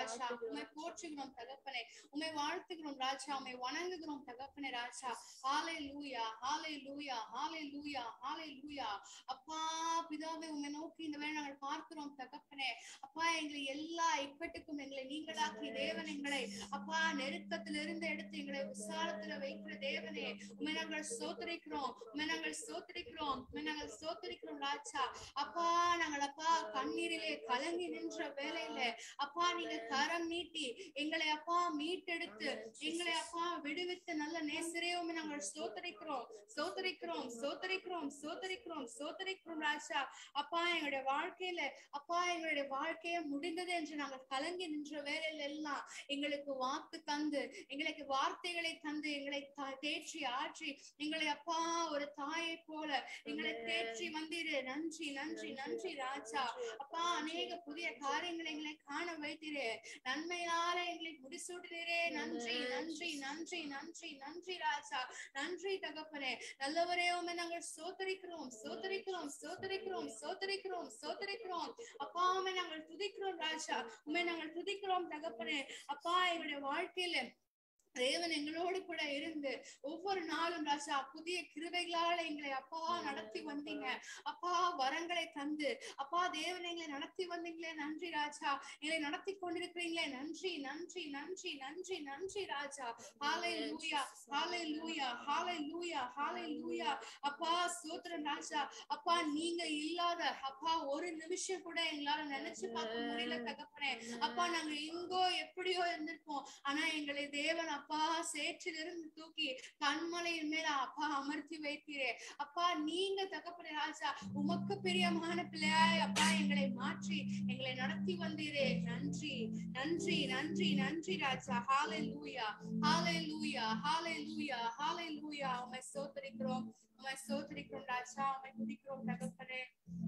ராஜா உண்மை போற்றுகிறோம் தகப்பனே உண்மை வாழ்த்துகிறோம் ராஜா உண்மை வணங்குகிறோம் தகப்பனே ராஜா ஹாலே லூயா ஹாலே லூயா ஹாலே லூயா ஹாலே லூயா அப்பா பிதாவை உண்மை நோக்கி இந்த வேளை நாங்கள் பார்க்கிறோம் தகப்பனே அப்பா எங்களை எல்லா இக்கட்டுக்கும் எங்களை நீங்களாக்கி தேவன் எங்களை அப்பா நெருக்கத்திலிருந்து எடுத்து எங்களை விசாலத்துல வைக்கிற தேவனே உண்மை நாங்கள் சோத்தரிக்கிறோம் உண்மை நாங்கள் சோத்தரிக்கிறோம் உண்மை நாங்கள் சோத்தரிக்கிறோம் ராஜா அப்பா நாங்கள் அப்பா கண்ணீரிலே கலங்கி நின்ற வேலையில அப்பா நீங்க கரம் நீட்டி எங்களை அப்பா மீட்டெடுத்து எங்களை அப்பா விடுவித்து நல்ல நேசரே உண்மை நாங்கள் சோத்தரிக்கிறோம் சோத்தரிக்கிறோம் சோத்தரிக்கிறோம் சோத்தரிக்கிறோம் சோத்தரிக்கிறோம் ராஜா அப்பா எங்களுடைய வாழ்க்கையில அப்பா எங்களுடைய வாழ்க்கைய முடிந்தது என்று நாங்கள் கலங்கி நின்ற வேலையில எல்லாம் எங்களுக்கு வாக்கு தந்து எங்களுக்கு வார்த்தைகளை தந்து எங்களை தா- தேற்றி ஆற்றி எங்களை அப்பா ஒரு தாயை போல எங்களை தேற்றி வந்தீரு நன்றி நன்றி நன்றி ராஜா அப்பா அநேக புதிய காரியங்களை எங்களை காண வைத்தீரே நன்மையால எங்களை முடிசூட்டுகிறே நன்றி நன்றி நன்றி நன்றி நன்றி ராஜா நன்றி தகப்பனே நல்லவரே உண்மை நாங்கள் சோத்தரிக்கிறோம் சோத்தரிக்கிறோம் சோத்தரிக்கிறோம் சோத்தரிக்கிறோம் சோத்தரிக்கிறோம் அப்பா உண்மை நாங்கள் துதிக்கிறோம் ராஜா உண்மை நாங்கள் துதிக்கிறோம் தகப்பனே அப்பா எங்களுடைய வாழ்க்கையில தேவன் எங்களோடு கூட இருந்து ஒவ்வொரு நாளும் ராஜா புதிய கிருபைகளால எங்களை அப்பா நடத்தி வந்தீங்க அப்பா வரங்களை தந்து அப்பா தேவன் எங்களை நடத்தி வந்தீங்களே நன்றி ராஜா எங்களை நடத்தி கொண்டிருக்கிறீங்களே நன்றி நன்றி நன்றி நன்றி நன்றி ராஜா ஹாலை லூயா ஹாலை லூயா ஹாலை லூயா ஹாலை லூயா அப்பா சோத்திரம் ராஜா அப்பா நீங்க இல்லாத அப்பா ஒரு நிமிஷம் கூட எங்களால நினைச்சு பார்க்க முடியல தகப்பனே அப்பா நாங்க எங்கோ எப்படியோ இருந்திருப்போம் ஆனா எங்களை தேவன் அப்பா சேற்றிலிருந்து தூக்கி கண்மலையின் மேல அப்பா அமர்த்தி வைத்தீரே அப்பா நீங்க தகப்பனே ராஜா உமக்கு பிரியமான பிள்ளையாய் அப்பா எங்களை மாற்றி எங்களை நடத்தி வந்தீரே நன்றி நன்றி நன்றி நன்றி ராஜா ஹாலே லூயா ஹாலே லூயா ஹாலே லூயா ஹாலே லூயா உமை சோத்தரிக்கிறோம் உமை சோத்தரிக்கிறோம் ராஜா உமை துதிக்கிறோம் தகப்பனே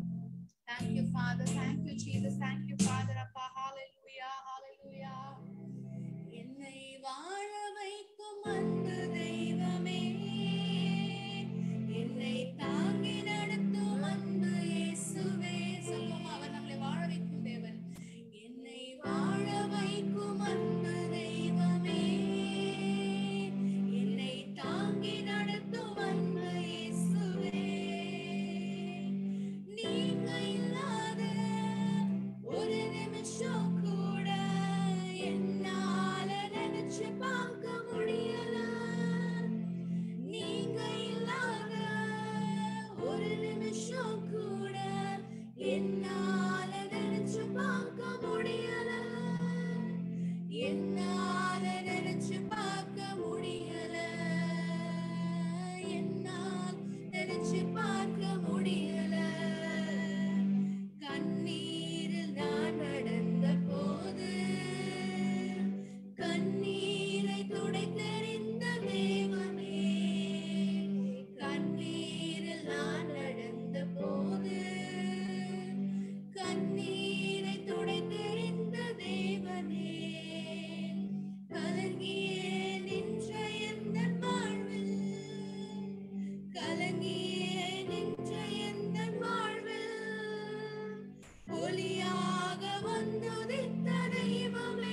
Thank you, Father. Thank you, Jesus. Thank you, Father. அப்பா hallelujah, hallelujah. என்னை வாழ வைக்கும் அன்பு தெய்வமே என்னை தாங்கி நடத்தும் அன்பு இயேசுவே சொல்லுவோம் அவர் நம்மளை வாழ வைக்கும் தேவன் என்னை வாழ வைக்கும் அன்பு தெய்வமே என்னை தாங்கி நடத்தும் அன்பு இயேசுவே நீங்க இல்லாத ஒரு நிமிஷம் கூட என்னால நினைச்சு பார்க்க முடியல நீங்க இல்லாத ஒரு நிமிஷம் கூட என்னால நினைச்சு பார்க்க முடியல என்னால நினைச்சு பார்க்க முடியல என்னால் நினைச்சு பார்க்க முடியல கண்ணீரில் நான் நடந்த போது கண்ணீரை துடைத்தெறிந்த தேவனே கண்ணீரில் நான் நடந்த போது கண்ணீரை துடைத்தெறிந்த தேவனே கலங்கியே நின்ற எந்த வாழ்வில் கலங்கியே நின்ற எந்த வாழ்வில் ஒளியாக வந்துதித்த தெய்வமே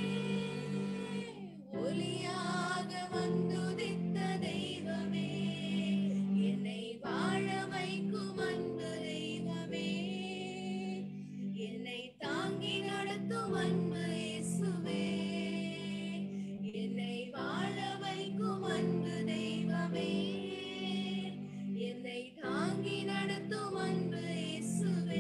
ஒளியாக வந்துதித்த தெய்வமே என்னை வாழ வைக்கும் அன்பு தெய்வமே என்னை தாங்கி நடத்தும் அன்பு இயேசுவே என்னை வாழ வைக்கும் அன்பு தெய்வமே என்னை தாங்கி நடத்தும் அன்பு இயேசுவே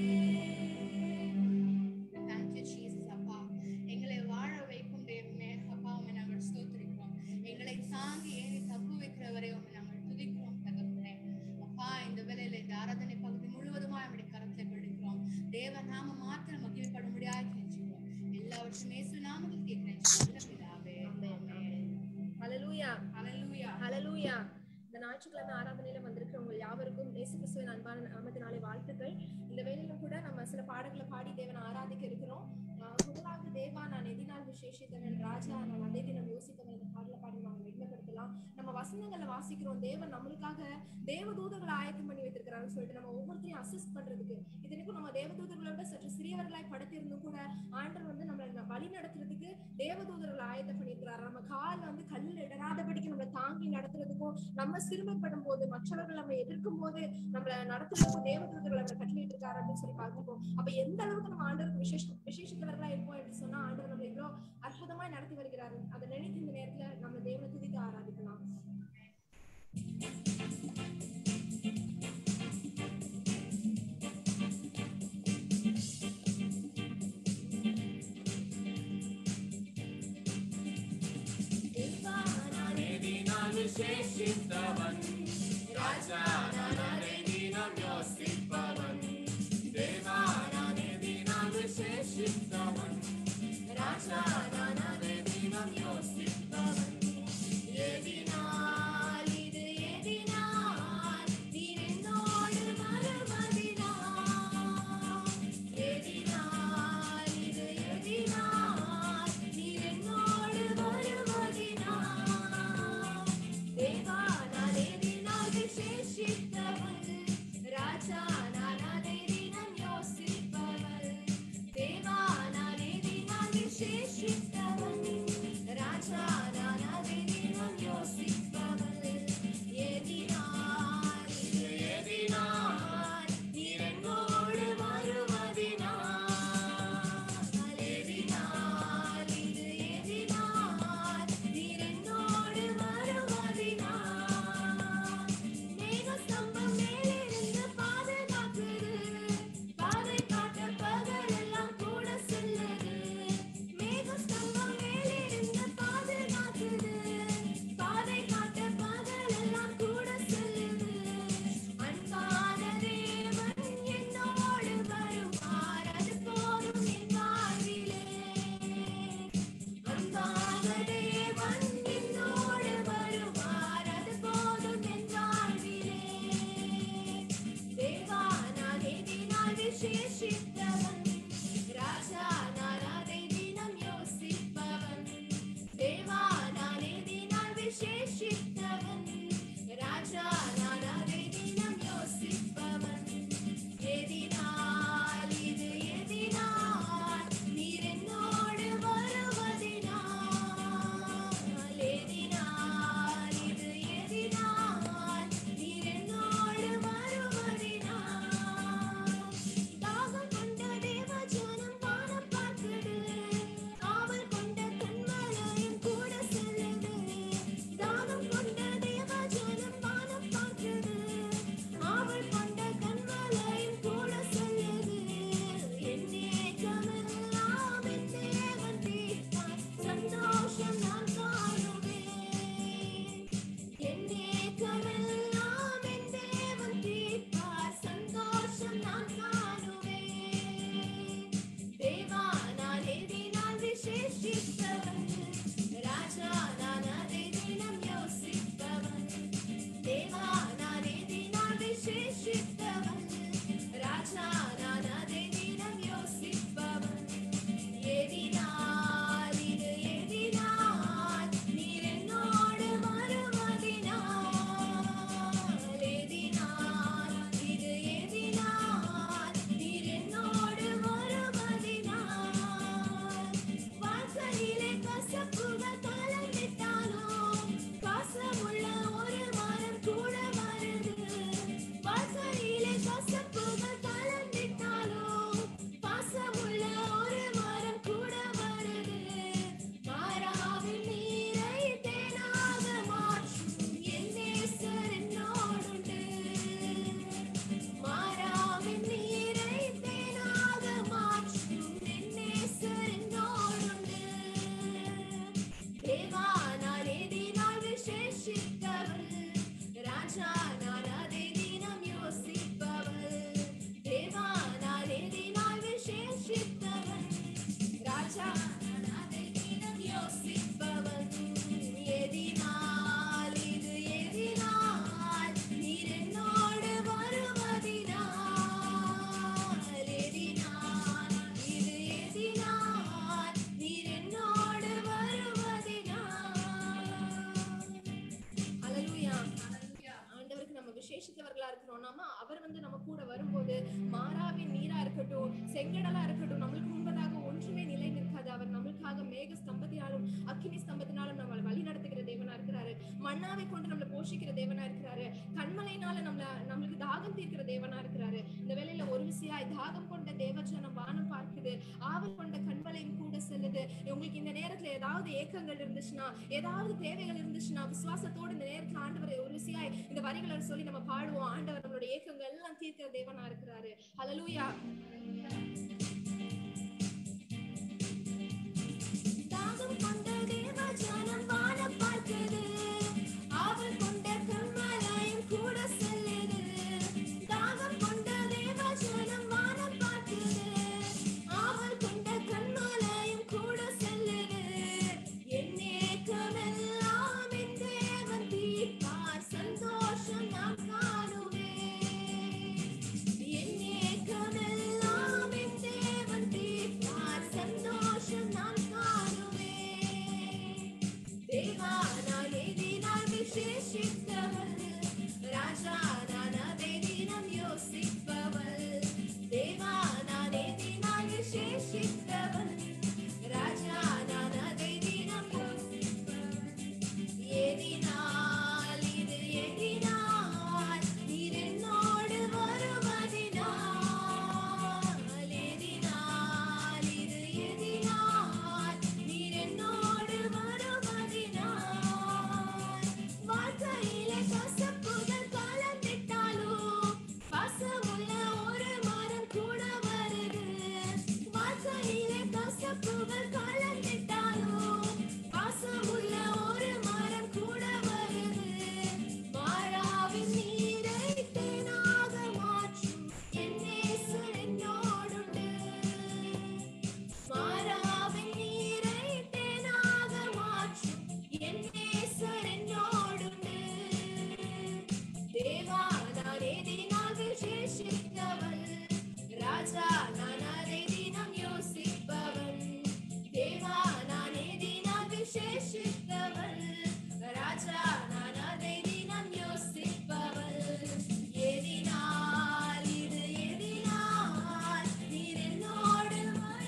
Thank you, Jesus, அப்பா. எங்களை வாழ வைக்கும் தெய்வமே அப்பா உம்மை நாங்கள் ஸ்தோத்திரிக்கிறோம் எங்களை தாங்கி ஏறி தப்பு வைக்கிறவரை உம்மை நாங்கள் துதிக்கிறோம் தகப்பனே அப்பா இந்த வேளையில இந்த ஆராதனை பகுதி முழுவதுமா நம்முடைய கரத்தை பிடிக்கிறோம் தேவ நாம மாத்திரம் மகிழ்ப்படும்படியாக கெஞ்சுகிறோம் எல்லாவற்றும் இயேசு நாமத்தில் கேட்கிறேன் நல்ல பிதாவே ஆமென். ஹalleluya ஹalleluya ஹalleluya இந்த ஞாயிற்றுக்கிழமை ஆராதனையில வந்திருக்கிறவங்க யாவருக்கும் இயேசு கிறிஸ்துவின் அன்பான நாமத்தினாலே வாழ்த்துக்கள் இந்த வேளையில கூட நம்ம சில பாடல்களை பாடி தேவனை ஆராதிக்க இருக்கிறோம் ஆஹ் முதலாவது தேவா நான் எதினால் விசேஷித்தவன் ராஜா நான் அதே தினம் யோசித்தவன் இந்த பாடலை பாடி நாங்கள் வெட்கப்படுத்தலாம் நம்ம வசனங்களை வாசிக்கிறோம் தேவன் நம்மளுக்காக தேவதூதர்களை ஆயத்தம் பண்ணி வைத்திருக்கிறாருன்னு சொல்லிட்டு நம்ம ஒவ்வொருத்தையும் அசிஸ்ட் பண்றதுக்கு இதனைக்கும் நம்ம தேவதூதர்களை விட சற்று சிறியவர்களாய் படுத்திருந்தும் கூட ஆண்டவர் வந்து நம்மளை வழி நடத்துறதுக்கு தேவதூதர்கள் ஆயத்தம் பண்ணியிருக்கிறார் நம்ம கால் வந்து கல்லில் இடராதபடிக்கு நம்மளை தாங்கி நடத்துறதுக்கும் நம்ம சிறுமைப்படும் போது மற்றவர்கள் நம்ம எதிர்க்கும் போது நம்மள நடத்துறதுக்கும் தேவதூதர்கள் நம்ம கட்டளையிட்டு இருக்காரு அப்படின்னு சொல்லி பார்த்துப்போம் அப்ப எந்த அளவுக்கு நம்ம ஆண்டவருக்கு விசேஷ விசேஷத்தவர்களா இருப்போம் அப்படின்னு சொன்னா ஆண்டவர் நம்மளை எவ்வளவு அற்புதமா நடத்தி வருகிறாரு அதை நினைத்து இந்த நேரத்துல நம்ம தேவனை துதித்து ஆராதிக்கலாம் ദിനം വിശേഷിത്തവൻ രാജാനാനെ ദിനം യോസിപ്പവൻ ദേവാനാനെ ദിനം വിശേഷിത്തവൻ രാജാനാനെ ദിനം യോസിപ്പവൻ எதினால் இது எதினால் நீர் என்னோடு வருவதினால் எதினால் இது எதினால் நீர் என்னோடு வருவதினால் தேவா நான் எதினால் விசேஷித்தவன் ராஜா நான் அதை தினம் யோசிப்பவன் தேவா நான் எதினால் விசேஷித்தவன் ராஜா நான் அதை தினம் யோசிப்பவன் எதினால் இது எதினால் நீர் என்னோடு வருவதினால் எதினால் இது எதினால் நீர் என்னோடு வருவதினால் மேகஸ்தம்பம் மேலிருந்து பாதுகாக்குது பாதை காட்ட பகலெல்லாம் கூட செல்லுது மேகஸ்தம்பம் மேலிருந்து பாதுகாக்குது பாதை காட்ட பகலெல்லாம் கூட செல்லுது அன்பான தேவன் என்னோடு வருவார் அது போதும் என் வாழ்விலே அன்பான தேவன் என்னோடு வருவார் அது போதும் என் வாழ்விலே தேவா நான் எதினால் விசேஷித்தவன் ராஜா நான் அதை தினம் யோசிப்பவன் தேவா நான் எதினால் விசேஷித்தவன் ராஜா நான் அதை தினம் யோசிப்பவன் எதினால் இது எதினால் நீர் என்னோடு வருவதினால் எதினால் இது எதினால் நீர் என்னோடு வருவதினால் தாகம் கொண்ட தேவ ஜனம் வானம் பார்க்குது காவல் கொண்ட கண்மலையும் கூட செல்லுது தாகம் கொண்ட தேவ ஜனம் வானம் பார்க்குது காவல் கொண்ட கண்மலையும் கூட செல்லுது என் ஏக்கமெல்லாம் என் தேவன் தீர்ப்பார் சந்தோஷம் நான் காணுவேன் என் ஏக்கமெல்லாம் என் தேவன் தீர்ப்பார் சந்தோஷம் நான் காணுவேன் தேவா நான் எதினால் விசேஷித்தவன் ராஜா நான் அதை தினம் யோசிப்பவன் தேவா நான் எதினால் விசேஷித்தவன் ராஜா நான் அதை தினம் யோசிப்பவன் எதினால் இது எதினால் நீர் என்னோடு வருவதினால் எதினால் இது எதினால் நீர் என்னோடு வருவதினால் வாழ்க்கையிலே கசப்புகள் கலந்திட்டாலும் பாசமுள்ள ஒரு மரம் கூட வருது வாழ்க்கையிலே கசப்புகள் கலந்திட்டாலும் பாசமுள்ள ஒரு மரம் கூட வருது மாறாவின் நீரை தேனாக மாற்றும் என் நேசர் என்னோடுண்டு மாறாவின் நீரை தேனாக மாற்றும் என் நேசர் என்னோடுண்டு தேவா நான் எதினால் விசேஷித்தவள் ராஜா நான் அதை தினம் யோசிப்பவள் தேவா நான் எதினால் விசேஷித்தவள் ராஜா நான் அதை தினம் யோசிப்பவள் எதினால் இது எதினால் நீர் என்னோடு வருவதினால் எதினால் இது எதினால் நீர் என்னோடு வருவதினால் அல்லேலூயா ஆண்டவருக்கு நம்ம விசேஷித்தவர்களா இருக்கிறோம்னாமா அவர் வந்து நம்ம கூட வரும்போது மாறாவின் நீரா இருக்கட்டும் செங்கடலா இருக்கட்டும் நம்மளுக்கு முன்பதாக ஒன்றுமே நிலை நிற்காது அவர் நம்மளுக்காக மேக ஸ்தம்பத்தை மண்ணாவை கொண்டு நம்மளை போஷிக்கிற தேவனா இருக்கிறாரு கண்மலையினால நம்மள நம்மளுக்கு தாகம் தீர்க்கிற தேவனா இருக்கிறாரு இந்த வேளையில ஒரு விசையாய் தாகம் கொண்ட தேவஜனம் வானம் பார்க்குது ஆவல் கொண்ட கண்மலையும் கூட செல்லுது உங்களுக்கு இந்த நேரத்துல ஏதாவது ஏக்கங்கள் இருந்துச்சுன்னா ஏதாவது தேவைகள் இருந்துச்சுன்னா விசுவாசத்தோடு இந்த நேரத்துல ஆண்டவர் ஒரு விசையாய் இந்த வரிகளை சொல்லி நம்ம பாடுவோம் ஆண்டவர் நம்மளோட ஏக்கங்கள் எல்லாம் தீர்க்கிற தேவனா இருக்கிறாரு ஹalleluya தாகம் கொண்ட தேவஜனம் வானம் பார்க்குது ஆவல் கொண்ட கண்மலையும் கூட செல்லுது தாகம் கொண்ட தேவஜனம் வானம் பார்க்குது ஆவல் கொண்ட கண்மலையும் கூட செல்லுது என் ஏக்கமெல்லாம் என் தேவன் தீர்ப்பார் சந்தோஷம் நான் காணுவேன் என் ஏக்கமெல்லாம் என் தேவன் தீர்ப்பார் சந்தோஷம் நான் காணுவேன் தேவா நான் எதினால் விசேஷித்தவள் ராஜா நான் அதை தினம் யோசிப்பவள் தேவா நான் எதினால் விசேஷித்தவள் ராஜா நான் அதை தினம் யோசிப்பவள் எதினால் இது எதினால் நீர் என்னோடு வருவதினால் எதினால் இது எதினால் நீர் என்னோடு வருவதினால் வாழ்க்கையிலே கசப்புகள் கலந்திட்டாலும் பாசமுள்ள ஒரு மரம் கூட வருது வாழ்க்கையிலே கசப்புகள் கலந்திட்டாலும் பாசமுள்ள ஒரு மரம் கூட வருது மாறாவின் நீரை தேனாக மாற்றும் என் நேசு என்னோடுண்டு மாறாவின் நீரை தேனாக மாற்றும் என் நேசர் என்னோடுண்டு தேவா நான் எதினால் விசேஷித்தவள் ராஜா நான் அதை தினம் யோசிப்பவள் தேவா நான் எதினால் விசேஷித்தவள் ராஜா நான் அதை தினம் யோசிப்பவள் எதினால் இது எதினால் நீர் என்னோடு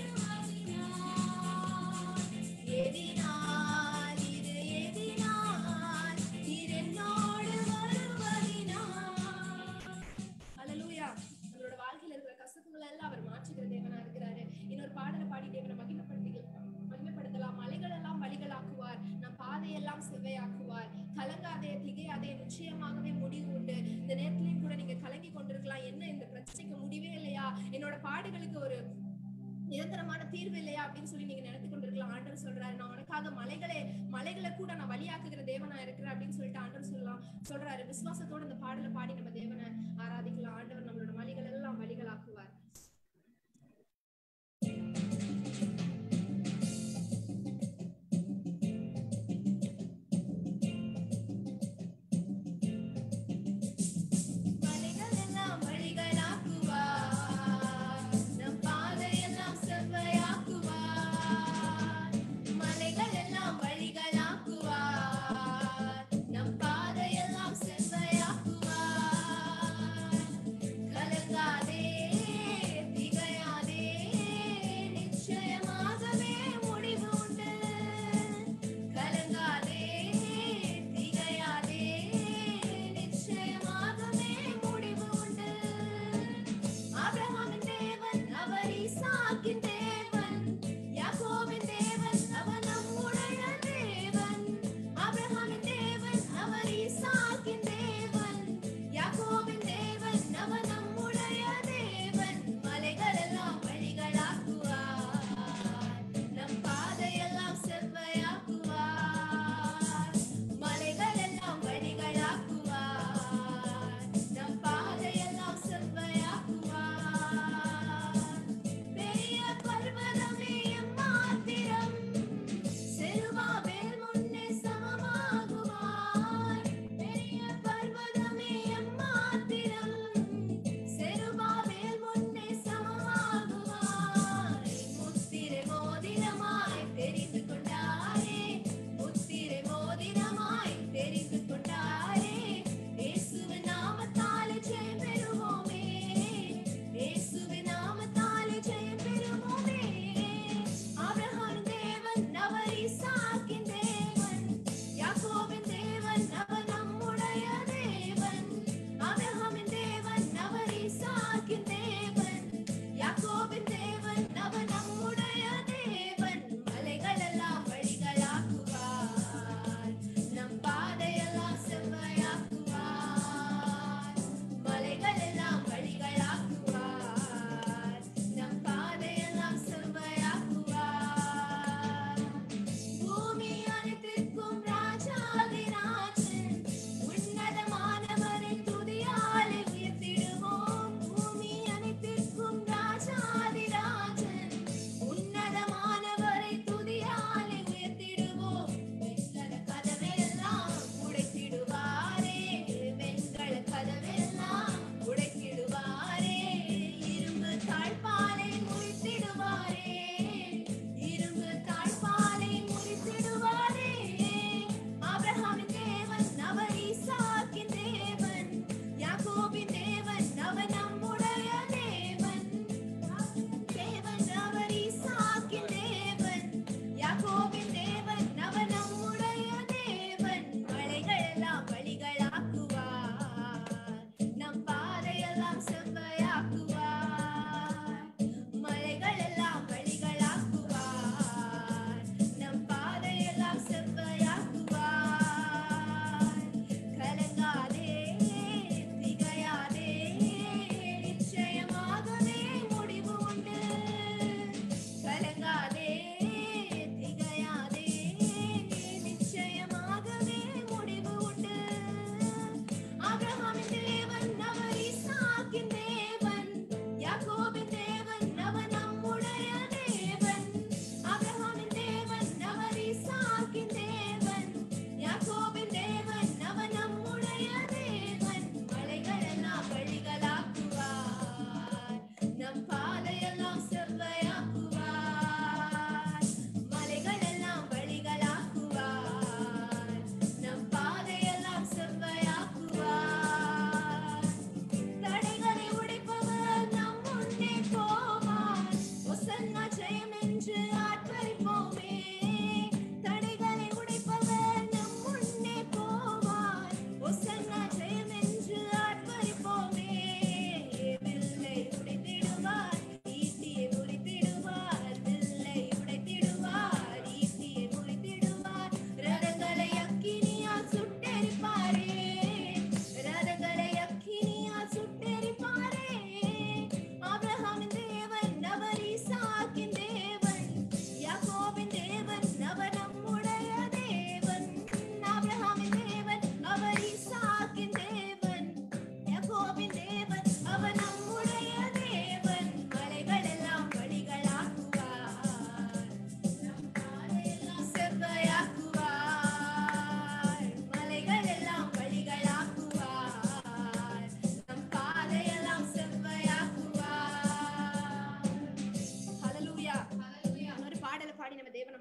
வருவதினால் எதினால் இது எதினால் நீர் என்னோடு வருவதினால் அல்லேலூயா நம்மளோட வாழ்க்கையில இருக்கிற கசப்புகள் எல்லாம் அவர் மாற்றுகிற தேவனா இருக்கிறாரு இன்னொரு பாடலை பாடி தேவனை மகிமைப்படுத்தி மகிமைப்படுத்தலாம் மலைகள் எல்லாம் வழிகளாக்குவார் நம் பாதையெல்லாம் செவ்வையாக்குவார் கலங்காதே திகையாதே நிச்சயமாகவே முடிவு உண்டு இந்த நேரத்திலையும் கூட நீங்க கலங்கி கொண்டிருக்கலாம் என்ன இந்த பிரச்சனைக்கு முடிவே இல்லையா என்னோட பாடுகளுக்கு ஒரு நிரந்தரமான தீர்வு இல்லையா அப்படின்னு சொல்லி நீங்க நினைத்து கொண்டிருக்கலாம் ஆண்டவர் சொல்றாரு நான் உனக்காக மலைகளே மலைகளை கூட நான் வழியாக்குகிற தேவனா இருக்கிறேன் அப்படின்னு சொல்லிட்டு ஆண்டவர் சொல்லலாம் சொல்றாரு விசுவாசத்தோட இந்த பாடலை பாடி நம்ம தேவனை ஆராதிக்கலாம் ஆண்டவர் நம்மளோட மலைகள் எல்லாம் வழிகளாக்குவார் மலைகள் எல்லாம் வழிகளாக்குவார் நம் பாதையெல்லாம் செவ்வையாக்குவார் மலைகள் எல்லாம் வழிகளாக்குவார் நம் பாதையெல்லாம் செவ்வையாக்குவார்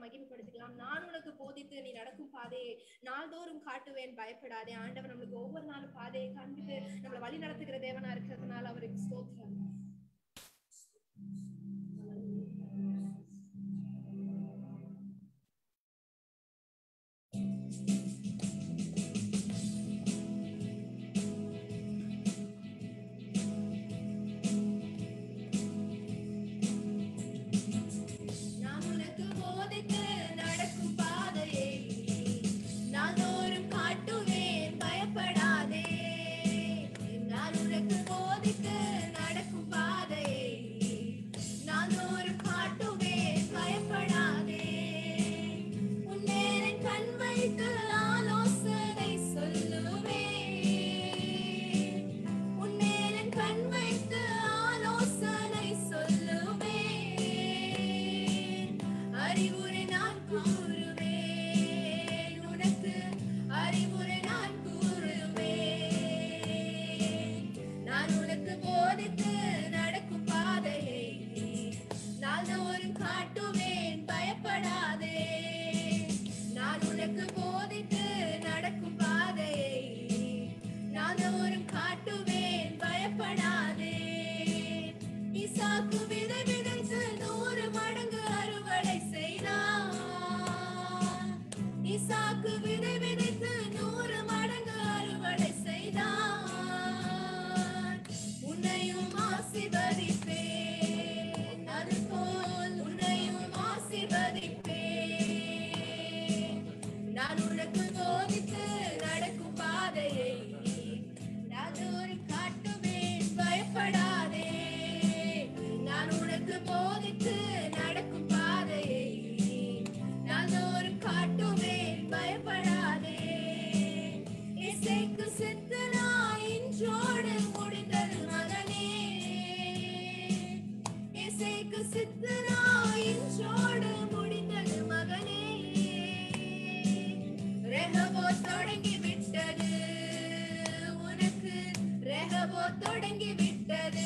மகிமைப்படுத்திக்கலாம் நான் உனக்கு போதித்து நீ நடக்கும் பாதையை நாள்தோறும் காட்டுவேன் பயப்படாதே ஆண்டவர் நம்மளுக்கு ஒவ்வொரு நாளும் பாதையை காண்பித்து நம்மளை வழி நடத்துகிற தேவனா இருக்கிறதுனால அவருக்கு ஸ்தோத்திரம் நான் உனக்கு போதித்து நடக்கும் பாதையை நாள்தோறும் காட்டுவேன் பயப்படாதே நான் உனக்கு போதித்து நடக்கும் பாதையை நாள்தோறும் காட்டுவேன் பயப்படாதே உன் நேரில் கண் வைத்து ஆலோசனை சொல்லுவேன் உன் நேரில் கண் வைத்து ஆலோசனை சொல்லுவேன் அறிவுரை நான் கூறுவேன் உனக்கு அறிவுரை நான் கூறுவேன் நான் உனக்கு போதித்து நடக்கும் பாதையை நாள்தோறும் காட்டுவேன் பயப்படாதே நான் உனக்கு போதித்து நடக்கும் பாதையை நாள்தோறும் காட்டுவேன் பயப்படாதே ஈசாக்கு விதை விதைத்து நூறு மடங்கு அறுவடை செய்தான் ஈசாக்கு விதை விதைத்து நூறு மடங்கு அறுவடை செய்தான் உன்னையும் ஆசீர்வதிப்பேன் அதுபோல் உன்னையும் ஆசீர்வதிப்பேன் நான் உனக்கு போதித்து நடக்கும் பாதையை நாள்தோறும் காட்டுவேன் பயப்படாதே நான் உனக்கு போதித்து நடக்கும் பாதையை நாள்தோறும் காட்டுவேன் பயப்படாதே இசைக்கு சித்தனாய் இன்றோடு முடிந்தது மகனே இசைக்கு சித்தனாய் இன்றோடு முடிந்தது மகனே ரெகபோ தொடங்கி விட்டது உனக்கு ரெகபோ தொடங்கி விட்டது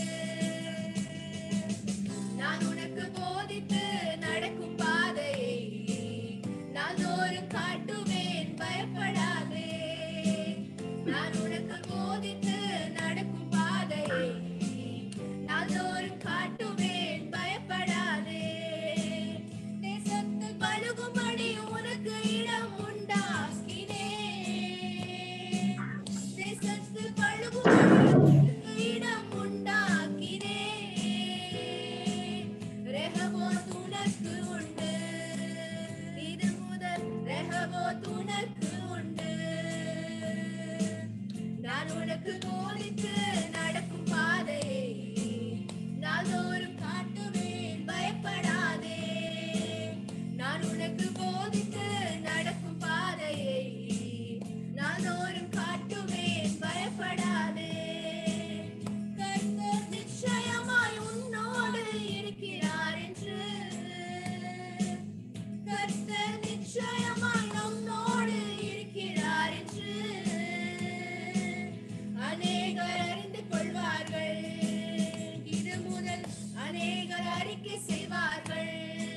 நான் உனக்கு போதித்து நடக்கும் பாதையை நாள்தோறும் காட்டுவேன் பயப்படாதே நான் உனக்கு போதித்து நடக்கும் பாதையை நாள்தோறும் காட்டுவேன் பயப்படாதே தேசத்து பழுகும்படி உனக்கு இடம் உண்டாக்கினேன் தேசத்து பழுகும்படி உனக்கு இடம் உண்டாக்கினேன் ரெகபோத் உனக்கு உண்டு இது முதல் ரெகபோத் உனக்கு உண்டு நான் உனக்கு போதித்து நடக்கும் பாதையை நாள்தோறும் காட்டுவேன் பயப்படாதே நான் உனக்கு போதித்து நடக்கும் பாதையை நாள்தோறும் காட்டுவேன் பயப்படாதே கர்த்தர் நிச்சயமாய் உன்னோடு இருக்கிறார் என்று கர்த்தர் நிச்சயமாய் நம்மோடு இருக்கிறார் என்று அநேகர் அறிந்து கொள்வார்கள் இது முதல் அநேகர் அறிக்கை செய்வார்கள்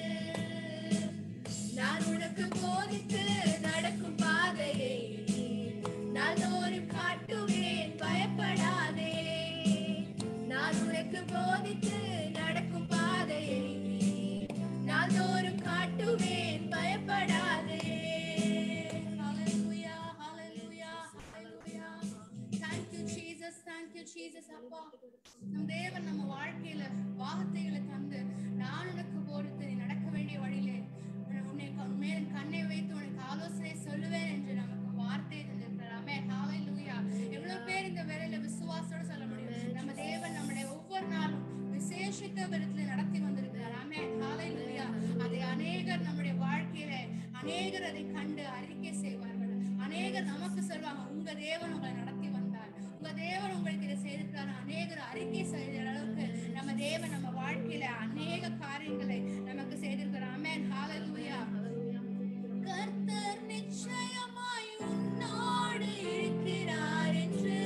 நான் உனக்கு போதித்து நடக்கும் பாதையை நாள்தோறும் காட்டுவேன் பயப்படாதே நான் உனக்கு போதித்து நடக்கும் பாதையை நாள்தோறும் காட்டுவேன் பயப்படாதே Hallelujah, hallelujah, hallelujah. Thank you, Jesus. Thank you, Jesus. அப்பா நம் தேவன் நம்ம வாழ்க்கையில வார்த்தைகளை தந்து நான் உனக்கு போதித்து நீ நடக்க வேண்டிய வழியிலே உன்னை உன் மேல் கண்ணை வைத்து உனக்கு ஆலோசனை சொல்லுவேன் என்று நமக்கு வார்த்தை தந்திருக்கிறாமே ஹalleluya எவ்வளவு பேர் இந்த வேலையில விசுவாசத்தோட சொல்ல முடியும் நம்ம தேவன் நம்முடைய ஒவ்வொரு நாளும் விசேஷித்த விதத்துல நடத்தி வந்திருக்கிறார் ஆமே ஹalleluya அதை அநேகர் நம்முடைய வாழ்க்கையில அநேகர் அதை கண்டு அறிக்கை செய்வார்கள் அநேகர் நமக்கு சொல்வாங்க உங்க தேவன் உங்களை நடத்தி வந்தார் உங்க தேவன் உங்களுக்கு இதை செய்திருக்காரு அநேகர் அறிக்கை செய்கிற அளவுக்கு நம்ம தேவன் நம்ம வாழ்க்கையில அநேக காரியங்களை நமக்கு செய்திருக்கிறார் ஆமென் ஹalleluya கர்த்தர் நிச்சயமாய் உன்னோடு இருக்கிறார் என்று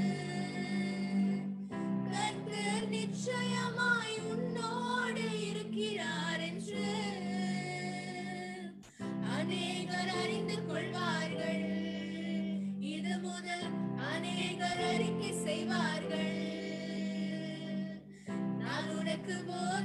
கர்த்தர் நிச்சயமாய் உன்னோடு இருக்கிறார் என்று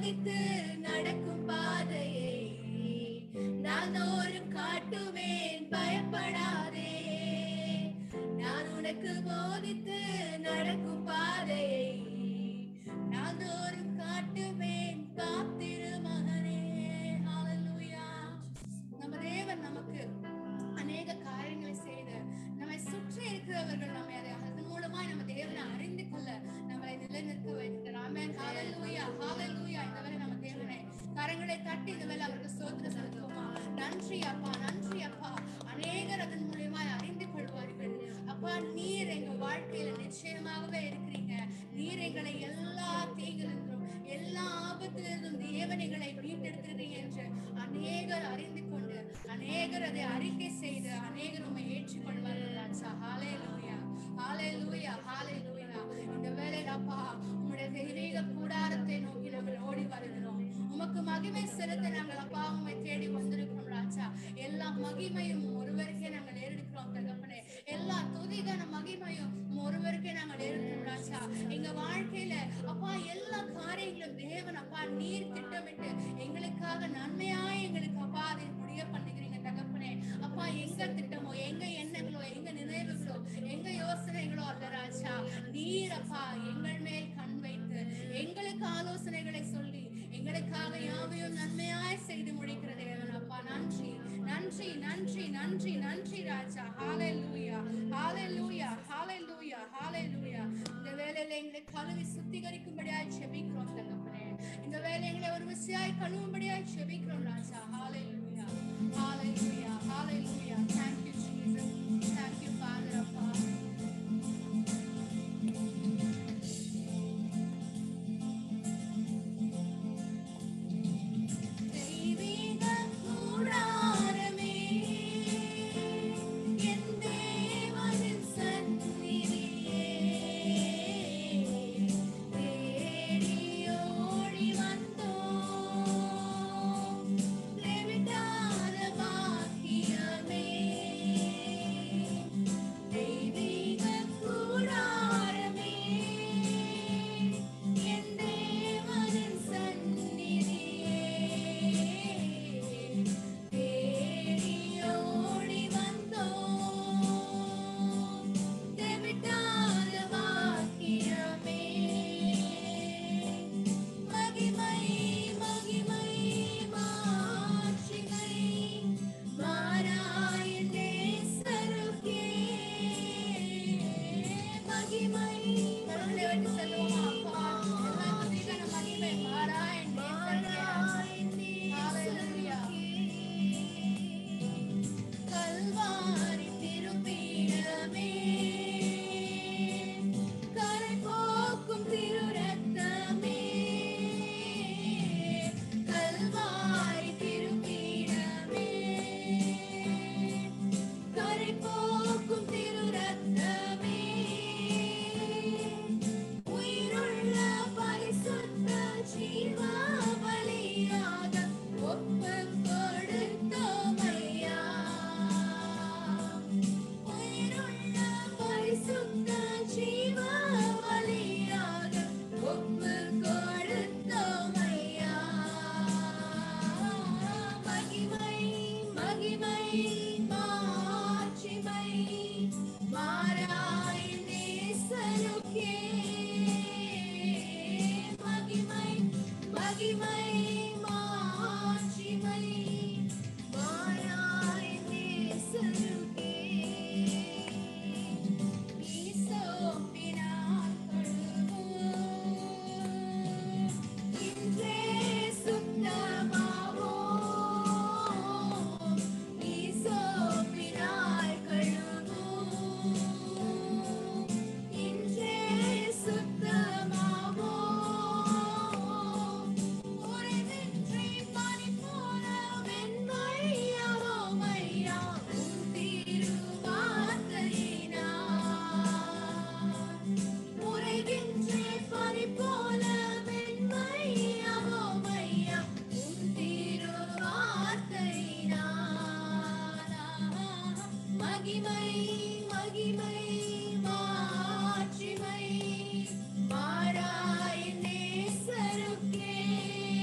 போதித்து நடக்கும் பாதையை நான் தோறும் காட்டுவேன் பயப்படாதே நான் உனக்கு போதித்து நடக்கும் பாதையை நான் தோறும் காட்டுவேன் காத்திரு மகனே ஹalleluya நம்ம தேவன் நமக்கு அநேக காரியங்களை செய்து நம்மை சுற்றி இருக்கிறவர்கள் நம்மை அதை அதன் மூலமாய் நம்ம தேவனை அறிந்து கொள்ள நம்மளை நிலைநிற்க வைக்கிறார் ஆமென் ஹalleluya ஹalleluya இந்த வேளை நம்ம தேவனை கரங்களை தட்டி இந்த வேளை அவருக்கு ஸ்தோத்திரம் செலுத்துவோமா நன்றி அப்பா நன்றி அப்பா அநேகர் அதன் மூலியமாய் அறிந்து கொள்வார்கள் அப்பா நீர் எங்க வாழ்க்கையில நிச்சயமாகவே இருக்கிறீங்க நீர் எங்களை எல்லா தீங்கிலிருந்தும் எல்லா ஆபத்திலிருந்தும் தேவன் எங்களை மீட்டெடுத்திருக்கிறீங்க என்று அநேகர் அறிந்து கொண்டு அநேகர் அதை அறிக்கை செய்து அநேகர் உண்மை ஏற்றுக்கொள்வார்கள் ராஜா ஹalleluya ஹalleluya ஹalleluya இந்த வேளையில அப்பா உம்முடைய தெய்வீக கூடாரத்தை நோக்கி நாங்கள் ஓடி வருகிறோம் உமக்கு மகிமை செலுத்த நாங்கள் அப்பா உம்மை தேடி வந்திருக்கிறோம் ராஜா எல்லா மகிமையும் ஒருவருக்கே நாங்கள் ஏறெடுக்கிறோம் தகப்பனே எல்லா துதிகன மகிமையும் உம் ஒருவருக்கே நாங்கள் ஏறெடுக்கிறோம் ராஜா எங்க வாழ்க்கையில அப்பா எல்லா காரியங்களும் தேவன் அப்பா நீர் திட்டமிட்டு எங்களுக்காக நன்மையாய் எங்களுக்கு அப்பா அதை முடிய பண்ணுகிறீங்க தகப்பனே அப்பா எங்க திட்டமோ எங்க எண்ணங்களோ எங்க நினைவுகளோ எங்க யோசனைகளோ அல்ல ராஜா நீர் அப்பா எங்கள் மேல் கண் வைத்து எங்களுக்கு ஆலோசனைகளை சொல்லி எங்களுக்காக யாவையும் நன்மையாய் செய்து முடிக்கிற தேவன் அப்பா நன்றி நன்றி நன்றி நன்றி நன்றி ராஜா ஹalleluya ஹalleluya ஹalleluya ஹalleluya இந்த வேளையில எங்களை கழுவி சுத்திகரிக்கும்படியாய் செபிக்கிறோம் தகப்பனே இந்த வேலை எங்களை ஒரு விசையாய் கழுவும்படியாய் செபிக்கிறோம் ராஜா ஹalleluya ஹalleluya ஹalleluya thank you jesus thank you father அப்பா தெய்வீக கூடாரமே என் தேவனின் சந்நிதியே தேடி ஓடி வந்தோம் தெவிட்டாத பாக்கியமே தெய்வீக கூடாரமே என் தேவனின் சந்நிதியே தேடி ஓடி வந்தோம் தெவிட்டாத பாக்கியமே மகிமை மகிமை மாட்சிமை மாறாய் நேசருக்கே மகிமை கருணை வெட்டி செல்லுவோமா அப்பா எல்லா துதிகன மகிமை மாறாய் நேசருக்கே ஹalleluya கல்வாரி திருப்பீடமே கரை போக்கும் திரு ரத்தமே கல்வாரி திருப்பீடமே கரை போக்கும் திரு ரத்தமே உயிருள்ள பரிசுத்த ஜீவாபலியாக ஒப்பு கொடுத்தோமையா உயிருள்ள பரிசுத்த ஜீவாபலியாக ஒப்பு கொடுத்தோமையா மகிமை மகிமை மாட்சிமை மாறாய் நேசருக்கே மகிமை மகிமை மாட்சிமை மாறாய் நேசருக்கே ஈசோப்பினால் கழுவும் இன்றே சுத்தமாவோம் ஈசோப்பினால் கழுவும் இன்றே சுத்தமாவோம் உறைவின்றி பனி போல வெண்மையாவோம் ஐயா உம் திருவார்த்தையினால் உறைகின்றே பனி போல வெண்மையாவோம் ஐயா உம் திருவார்த்தையினால் மகிமை மகிமை மாட்சிமை மாறாய் நேசருக்கே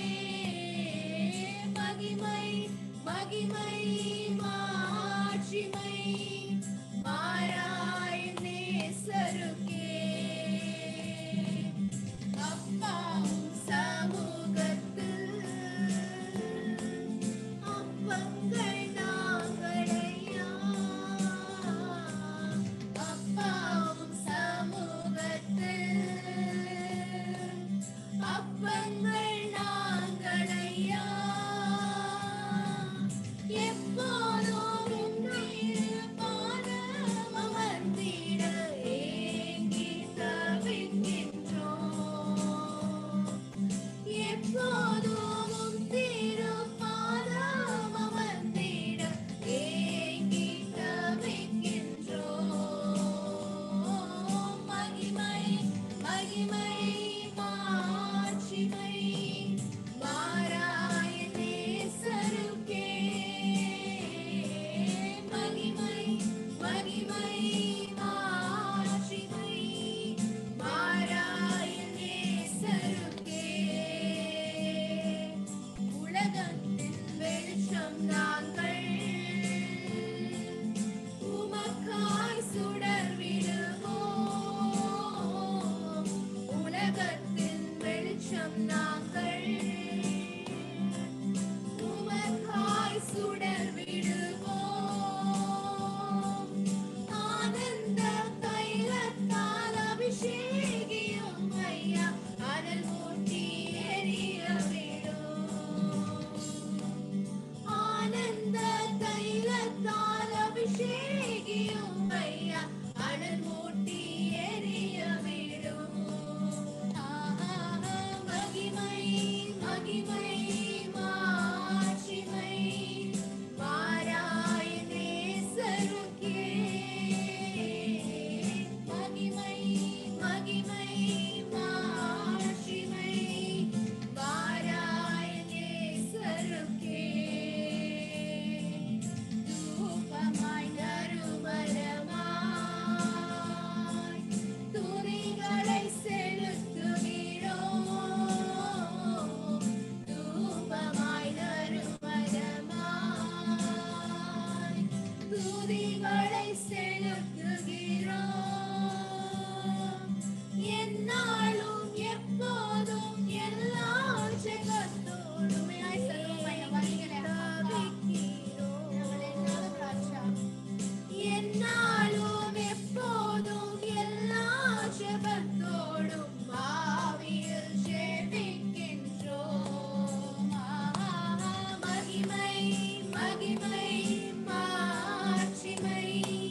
செலுத்துகிறோம் என்னாலும் எப்போதும் எல்லா ஜெகத்தோடும் உண்மையாய் சொல்லுவோம் எங்க வழிகளை அப்பா. நாங்கள் என்னாலும் ராஜா என்னாலும் எப்போதும் எல்லா ஜெபத்தோடும் ஆவியில் ஜெபிக்கின்றோம் மகிமை மகிமை மாட்சிமை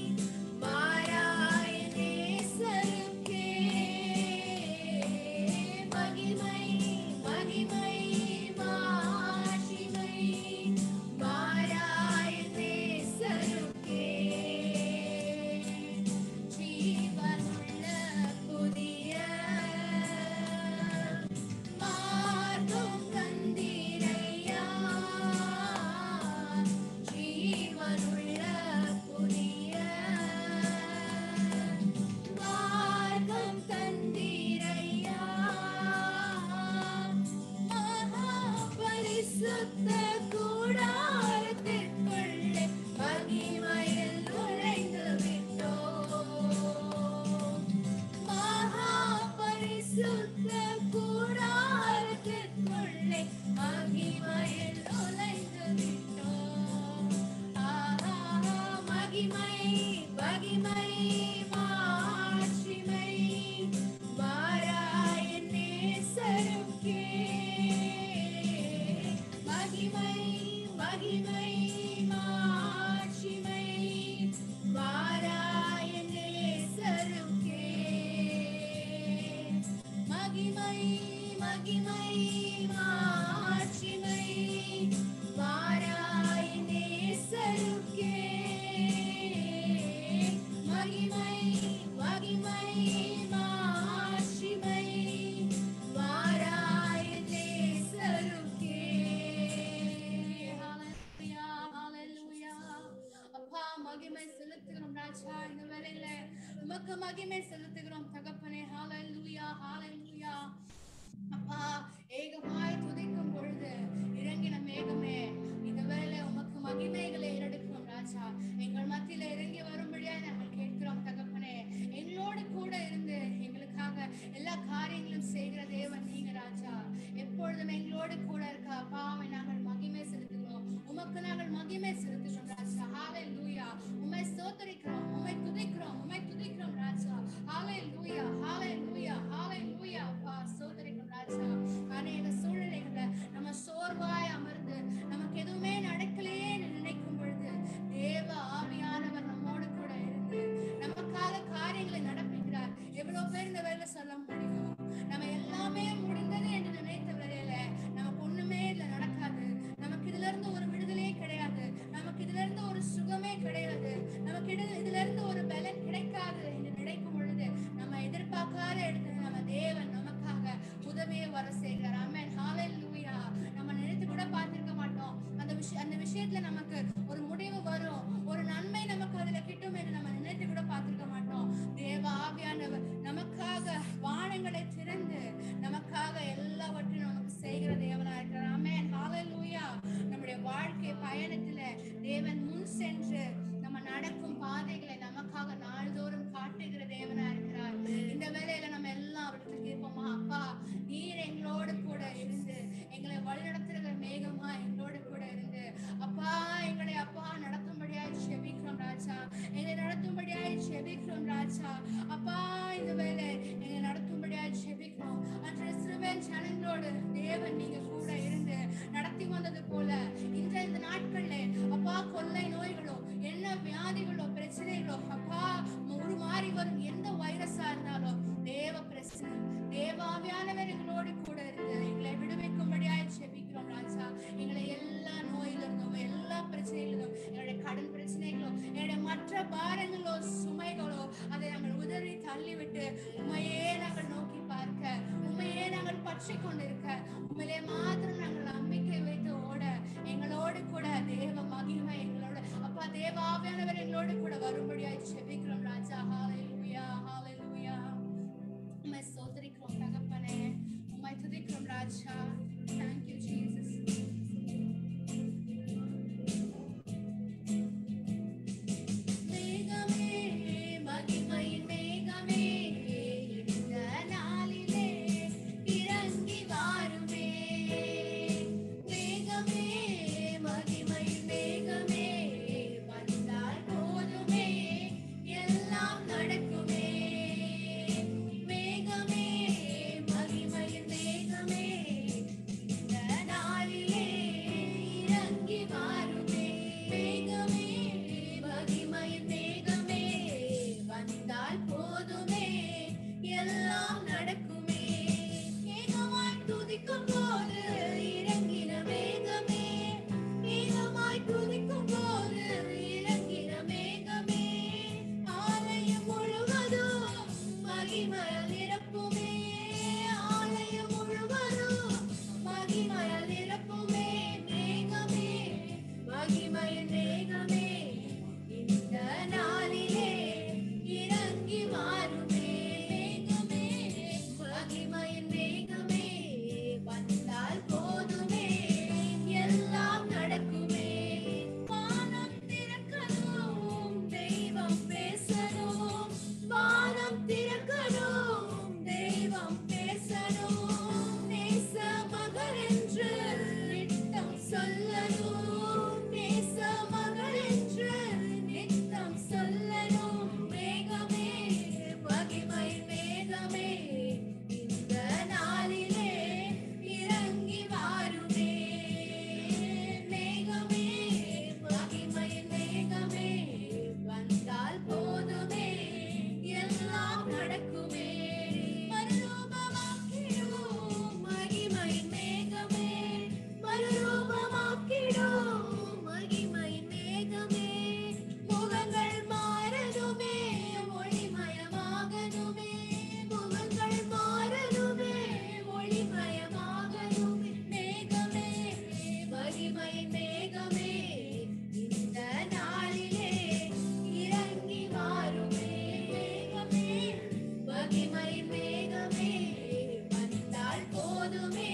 மாறாய நேசருக்கே மகிமை மகிமை மாட்சிமை மாறாய நேசருக்கே ஜீவனுள்ள புதிய மார்க்கம் தந்தீரையா ஜீவனுள்ள புதிய மார்க்கம் தந்தீரையா மகா பரிசுத்த கூடாரத்திற்குள்ளே மகிமையில் நுழைந்து விட்டோம் மகா பரிசுத்த கூடாரத்திற்குள்ளே மகிமையில் நுழைந்து விட்டோம் ஆஹா மகிமை மகிமை மாட்சிமை மாறாய நேசருக்கே மகிமை மகிமை மாட்சிமை மாறாய நேசருக்கே மகிமை மகிமை மாட்சிமை மாறாய நேசருக்கே மகிமை மகிமை மாட்சிமை மாறாய நேசருக்கே ஹalleluya ஹalleluya அப்பா மகிமை செலுத்துகிறோம் ராஜா இந்த வேளையில உமக்கு மகிமை செலுத்துகிறோம் தகப்பனே ஹalleluya ஹalleluya அப்பா ஏகமாய் துதிக்கும் பொழுது இறங்கின மேகமே இந்த வேளையில உமக்கு மகிமைகளை ஏறெடுக்கிறோம் ராஜா எங்கள் மத்தியில இறங்கி வரும்படியாய் நாங்கள் கேட்கிறோம் தகப்பனே எங்களோடு கூட இருந்து எங்களுக்காக எல்லா காரியங்களும் செய்கிற தேவன் நீங்க ராஜா எப்பொழுதும் எங்களோடு கூட இருக்க அப்பாவை நாங்கள் மகிமை செலுத்துகிறோம் உமக்கு நாங்கள் மகிமை செலுத்துகிறோம் ராஜா ஹalleluya உம்மை ஸ்தோத்திரிக்கிறோம் உம்மை துதிக்கிறோம் உம்மை துதிக்கிறோம் ராஜா ஹalleluya ஹalleluya ஹalleluya அப்பா ஸ்தோத்திரிக்கிறோம் ராஜா அநேக சூழ்நிலைகள்ல நம்ம சோர்வாய் அமர்ந்து நமக்கு எதுவுமே நடக்கலையே நினைக்கும் பொழுது தேவ ஆவியானவர் நம்மோடு கூட இருந்து நமக்காக காரியங்களை நடப்பிக்கிறார் எவ்வளவு பேர் இந்த வேலை சொல்ல முடியும் நம்ம எல்லாமே முடிந்தது என்று நினைத்த வேலையில நமக்கு ஒண்ணுமே இல்ல நடக்காது நமக்கு இதுல இருந்து ஒரு விடுதலையே கிடையாது நமக்கு இதுல இருந்து ஒரு சுகமே கிடையாது நமக்கு இது- இதுல இருந்து ஒரு பலன் கிடைக்காது என்று நினைக்கும் பொழுது நம்ம எதிர்பார்க்காத இடத்துல நம்ம தேவன் நமக்காக உதவியே வர செய்கிறார் ஆமென் ஹalleluya நம்ம நினைத்து கூட பார்த்திருக்க மாட்டோம் அந்த விஷயம் அந்த விஷயத்துல நமக்கு ஒரு முடிவு வரும் ஒரு நன்மை நமக்கு அதுல கிட்டும் என்று நம்ம நினைத்து கூட பார்த்திருக்க மாட்டோம் தேவ ஆவியானவர் நமக்காக வானங்களை திறந்து நமக்காக எல்லாவற்றையும் நமக்கு செய்கிற தேவனா இருக்கிறார் ஆமென் ஹalleluya நம்முடைய வாழ்க்கை பயணத்துல தேவன் முன் சென்று நம்ம நடக்கும் பாதைகளை நமக்காக நாள்தோறும் காட்டுகிற தேவனா இருக்கிறார் இந்த வேளையில நம்ம எல்லாம் அவருக்கு கேட்போமா அப்பா நீர் எங்களோடு கூட இருந்து எங்களை வழிநடத்துகிற மேகமா எங்களோடு கூட இருந்து அப்பா எங்களை அப்பா நடத்தும்படியாய் செபிக்கிறோம் ராஜா எங்களை நடத்தும்படியாய் செபிக்கிறோம் ராஜா அப்பா இந்த வேலை எங்களை நடத்தும்படியாய் செபிக்கிறோம் அன்றைய சிறுவன் ஜனங்களோடு தேவன் நீங்க கூட இருந்து நடத்தி வந்தது போல இந்த இந்த நாட்கள்ல அப்பா கொள்ளை நோய்களோ என்ன வியாதிகளோ பிரச்சனைகளோ அப்பா ஒரு மாறி வரும் எந்த வைரஸா இருந்தாலும் தேவ பிரச்சனை தேவாவியானவர் எங்களோடு கூட இருந்து எங்களை விடுவிக்கும்படியாய் செபிக்கிறோம் ராஜா எங்களை எல்லா நோயிலிருந்தும் எல்லா பிரச்சனைகளிலும் எங்களுடைய கடன் பிரச்சனைகளோ என்னுடைய மற்ற பாரங்களோ சுமைகளோ அதை நாங்கள் உதறி தள்ளிவிட்டு உண்மையே நாங்கள் நோக்கி பார்க்க உண்மையே நாங்கள் பற்றி கொண்டிருக்க உண்மையிலே மாத்திரம் நாங்கள் நம்பிக்கை வைத்து ஓட எங்களோடு கூட தேவ மகிமை எங்களோட அப்பா தேவாவியானவர் எங்களோடு கூட வரும்படியாய் செபிக்கிறோம் ராஜா ஹalleluya ஹalleluya உம்மை ஸ்தோத்திரிக்கிறோம் தகப்பனே உம்மை துதிக்கிறோம் ராஜா thank you jesus மேகமே மகிமையின் மேகமே வந்தால் போதுமே எல்லாம் நடக்குமே ஏகமாய் துதிக்கும் போது இறங்கின மேகமே ஏகமாய் துதிக்கும் போது இறங்கின மேகமே ஆலயம் முழுவதும் மகிமையால் நிரப்புமே ஆலயம் முழுவதும் மகிமையால் நிரப்புமே மேகமே மகிமையின் மேகமே இந்த நாளிலே இறங்கி வாருமே மேகமே மகிமையின் மேகமே வந்தால் போதுமே எல்லாம் நடக்குமே வானம் திறக்கணும் தெய்வம் பேசணும் வானம் திறக்கணும் தெய்வம் பேசணும் நேச மகள் என்று நித்தம் சொல்லணும் நேச மகள் என்று நித்தம் சொல்லணும் மேகமே மகிமை மேகமே இந்த நாளிலே இறங்கி வாருமே மேகமே மகிமை மேகமே வந்தால் போதுமே எல்லாம் நடக்குமே மறுரூபமாக்கிடும் மகிமை மேகமே மறுரூபமாக்கிடும் மகிமை மேகமே முகங்கள் மாறணுமே ஒளிமயமாகணுமே முகங்கள் மாறணுமே ஒளிமயமாகணுமே மேகமே மகிமை மேகமே இந்த நாளிலே இறங்கி வாருமே மேகமே மகிமை மேகமே வந்தால் போதுமே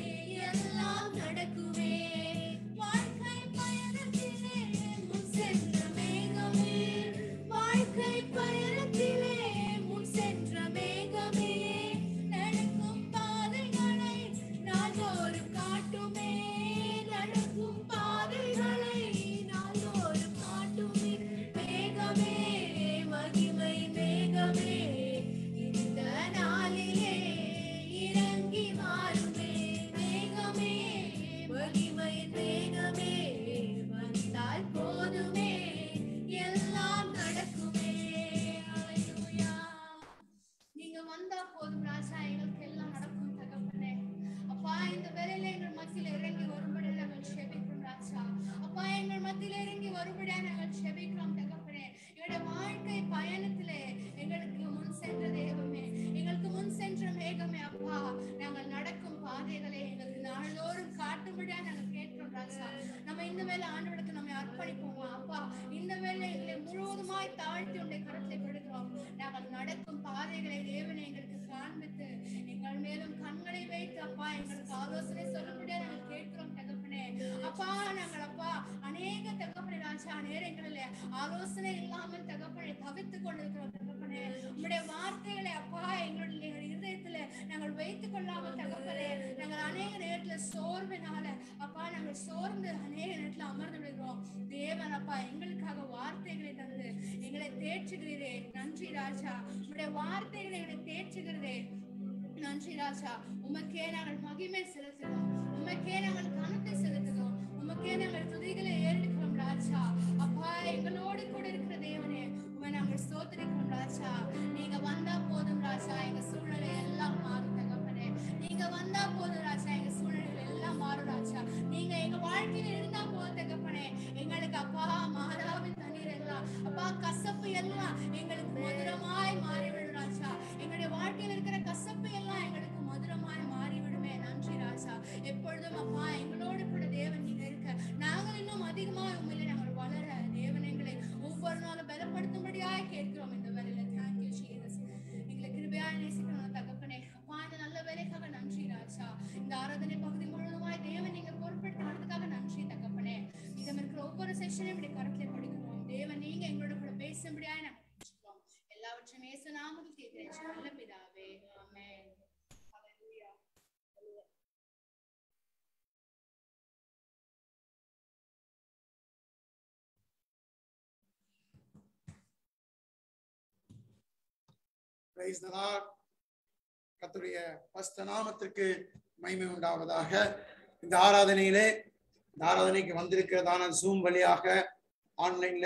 எல்லாம் நடக்குமே வாழ்க்கை பயணத்திலே முன் சென்ற மேகமே வாழ்க்கை பயணத்திலே முன் சென்ற மேகமே நடக்கும் பாதைகளை நாள்தோறும் காட்டுமே நடக்கும் பாதைகளை நாள்தோறும் காட்டுமே மேகமே மகிமை மேகமே இந்த நாளிலே இறங்கி வாருமே மேகமே மகிமை மேகமே வந்தால் போதுமே எல்லாம் நடக்குமே ஹalleluya நீங்க வந்தா போதும் ராஜா எங்களுக்கு எல்லாம் நடக்கும் தகப்பனே அப்பா இந்த வேலையில எங்கள் மத்தியில இறங்கி வரும்படி நாங்கள் செபிக்கிறோம் ராஜா அப்பா எங்கள் மத்தியில இறங்கி வரும்படியா நாங்கள் செபிக்கிறோம் தகப்பனே எங்களுடைய வாழ்க்கை பயணத்திலே எங்களுக்கு முன் சென்ற தெய்வமே எங்களுக்கு முன் சென்ற மேகமே அப்பா நாங்கள் நடக்கும் பாதைகளை எங்களுக்கு நாள்தோறும் காட்டும்படியா நாங்கள் கேட்கிறோம் ராஜா நம்ம இந்த வேலை ஆண்டவருக்கு நம்ம அர்ப்பணிப்போமா அப்பா இந்த வேலை எங்களை முழுவதுமாய் தாழ்த்தி உடைய கரத்தை கொடுக்கிறோம் நாங்கள் நடக்கும் பாதைகளை தேவனை எங்களுக்கு காண்பித்து எங்கள் மேலும் கண்களை வைத்து அப்பா எங்களுக்கு ஆலோசனை சொல்லும்படியா நாங்கள் கேட்கிறோம் தகப்பனே அப்பா நாங்கள் அப்பா அநேக தகப்பனே ராஜா நேரங்களில் ஆலோசனை இல்லாமல் தகப்பனை தவித்துக் கொண்டிருக்கிறோம் தகப்பனே உம்முடைய வார்த்தைகளை அப்பா எங்களுடைய இருதயத்துல நாங்கள் வைத்துக் கொள்ளாமல் தகப்பனே நாங்கள் அநேக நேரத்துல சோர்வினால அப்பா நாங்கள் சோர்ந்து அநேக நேரத்துல அமர்ந்து விடுகிறோம் தேவன் அப்பா எங்களுக்காக வார்த்தைகளை தந்து எங்களை தேற்றுகிறீரே நன்றி ராஜா உம்முடைய வார்த்தைகளை எங்களை தேற்றுகிறதே நன்றி ராஜா உமக்கே நாங்கள் மகிமை செலுத்துகிறோம் உமக்கே நாங்கள் கணத்தை செலுத்துகிறோம் உமக்கே நாங்கள் துதிகளை ஏறெடுக்கிறோம் ராஜா அப்பா எங்களோடு கூட இருக்கிற தேவனே உமை நாங்கள் ஸ்தோத்திரிக்கிறோம் ராஜா நீங்க வந்தா போதும் ராஜா எங்க சூழ்நிலை எல்லாம் மாறும் தகப்பனே நீங்க வந்தா போதும் ராஜா எங்க சூழ்நிலை எல்லாம் மாறும் ராஜா நீங்க எங்க வாழ்க்கையில இருந்தா போதும் தகப்பனே எங்களுக்கு அப்பா மாதாவின் தண்ணீர் எல்லாம் அப்பா கசப்பு எல்லாம் எங்களுக்கு மதுரமாய் மாறிவிடும் ராஜா எங்களுடைய வாழ்க்கையில இருக்கிற கசப்பு எல்லாம் எங்களுக்கு மதுரமாய் மாறிவிடுமே நன்றி ராஜா எப்பொழுதும் அப்பா எங்களோடு கூட தேவன் நீங்க இருக்க நாங்கள் இன்னும் அதிகமாக உண்மையிலே நாங்கள் வளர தேவன் எங்களை ஒவ்வொரு நாளும் பலப்படுத்தும்படியாய் கேட்கிறோம் இந்த வேலையில தேங்க்யூ ஜீசஸ் எங்களை கிருபையாய் நேசிக்கணும் தகப்பனே அப்பா இந்த நல்ல வேலைக்காக நன்றி ராஜா இந்த ஆராதனை பகுதி முழுவதுமாய் தேவன் நீங்க பொறுப்பெடுத்துக்கிறதுக்காக நன்றி தகப்பனே மீதம் இருக்கிற ஒவ்வொரு செஷனையும் இப்படி கருத்துல படிக்கிறோம் தேவன் நீங்க எங்களோட கூட பேசும்படியாய் நாங்கள் ஜெபிக்கிறோம். எல்லாவற்றையும் இயேசு நாமத்தில் தீர்க்கிறேன் நல்ல பிதாவே ஆமென் ஹalleluya பிரைஸ் கர்த்தருடைய பஸ்த நாமத்திற்கு மகிமை உண்டாவதாக இந்த ஆராதனையிலே இந்த ஆராதனைக்கு வந்திருக்கிறதான ஜூம் வழியாக ஆன்லைன்ல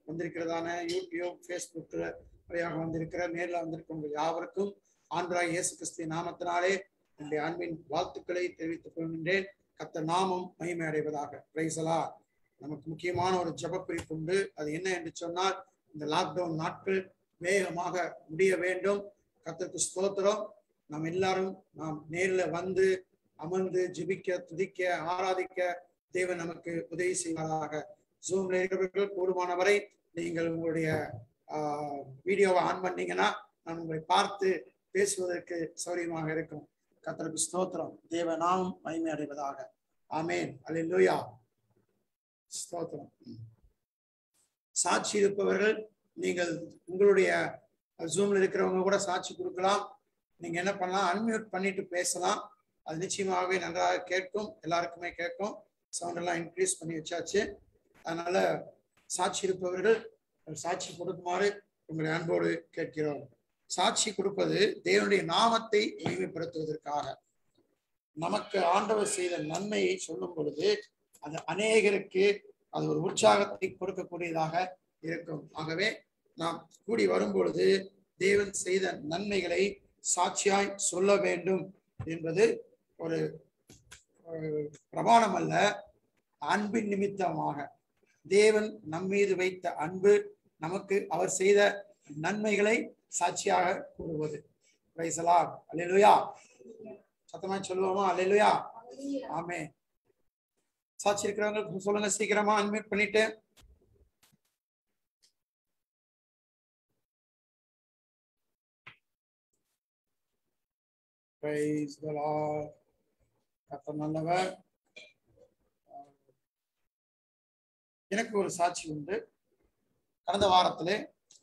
வந்திருக்கிறதான யூடியூப் ஃபேஸ்புக் வழியாக வந்திருக்கிற நேரில் வந்திருக்க உங்கள் யாவருக்கும் ஆண்டராய் இயேசு கிறிஸ்து நாமத்தினாலே என்னுடைய அன்பின் வாழ்த்துக்களை தெரிவித்துக் கொள்கின்றேன் கத்த நாமம் மகிமை அடைவதாக பிரைசலா நமக்கு முக்கியமான ஒரு ஜெப குறிப்பு உண்டு அது என்ன என்று சொன்னால் இந்த லாக்டவுன் நாட்கள் வேகமாக முடிய வேண்டும் கத்தருக்கு ஸ்தோத்திரம் நாம் எல்லாரும் நாம் நேரில் வந்து அமர்ந்து ஜெபிக்க துதிக்க ஆராதிக்க தேவன் நமக்கு உதவி செய்வதாக ஜூம்ல இருக்கிறவர்கள் கூடுமானவரை நீங்கள் உங்களுடைய வீடியோவை ஆன் பண்ணீங்கன்னா நான் உங்களை பார்த்து பேசுவதற்கு சௌரியமாக இருக்கும் கத்தருக்கு ஸ்தோத்திரம் தேவ நாமம் மகிமை அடைவதாக ஆமேன் அல்லேலூயா ஸ்தோத்திரம் சாட்சி இருப்பவர்கள் நீங்கள் உங்களுடைய ஜூம்ல இருக்கிறவங்க கூட சாட்சி கொடுக்கலாம் நீங்க என்ன பண்ணலாம் அன்மியூட் பண்ணிட்டு பேசலாம் அது நிச்சயமாகவே நன்றாக கேட்கும் எல்லாருக்குமே கேட்கும் சவுண்ட் எல்லாம் இன்க்ரீஸ் பண்ணி வச்சாச்சு அதனால சாட்சி இருப்பவர்கள் சாட்சி கொடுக்குமாறு உங்களை அன்போடு கேட்கிறோம் சாட்சி கொடுப்பது தேவனுடைய நாமத்தை எளிமைப்படுத்துவதற்காக நமக்கு ஆண்டவர் செய்த நன்மையை சொல்லும் பொழுது அது அநேகருக்கு அது ஒரு உற்சாகத்தை கொடுக்கக்கூடியதாக இருக்கும் ஆகவே நாம் கூடி வரும் பொழுது தேவன் செய்த நன்மைகளை சாட்சியாய் சொல்ல வேண்டும் என்பது ஒரு பிரமாணம் அல்ல அன்பின் நிமித்தமாக தேவன் நம் மீது வைத்த அன்பு நமக்கு அவர் செய்த நன்மைகளை சாட்சியாக கூறுவது பிரைசலா அல்லேலுயா சத்தமா சொல்லுவோமா அல்லேலுயா ஆமே சாட்சி இருக்கிறவங்க சொல்லுங்க சீக்கிரமா அன்மியூட் பண்ணிட்டு Praise the Lord. கர்த்தர் நல்லவர் எனக்கு ஒரு சாட்சி உண்டு கடந்த வாரத்திலே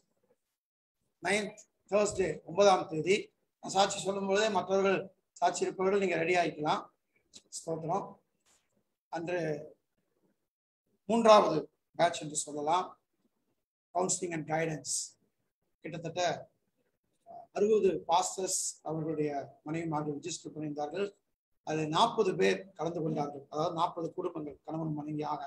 நைன்த் தேர்ஸ்டே ஒன்பதாம் தேதி நான் சாட்சி சொல்லும் பொழுதே மற்றவர்கள் சாட்சி இருப்பவர்கள் நீங்க ரெடி ஆகிக்கலாம் ஸ்தோத்திரம் அன்று மூன்றாவது பேட்ச் என்று சொல்லலாம் கவுன்சிலிங் அண்ட் கைடன்ஸ் கிட்டத்தட்ட அறுபது பாஸ்டர்ஸ் அவர்களுடைய மனைவிமார்கள் ரிஜிஸ்டர் பண்ணியிருந்தார்கள் அதில் நாற்பது பேர் கலந்து கொண்டார்கள் அதாவது நாற்பது குடும்பங்கள் கணவன் மனைவியாக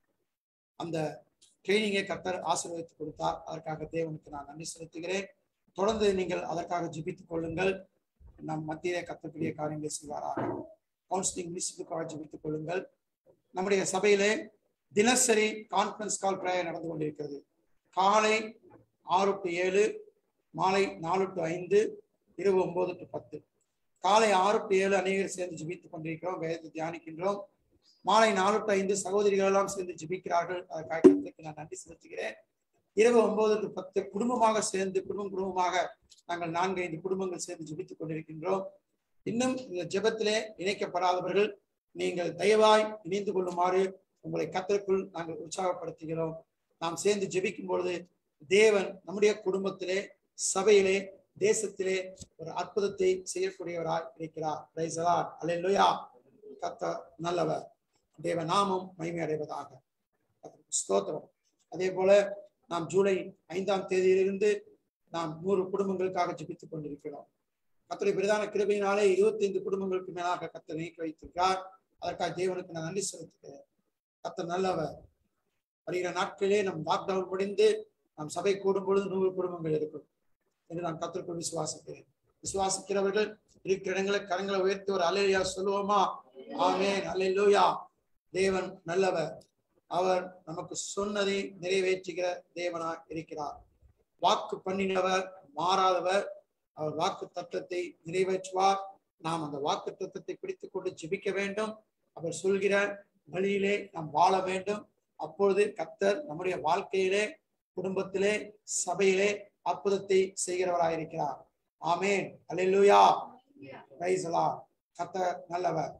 அந்த ட்ரைனிங்கை கர்த்தர் ஆசீர்வதித்து கொடுத்தார் அதற்காக தேவனுக்கு நான் நன்றி செலுத்துகிறேன் தொடர்ந்து நீங்கள் அதற்காக ஜெபித்துக் கொள்ளுங்கள் நம் மத்தியிலே கத்தக்கூடிய காரியங்களை செய்வாராக கவுன்சிலிங் மினிஸ்டருக்காக ஜெபித்துக் கொள்ளுங்கள் நம்முடைய சபையிலே தினசரி கான்ஃபரன்ஸ் கால் பிரேயர் நடந்து கொண்டிருக்கிறது காலை ஆறு டு ஏழு மாலை நாலு டு ஐந்து இரவு ஒன்பது டு பத்து காலை ஆறு டு ஏழு அநேகர் சேர்ந்து ஜிபித்துக் கொண்டிருக்கிறோம் வேதத்தை தியானிக்கின்றோம் மாலை நாலு டு ஐந்து சகோதரிகள் எல்லாம் சேர்ந்து ஜிபிக்கிறார்கள் அதற்காக கர்த்தருக்கு நான் நன்றி செலுத்துகிறேன் இரவு ஒன்பது டு பத்து குடும்பமாக சேர்ந்து குடும்பம் குடும்பமாக நாங்கள் நான்கு ஐந்து குடும்பங்கள் சேர்ந்து ஜிபித்துக் கொண்டிருக்கின்றோம் இன்னும் இந்த ஜெபத்திலே இணைக்கப்படாதவர்கள் நீங்கள் தயவாய் இணைந்து கொள்ளுமாறு உங்களை கத்தருக்குள் நாங்கள் உற்சாகப்படுத்துகிறோம் நாம் சேர்ந்து ஜெபிக்கும் பொழுது தேவன் நம்முடைய குடும்பத்திலே சபையிலே தேசத்திலே ஒரு அற்புதத்தை செய்யக்கூடியவராய் இருக்கிறார் பிரைசலார் அல்லேலூயா கத்த நல்லவர் தேவ நாமம் மகிமை அடைவதாக ஸ்தோத்திரம் அதே போல நாம் ஜூலை ஐந்தாம் தேதியிலிருந்து நாம் நூறு குடும்பங்களுக்காக ஜெபித்துக் கொண்டிருக்கிறோம் கத்தரை பிரதான கிருபையினாலே இருபத்தி ஐந்து குடும்பங்களுக்கு மேலாக கத்தர் நீக்கி வைத்திருக்கிறார் அதற்காக தேவனுக்கு நான் நன்றி செலுத்துகிறேன் கத்தர் நல்லவர் வருகிற நாட்களிலே நம் லாக்டவுன் முடிந்து நாம் சபை கூடும் பொழுது நூறு குடும்பங்கள் இருக்கும் என்று நான் கத்திற்குள் விசுவாசிக்கிறேன் விசுவாசிக்கிறவர்கள் இருக்கிற இடங்களை கரங்களை உயர்த்தி ஒரு அலையா சொல்லுவோமா ஆமேன் அலையிலூயா தேவன் நல்லவர் அவர் நமக்கு சொன்னதை நிறைவேற்றுகிற தேவனா இருக்கிறார் வாக்கு பண்ணினவர் மாறாதவர் அவர் வாக்கு தத்துவத்தை நிறைவேற்றுவார் நாம் அந்த வாக்கு தத்துவத்தை பிடித்துக் கொண்டு ஜெபிக்க வேண்டும் அவர் சொல்கிற வழியிலே நாம் வாழ வேண்டும் அப்பொழுது கத்தர் நம்முடைய வாழ்க்கையிலே குடும்பத்திலே சபையிலே அற்புதத்தை செய்கிறவராயிருக்கிறார் ஆமேன் அல்லேலூயா பிரைசலா கத்தர் நல்லவர்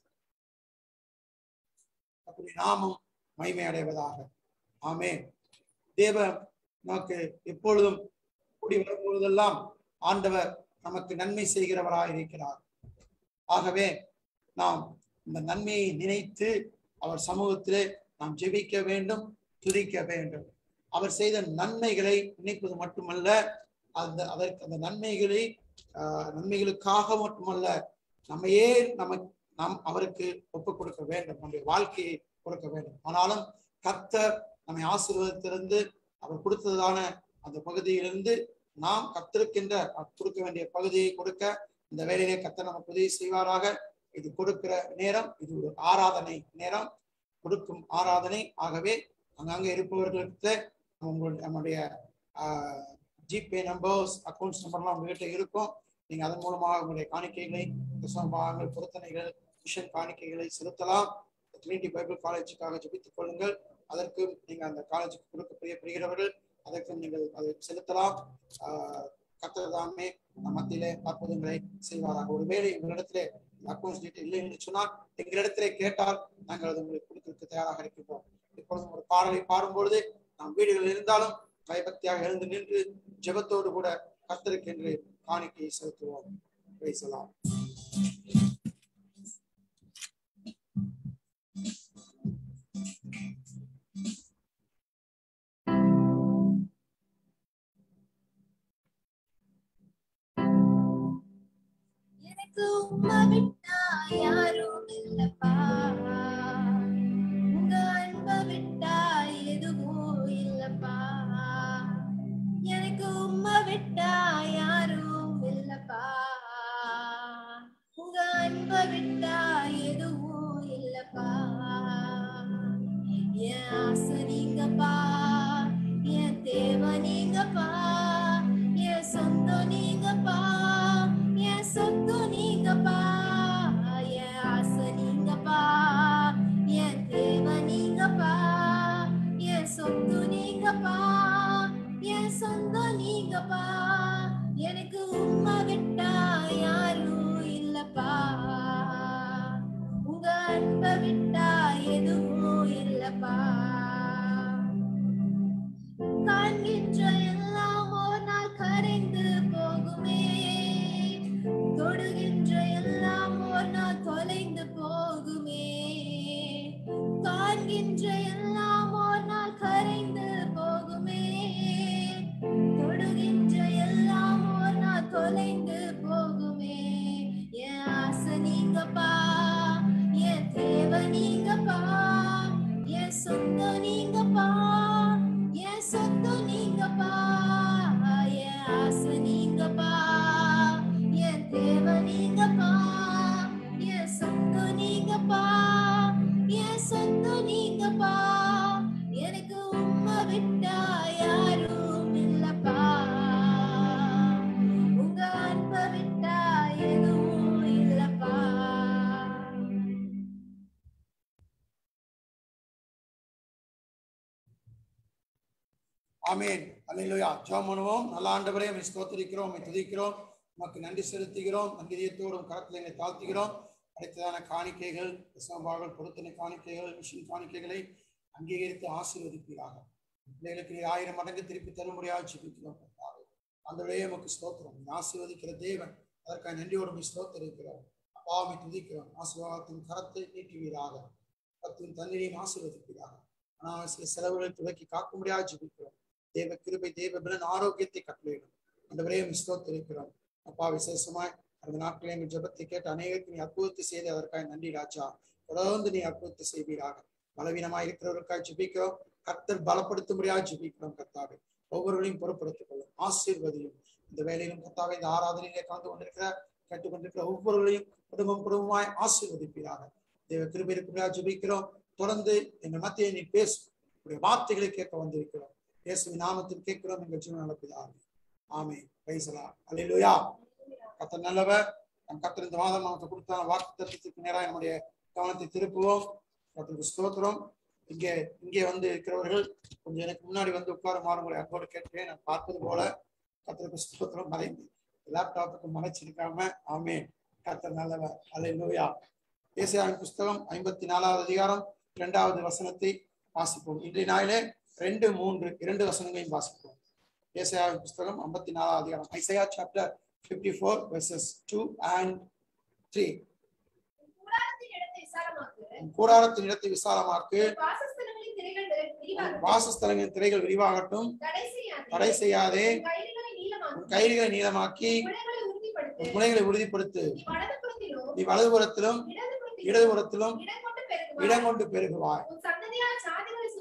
அப்படி நாமும் மகிமை அடைவதாக ஆமேன் தேவ நமக்கு எப்பொழுதும் கூடி வரும்பொழுதெல்லாம் ஆண்டவர் நமக்கு நன்மை செய்கிறவராய் இருக்கிறார் ஆகவே நாம் இந்த நன்மையை நினைத்து அவர் சமூகத்திலே நாம் ஜெபிக்க வேண்டும் துதிக்க வேண்டும் அவர் செய்த நன்மைகளை நினைப்பது மட்டுமல்ல அந்த அதற்கு அந்த நன்மைகளை ஆஹ் நன்மைகளுக்காக மட்டுமல்ல நம்மையே நம்ம நாம் அவருக்கு ஒப்பு கொடுக்க வேண்டும் நம்முடைய வாழ்க்கையை கொடுக்க வேண்டும் ஆனாலும் கர்த்தர் நம்மை ஆசீர்வாதத்திலிருந்து அவர் கொடுத்ததான அந்த பகுதியிலிருந்து நாம் கத்திருக்கின்ற கொடுக்க வேண்டிய பகுதியை கொடுக்க இந்த வேலையிலே கத்தர் நமக்கு உதவி செய்வாராக இது கொடுக்கிற நேரம் இது ஒரு ஆராதனை நேரம் கொடுக்கும் ஆராதனை ஆகவே அங்கங்க இருப்பவர்களுக்கு உங்களுடைய நம்முடைய ஜிபே நம்பர்ஸ் அக்கௌண்ட்ஸ் நம்பர்லாம் உங்ககிட்ட இருக்கும் நீங்க அதன் மூலமாக உங்களுடைய காணிக்கைகளை தசமபாகங்கள் பொருத்தனைகள் மிஷன் காணிக்கைகளை செலுத்தலாம் ட்ரினிட்டி பைபிள் காலேஜுக்காக ஜெபித்துக் கொள்ளுங்கள் அதற்கு நீங்க அந்த காலேஜுக்கு கொடுக்க பிரியப்படுகிறவர்கள் அதற்கும் நீங்கள் அதை செலுத்தலாம் ஆஹ் கர்த்தர் தாமே நம் மத்தியிலே அற்புதங்களை செய்வாராக ஒருவேளை உங்களிடத்திலே அக்கௌண்ட்ஸ் டீட்டெயில் இல்லை என்று சொன்னால் எங்களிடத்திலே கேட்டால் நாங்கள் அது உங்களுக்கு கொடுக்கிறதுக்கு தயாராக இருக்கின்றோம் இப்பொழுது ஒரு பாடலை பாடும்பொழுது நாம் வீடுகளில் இருந்தாலும் பயபக்தியாக எழுந்து நின்று ஜெபத்தோடு கூட கர்த்தருக்கு என்று காணிக்கையை செலுத்துவோம் பேசலாம் எனக்கு உம்மை விட்டா யாரும் இல்லப்பா உங்க அன்பை விட்டா எதுவும் இல்லப்பா எனக்கு உம்மை விட்டா யாரும் இல்லப்பா உங்க அன்பை விட்டா எதுவும் இல்லப்பா என் ஆசை நீங்கப்பா என் தேவை நீங்கப்பா என் சொந்தம் நீங்கப்பா என் சொத்து நீங்கப்பா என் ஆசை நீங்கப்பா என் தேவை நீங்கப்பா என் சொத்து நீங்கப்பா என் சொந்தம் நீங்கப்பா எனக்கு உம்மை விட்டா யாரும் இல்லப்பா உங்க அன்பை விட்டா எதுவும் இல்லப்பா காண்கின்ற எல்லாம் ஒரு நாள் கரைந்து போகுமே தொடுகின்ற எல்லாம் ஒரு நாள் தொலைந்து போகுமே காண்கின்ற எல்லாம் ஒரு நாள் கரைந்து போகுமே தொடுகின்ற எல்லாம் ஒரு நாள் தொலைந்து போகுமே என் ஆசை நீங்கப்பா என் தேவை நீங்கப்பா என் சொந்தம் நீங்கப்பா என் சொந்தம் நீங்கப்பா என் ஆசை நீங்கப்பா என் தேவை நீங்கப்பா என் சொந்தம் நீங்கப்பா என் சொந்தம் நீங்கப்பா எனக்கு உம்மை விட்டா யாரும் இல்லப்பா உங்க அன்பை விட்டா எதுவும் இல்லப்பா ஆமீன் அல்லேலூயா ஜெபம் பண்ணுவோம் நல்ல ஆண்டவரே உம்மை ஸ்தோத்திரிக்கிறோம் உம்மை துதிக்கிறோம் உமக்கு நன்றி செலுத்துகிறோம் நன்றியத்தோடும் கரத்தில் எங்களை தாழ்த்துகிறோம் அடுத்ததான காணிக்கைகள் தசமபாகங்கள் பொருத்தனை காணிக்கைகள் மிஷின் காணிக்கைகளை அங்கீகரித்து ஆசீர்வதிப்பீராக பிள்ளைகளுக்கு நீர் ஆயிரம் மடங்கு திருப்பி தரும்படியாக ஜெபிக்கிறோம் கர்த்தாவே. ஆண்டவரே உமக்கு ஸ்தோத்திரம் நீ ஆசீர்வதிக்கிற தேவன் அதற்காக நன்றியோடு உம்மை ஸ்தோத்திரிக்கிறோம் அப்பாவை துதிக்கிறோம் ஆசீர்வாதத்தின் கரத்தை நீட்டுவீராக கத்தின் தண்ணீரையும் ஆசீர்வதிப்பீராக அனாவசிய செலவுகளை துவக்கி காக்கும்படியாக ஜெபிக்கிறோம் தேவ கிருபை தேவ பலன் ஆரோக்கியத்தை கட்டளையிடும் அந்தவரே ஸ்தோத்திரிக்கிறோம் அப்பா விசேஷமாய் அந்த நாட்களே எங்கள் ஜெபத்தை கேட்டு அநேகருக்கு நீ அற்புதத்தை செய்து அதற்காக நன்றி ராஜா தொடர்ந்து நீ அற்புதத்தை செய்வீராக பலவீனமாய் இருக்கிறவருக்காக ஜெபிக்கிறோம் கர்த்தர் பலப்படுத்தும்படியாக ஜெபிக்கிறோம் கர்த்தாவை ஒவ்வொருவரையும் பொறுப்படுத்திக் கொள்ளும் ஆசீர்வதியும் இந்த வேலையிலும் கர்த்தாவை இந்த ஆராதனையிலே கலந்து கொண்டிருக்கிற கேட்டுக்கொண்டிருக்கிற ஒவ்வொருவரையும் குடும்பம் குடும்பமாய் ஆசீர்வதிப்பீராக தேவ கிருபை இருக்கும்படியாக ஜெபிக்கிறோம் தொடர்ந்து எங்கள் மத்தியை நீ பேசும் உடைய வார்த்தைகளை கேட்க வந்திருக்கிறோம் இயேசுவின் நாமத்தில் கேட்கிறோம் எங்கள் ஜீவன் நடப்பதாக ஆமே பைசலா அல்லேலூயா கத்தர் நல்லவர் நம் கத்தர் இந்த மாதம் நமக்கு கொடுத்த வாக்கு தத்துவத்துக்கு நேராக நம்முடைய கவனத்தை திருப்புவோம் கத்தருக்கு ஸ்தோத்திரம் இங்கே இங்கே வந்து இருக்கிறவர்கள் கொஞ்சம் எனக்கு முன்னாடி வந்து உட்காருமாறு உங்களை அன்போடு கேட்கிறேன் நான் பார்ப்பது போல கத்தருக்கு ஸ்தோத்திரம் மறைந்து லேப்டாப்புக்கு மறைச்சிருக்காம ஆமே கத்தர் நல்லவர் அல்லேலூயா ஏசியாவின் புஸ்தகம் ஐம்பத்தி நாலாவது அதிகாரம் இரண்டாவது வசனத்தை வாசிப்போம் இன்றைய நாளிலே ரெண்டு மூன்று இரண்டு வசனங்களையும் வாசிப்போம் ஏசாயாவின் புஸ்தகம் ஐம்பத்தி நாலாவது அதிகாரம் Isaiah chapter fifty four verses two and three கூடாரத்தின் இடத்தை விசாலமாக்கு கூடாரத்தின் இடத்தை விசாலமாக்கு வாசஸ்தலங்களின் திரைகள் விரிவாகட்டும். வாசஸ்தலங்களின் திரைகள் விரிவாகட்டும் தடை செய்யாதே. தடை செய்யாதே உன் கயிறுகளை நீளமாக்கு. உன் கைகளை நீளமாக்கி முனைகளை உறுதிப்படுத்து. உன் முனைகளை உறுதிப்படுத்து நீ வலதுபுறத்திலும் நீ வலதுபுறத்திலும் இடதுபுறத்திலும் இடதுபுறத்திலும் இடம் கொண்டு பெருகுவாய். இடம் கொண்டு பெருகுவாய் உன் சந்ததியார் ஜாதிகளை சுதந்தரித்துக்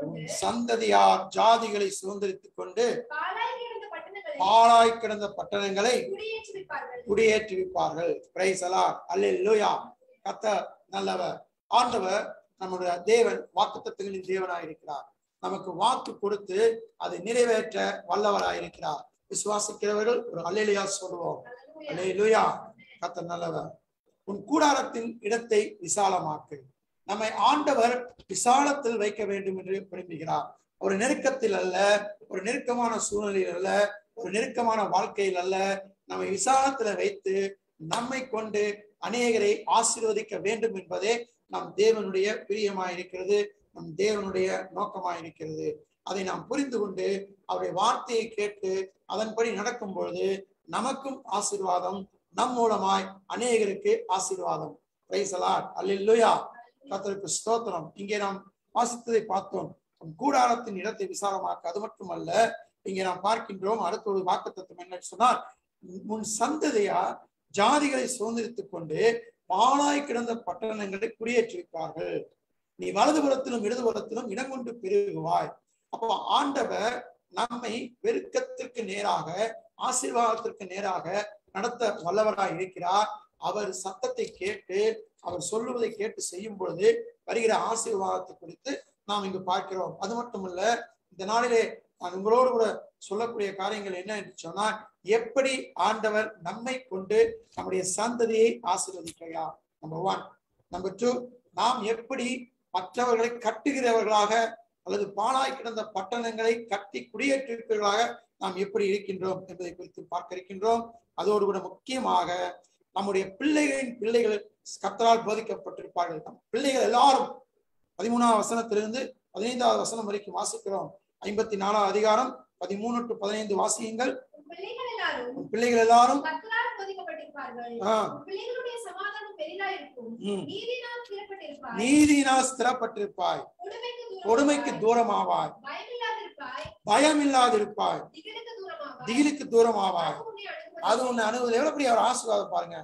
கொண்டு சந்ததியார் ஜாதிகளை சுதந்திரித்துக் கொண்டு பாலாய் கிடந்த பட்டணங்களை பாழாய் கிடந்த பட்டணங்களை குடியேற்றுவிப்பார்கள் குடியேற்றுவிப்பார்கள் பிரைஸ் அலாட் அல்லேலூயா கத்த நல்லவர் ஆண்டவர் நம்முடைய தேவன் வாக்குத்தத்தங்களின் தேவனாயிருக்கிறார் நமக்கு வாக்கு கொடுத்து அதை நிறைவேற்ற வல்லவராயிருக்கிறார் விசுவாசிக்கிறவர்கள் ஒரு அல்லேலியா சொல்லுவோம் அல்லேலூயா கத்த நல்லவர் உன் கூடாரத்தின் இடத்தை விசாலமாக்கு நம்மை ஆண்டவர் விசாலத்தில் வைக்க வேண்டும் என்று விரும்புகிறார் ஒரு நெருக்கத்தில் அல்ல ஒரு நெருக்கமான சூழ்நிலையில் அல்ல ஒரு நெருக்கமான வாழ்க்கையில் அல்ல நம்மை விசாலத்துல வைத்து நம்மை கொண்டு அநேகரை ஆசீர்வதிக்க வேண்டும் என்பதே நம் தேவனுடைய பிரியமாயிருக்கிறது நம் தேவனுடைய நோக்கமாயிருக்கிறது அதை நாம் புரிந்து கொண்டு அவருடைய வார்த்தையை கேட்டு அதன்படி நடக்கும் பொழுது நமக்கும் ஆசீர்வாதம் நம் மூலமாய் அநேகருக்கு ஆசீர்வாதம் பிரைசலாட் அல்லேலூயா கர்த்தருக்கு ஸ்தோத்திரம் இங்கே நாம் வாசித்ததை பார்த்தோம் உன் கூடாரத்தின் இடத்தை விசாலமாக்க அது மட்டுமல்ல இங்கே நாம் பார்க்கின்றோம் அடுத்த ஒரு வாக்குத்தத்தம் என்ன சொன்னால் உன் சந்ததியா ஜாதிகளை சுதந்திரித்துக் கொண்டு பாழாய் கிடந்த பட்டணங்களை குடியேற்றிருப்பார்கள் நீ வலதுபுறத்திலும் இடதுபுறத்திலும் இடம் கொண்டு பெருகுவாய் அப்போ ஆண்டவர் நம்மை பெருக்கத்திற்கு நேராக ஆசீர்வாதத்திற்கு நேராக நடத்த வல்லவராய் இருக்கிறார் அவர் சத்தத்தை கேட்டு அவர் சொல்லுவதை கேட்டு செய்யும் பொழுது வருகிற ஆசீர்வாதத்தை குறித்து நாம் இங்கு பார்க்கிறோம் அது மட்டுமல்ல இந்த நாளிலே நான் உங்களோடு கூட சொல்லக்கூடிய காரியங்கள் என்ன என்று சொன்னால் எப்படி ஆண்டவர் நம்மை கொண்டு நம்முடைய சந்ததியை ஆசீர்வதிக்கிறார் நம்பர் ஒன் நம்பர் டூ நாம் எப்படி மற்றவர்களை கட்டுகிறவர்களாக அல்லது பாழாய் கிடந்த பட்டணங்களை கட்டி குடியேற்றிருப்பவர்களாக நாம் எப்படி இருக்கின்றோம் என்பதை குறித்து பார்க்க இருக்கின்றோம் அதோடு கூட முக்கியமாக நம்முடைய பிள்ளைகளின் பிள்ளைகள் கத்தரால் போதிக்கப்பட்டிருப்பார்கள் நம் பிள்ளைகள் எல்லாரும் பதிமூணாவது வசனத்திலிருந்து பதினைந்தாவது வசனம் வரைக்கும் வாசிக்கிறோம் ஐம்பத்தி நாலாவது அதிகாரம் பதிமூணு டு பதினைந்து வாசியுங்கள் உன் பிள்ளைகள் எல்லாரும் உன் பிள்ளைகள் எல்லாரும் கர்த்தரால் போதிக்கப்பட்டிருப்பார்கள் ஆஹ் உன் பிள்ளைகளுடைய சமாதானம் பெரிதா இருக்கும் உம், நீதினால் ஸ்திரப்பட்டிருப்பாய் நீதியினால் ஸ்திரப்பட்டிருப்பாய் கொடுமைக்கு தூரமாவாய். கொடுமைக்கு தூரமாவாய் பயமில்லாதிருப்பாய் பயம் இல்லாதிருப்பாய் திகிலுக்கு தூரமாவாய் திகிலுக்கு தூரமாவாய் அது உன்னை அணுகுவதில்லை. அது ஒண்ணு அனுபவம் எவ்வளவு பெரிய ஒரு ஆசீர்வாதம் பாருங்க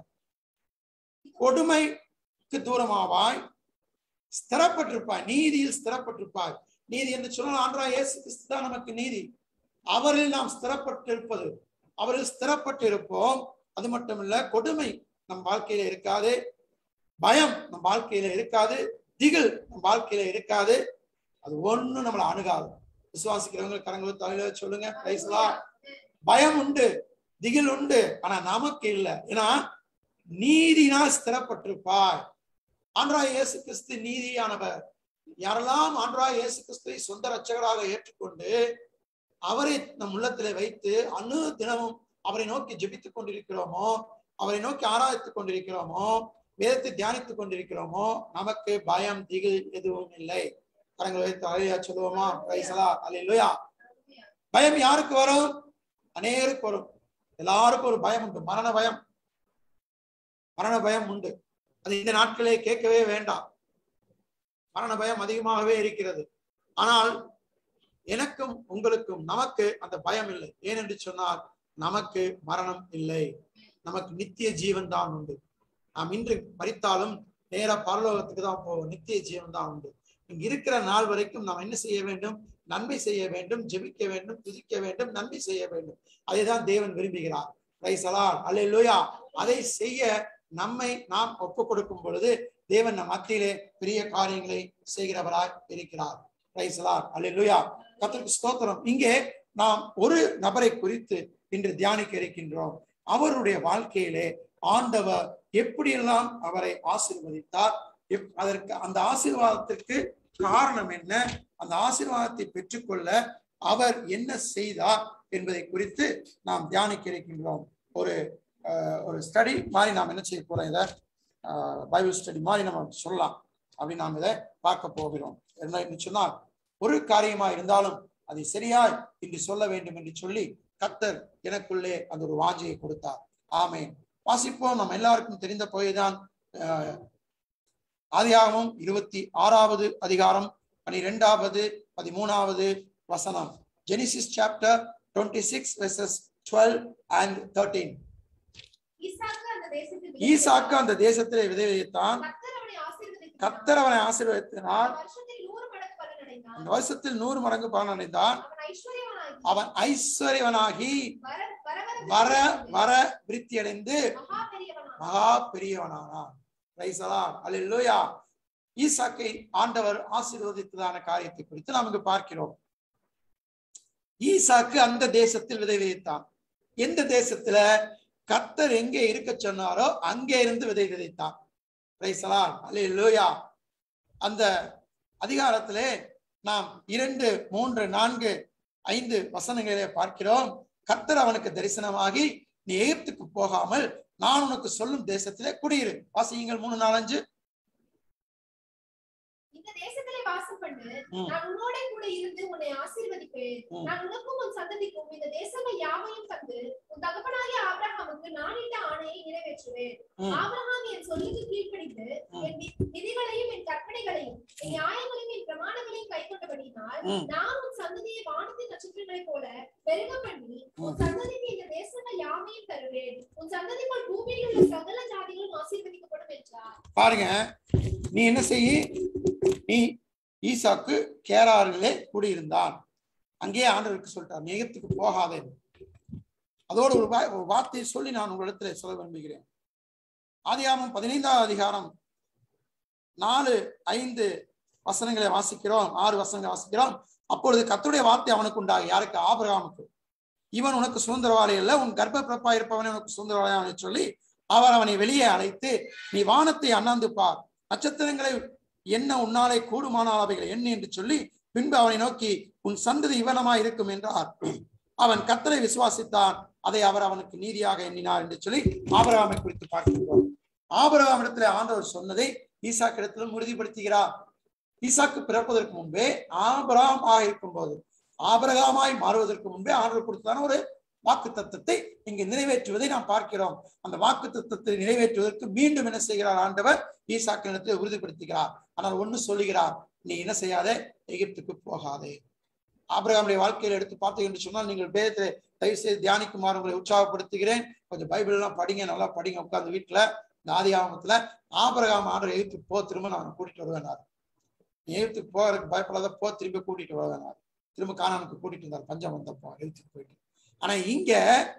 கொடுமைக்கு தூரமாவாய் ஸ்திரப்பட்டிருப்பாய் நீதியில் ஸ்திரப்பட்டிருப்பாய் நீதி என்று சொன்னால் ஆண்டா இயேசு கிறிஸ்து தான் நமக்கு நீதி அவரில் நாம் ஸ்திரப்பட்டிருப்பது அவரில் ஸ்திரப்பட்டு இருப்போம் அது மட்டுமல்ல கொடுமை நம் வாழ்க்கையில இருக்காது பயம் நம் வாழ்க்கையில இருக்காது திகில் நம் வாழ்க்கையில இருக்காது அது ஒண்ணும் நம்மளை அணுகாது விசுவாசிக்கிறவங்க கரங்களை தலையில சொல்லுங்க Praise the Lord. பயம் உண்டு திகில் உண்டு ஆனா நமக்கு இல்லை ஏன்னா நீதினால் ஸ்திரப்பட்டிருப்பாய் ஆண்ட்ராய் இயேசு கிறிஸ்து நீதியானவர் யாரெல்லாம் ஆண்ட்ராய் இயேசு கிறிஸ்துவை சொந்த ரட்சகராக ஏற்றுக்கொண்டு அவரை நம் உள்ளத்திலே வைத்து அணு தினமும் அவரை நோக்கி ஜெபித்துக் கொண்டிருக்கிறோமோ அவரை நோக்கி ஆராய்த்துக் கொண்டிருக்கிறோமோ வேதத்தை தியானித்துக் கொண்டிருக்கிறோமோ நமக்கு பயம் திகில் எதுவும் இல்லை கரங்களை வைத்து அலையா சொல்லுவோமா ரைசலா அல்லா பயம் யாருக்கு வரும் அநேகருக்கு வரும் எல்லாருக்கும் ஒரு பயம் உண்டு மரண பயம் மரண பயம் உண்டு அது இந்த நாட்களே கேட்கவே வேண்டாம் மரண பயம் அதிகமாகவே இருக்கிறது ஆனால் எனக்கும் உங்களுக்கும் நமக்கு அந்த பயம் இல்லை ஏனென்று சொன்னால் நமக்கு மரணம் இல்லை நமக்கு நித்திய ஜீவன் தான் உண்டு நாம் இன்று மறித்தாலும் நேரா பரலோகத்துக்கு தான் போவோம் நித்திய ஜீவன் தான் உண்டு இங்க இருக்கிற நாள் வரைக்கும் நாம் என்ன செய்ய வேண்டும் நன்மை செய்ய வேண்டும் ஜெபிக்க வேண்டும் துதிக்க வேண்டும் நன்மை செய்ய வேண்டும் அதைதான் தேவன் விரும்புகிறார் ரைசலால் அல்லேலூயா அதை செய்ய நம்மை நாம் ஒப்பு கொடுக்கும் பொழுது தேவன் நம் மத்தியிலே பெரிய காரியங்களை செய்கிறவராய் இருக்கிறார் ரைசலால் அல்லேலூயா கர்த்தருக்கு ஸ்தோத்திரம் இங்கே நாம் ஒரு நபரை குறித்து இன்று தியானிக்க இருக்கின்றோம் அவருடைய வாழ்க்கையிலே ஆண்டவர் எப்படியெல்லாம் அவரை ஆசீர்வதித்தார் எப்- அதற்கு அந்த ஆசீர்வாதத்திற்கு காரணம் என்ன அந்த ஆசீர்வாதத்தை பெற்றுக்கொள்ள அவர் என்ன செய்தார் என்பதை குறித்து நாம் தியானிக்க இருக்கின்றோம் ஒரு அஹ், ஒரு ஸ்டடி மாதிரி நாம் என்ன செய்ய போறோம் இதை பைபிள் ஸ்டடி மாதிரி நம்ம சொல்லலாம் அப்படின்னு நாம் இதை பார்க்க போகிறோம் என்ன என்று சொன்னால் ஒரு காரியமா இருந்தாலும் அதை சரியாய் இன்று சொல்ல வேண்டும் என்று சொல்லி கர்த்தர் எனக்குள்ளே அந்த ஒரு வாஞ்சையை கொடுத்தார் ஆமென் வாசிப்போம் நம்ம எல்லாருக்கும் தெரிந்த பகுதிதான் அஹ், ஆதியாகமம் இருபத்தி ஆறாவது அதிகாரம் பனிரெண்டாவது பதிமூணாவது வசனம் Genesis chapter twenty six verses twelve and thirteen ஈசாக்கு அந்த தேசத்தில் ஈசாக்கு அந்த தேசத்திலே விதை விதைத்தான் கர்த்தர் அவனை ஆசீர்வதித்தார். கர்த்தர் அவனை ஆசீர்வதித்தினால் வருஷத்தில் நூறு மடங்கு பலனடைந்தான். அடைந்தான் அந்த வருஷத்தில் நூறு மடங்கு பலன் அடைந்தான் அவன் ஐஸ்வர்யவனாகி அவன் ஐஸ்வர்யவனாகி வர வர வர வர விருத்தி அடைந்து மகா பெரியவனானான் மகா பெரியவனானான் பிரைசலான் அல்லேலூயா ஈசாக்கை ஆண்டவர் ஆசீர்வதித்ததான காரியத்தை குறித்து நாம் இங்கு பார்க்கிறோம் ஈசாக்கு அந்த தேசத்தில் விதை விதைத்தான் எந்த தேசத்துல கர்த்தர் எங்கே இருக்க சொன்னாரோ அங்கே இருந்து விதை விதைத்தான் பிரைசலான் அல்லேலூயா அந்த அதிகாரத்திலே நாம் இரண்டு மூன்று நான்கு ஐந்து வசனங்களிலே பார்க்கிறோம் கர்த்தர் அவனுக்கு தரிசனமாகி நீ எகிப்துக்கு போகாமல் நான் உனக்கு சொல்லும் தேசத்திலே குடியிரு வாசியுங்கள் மூணு நாலஞ்சு இந்த தேசத்திலே வாசம் பண்ணு ம். நான் உன்னோட கூட இருந்து உன்னை ஆசீர்வதிப்பேன் ம். நான் உனக்கும் உன் சந்ததிக்கும் இந்த தேசங்கள் யாவையும் தந்து உன் தகப்பனாகிய ஆபிரகாமுக்கு நான் இட்ட ஆணையை நிறைவேற்றுவேன் ம். ஆபிரகாம் என் சொல்லுக்கு கீழ்ப்படிந்து ம். என் வி- விதிகளையும் என் கற்பனைகளையும் என் நியாயங்களையும் என் பிரமாணங்களையும் கைக்கொண்டபடியினால் ம். நான் உன் சந்ததியை வானத்தின் நட்சத்திரங்களைப் போல பெருக பண்ணி உன் ம். சந்ததிக்கு இந்த தேசங்கள் யாவையும் தருவேன் உன் சந்ததிக்குள் பூமியில் உள்ள சகல ஜாதிகளும் ஆசீர்வதிக்கப்படும் என்றார் பாருங்க நீ என்ன செய்ய நீ ஈசாக்கு கேராரிலே குடியிருந்தான் அங்கேயே ஆண்டவருக்கு சொல்லிட்டார் நீ எகிப்துக்கு போகாதே அதோடு ஒரு வா- ஒரு வார்த்தையை சொல்லி நான் உங்களிடத்துல சொல்ல விரும்புகிறேன் ஆதியாமம் பதினைந்தாவது அதிகாரம் நாலு ஐந்து வசனங்களை வாசிக்கிறோம் ஆறு வசனங்களை வாசிக்கிறோம் அப்பொழுது கர்த்தருடைய வார்த்தை அவனுக்கு உண்டாகி யாருக்கு ஆபிரகாமுக்கு இவன் உனக்கு சுதந்திரவாளி அல்ல உன் கர்ப்ப பிறப்பா இருப்பவனே உனக்கு சுதந்திரவாளி சொல்லி அவர் அவனை வெளியே அழைத்து நீ வானத்தை அண்ணாந்து பார் நட்சத்திரங்களை என்ன உன்னாலே கூடுமானால் அவைகளை என்ன என்று சொல்லி பின்பு அவனை நோக்கி உன் சந்ததி இவனமா இருக்கும் என்றார் அவன் கத்தரை விசுவாசித்தான் அதை அவர் அவனுக்கு நீதியாக எண்ணினார் என்று சொல்லி ஆபிரகாமை குறித்து பார்க்கின்றோம் ஆபிரகாமிடத்திலே ஆண்டவர் சொன்னதை ஈசாக்கிடத்திலும் உறுதிப்படுத்துகிறார் ஈசாக்கு பிறப்பதற்கு முன்பே ஆபிரகாம் ஆக இருக்கும் போது ஆபிரகாமாய் மாறுவதற்கு முன்பே ஆண்டவர் கொடுத்ததான ஒரு வாக்கு தத்தத்தை இங்கு நிறைவேற்றுவதை நாம் பார்க்கிறோம் அந்த வாக்கு தத்தத்தை நிறைவேற்றுவதற்கு மீண்டும் என்ன செய்கிறார் ஆண்டவர் ஈசாக்கினத்தை உறுதிப்படுத்துகிறார் ஆனால் ஒண்ணு சொல்லுகிறார் நீ என்ன செய்யாதே எகிப்துக்கு போகாதே ஆபிரகாமுடைய வாழ்க்கையில எடுத்து பார்த்தீங்க என்று சொன்னால் நீங்கள் பேதத்தை தயவு செய்து தியானிக்குமாறு உங்களை உற்சாகப்படுத்துகிறேன் கொஞ்சம் பைபிள் எல்லாம் படிங்க நல்லா படிங்க உட்கார்ந்து வீட்டுல இந்த ஆதி ஆகமத்துல ஆபிரகாம் ஆண்டவர் எகிப்துக்கு போ திரும்ப நான் கூட்டிட்டு வருவேனார் நீ எகிப்துக்கு போகிறதுக்கு பயப்படாத போ திரும்ப கூட்டிட்டு வருவேனார் திரும்ப கானானுக்கு கூட்டிட்டு வந்தார் பஞ்சம் வந்தப்போ எகிப்துக்கு போயிட்டு ஆனா இங்க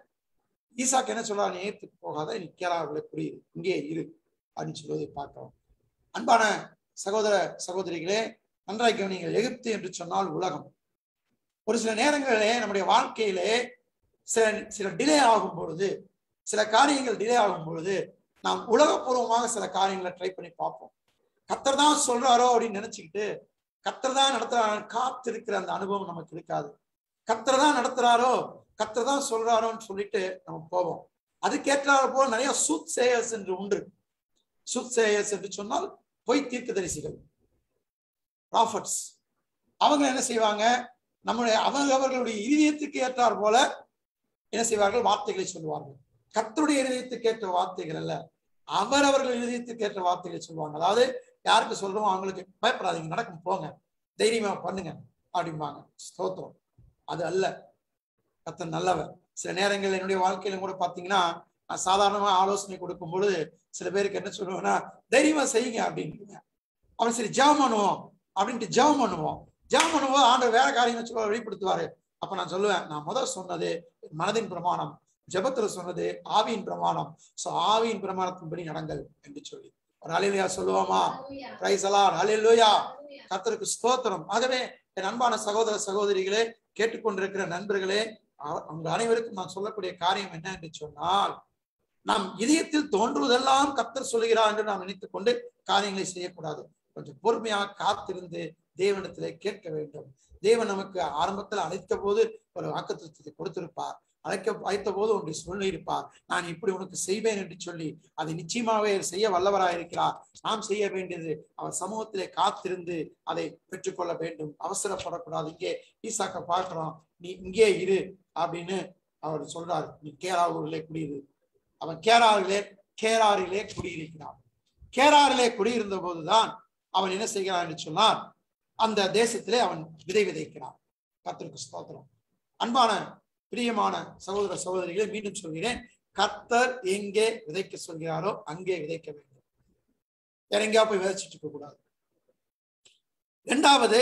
ஈசாக்கு என்ன சொல்றாரு நீ எகிப்துக்கு போகாத நீ கேராவில புரியுது இங்கே இரு அப்படின்னு சொல்வதை பார்க்கிறோம் அன்பான சகோதர சகோதரிகளே நன்றாய் கவனிங்கள் எகிப்து என்று சொன்னால் உலகம் ஒரு சில நேரங்களிலே நம்முடைய வாழ்க்கையிலே சில சில டிலே ஆகும் பொழுது சில காரியங்கள் டிலே ஆகும் பொழுது நாம் உலகபூர்வமாக சில காரியங்களை ட்ரை பண்ணி பார்ப்போம் கத்தர் தான் சொல்றாரோ அப்படின்னு நினைச்சுக்கிட்டு கத்தர் தான் நடத்துறாரு காத்திருக்கிற அந்த அனுபவம் நமக்கு இருக்காது கத்தர் தான் நடத்துறாரோ கத்தர் தான் சொல்றாரோன்னு சொல்லிட்டு நம்ம போவோம் அதுக்கேற்றாறு போல் நிறைய சூத் சேயர்ஸ் என்று உண்டு சூத் சேயர்ஸ் என்று சொன்னால் பொய் தீர்க்கதரிசிகள் ப்ராஃபட்ஸ் அவங்க என்ன செய்வாங்க நம்முடைய அவங்க அவர்களுடைய இதயத்துக்கு ஏற்றார் போல என்ன செய்வார்கள் வார்த்தைகளை சொல்லுவார்கள் கர்த்தருடைய இதயத்துக்கு ஏற்ற வார்த்தைகள் அல்ல அவர் அவர்கள் இதயத்துக்கு ஏற்ற வார்த்தைகளை சொல்லுவாங்க அதாவது யாருக்கு சொல்றோமோ அவங்களுக்கு பயப்படாதீங்க நடக்கும் போங்க தைரியமா பண்ணுங்க அப்படிம்பாங்க ஸ்தோத்திரம் அது அல்ல கர்த்தர் நல்லவர் சில நேரங்கள் என்னுடைய வாழ்க்கையில கூட பாத்தீங்கன்னா நான் சாதாரணமா ஆலோசனை கொடுக்கும் பொழுது சில பேருக்கு என்ன சொல்லுவேன்னா தைரியமா செய்யுங்க அப்படின்னு அவன் சரி ஜெபம் பண்ணுவோம் அப்படின்ட்டு ஜெபம் பண்ணுவோம் ஜெபம் பண்ணுவோம் ஆண்டவர் வேற காரியம் சொல்ல வெளிப்படுத்துவாரு அப்ப நான் சொல்லுவேன் நான் முதல் சொன்னது மனதின் பிரமாணம் ஜெபத்துல சொன்னது ஆவியின் பிரமாணம் சோ ஆவியின் பிரமாணத்தின்படி நடங்கள் என்று சொல்லி ஒரு அலையிலையா சொல்லுவோமா Hallelujah. Praise the lord hallelujah Hallelujah. கர்த்தருக்கு ஸ்தோத்திரம் ஆகவே என் அன்பான சகோதர சகோதரிகளே கேட்டுக்கொண்டிருக்கிற நண்பர்களே அ- உங்க அனைவருக்கும் நான் சொல்லக்கூடிய காரியம் என்ன என்று சொன்னால் நாம் இதயத்தில் தோன்றுவதெல்லாம் கர்த்தர் சொல்லுகிறார் என்று நாம் நினைத்துக் கொண்டு காரியங்களை செய்யக்கூடாது கொஞ்சம் பொறுமையாக காத்திருந்து தேவனிடத்திலே கேட்க வேண்டும் தேவன் நமக்கு ஆரம்பத்தில் அழைத்த போது ஒரு வாக்குத்தத்தத்தை கொடுத்திருப்பார் அழைக்க அழைத்த போது ஒன்றை சொல்லியிருப்பார் நான் இப்படி உனக்கு செய்வேன் என்று சொல்லி அதை நிச்சயமாகவே செய்ய வல்லவராய் இருக்கிறார் நாம் செய்ய வேண்டியது அவர் சமூகத்திலே காத்திருந்து அதை பெற்றுக்கொள்ள வேண்டும் அவசரப்படக்கூடாது இங்கே ஈசாக்க பார்க்கிறோம் நீ இங்கே இரு அப்படின்னு அவர் சொல்றாரு நீ கேராவூரிலே குடியிரு அவன் கேராரிலே கேராரிலே குடியிருக்கிறான் கேராரிலே குடியிருந்த போதுதான் அவன் என்ன செய்கிறான் என்று சொன்னார் அந்த தேசத்திலே அவன் விதை விதைக்கிறான் கர்த்தருக்கு ஸ்தோத்திரம் அன்பான பிரியமான சகோதர சகோதரிகளை மீண்டும் சொல்கிறேன் கர்த்தர் எங்கே விதைக்க சொல்கிறாரோ அங்கே விதைக்க வேண்டும் வேற எங்கேயா போய் விதைச்சிட்டு இருக்க கூடாது இரண்டாவது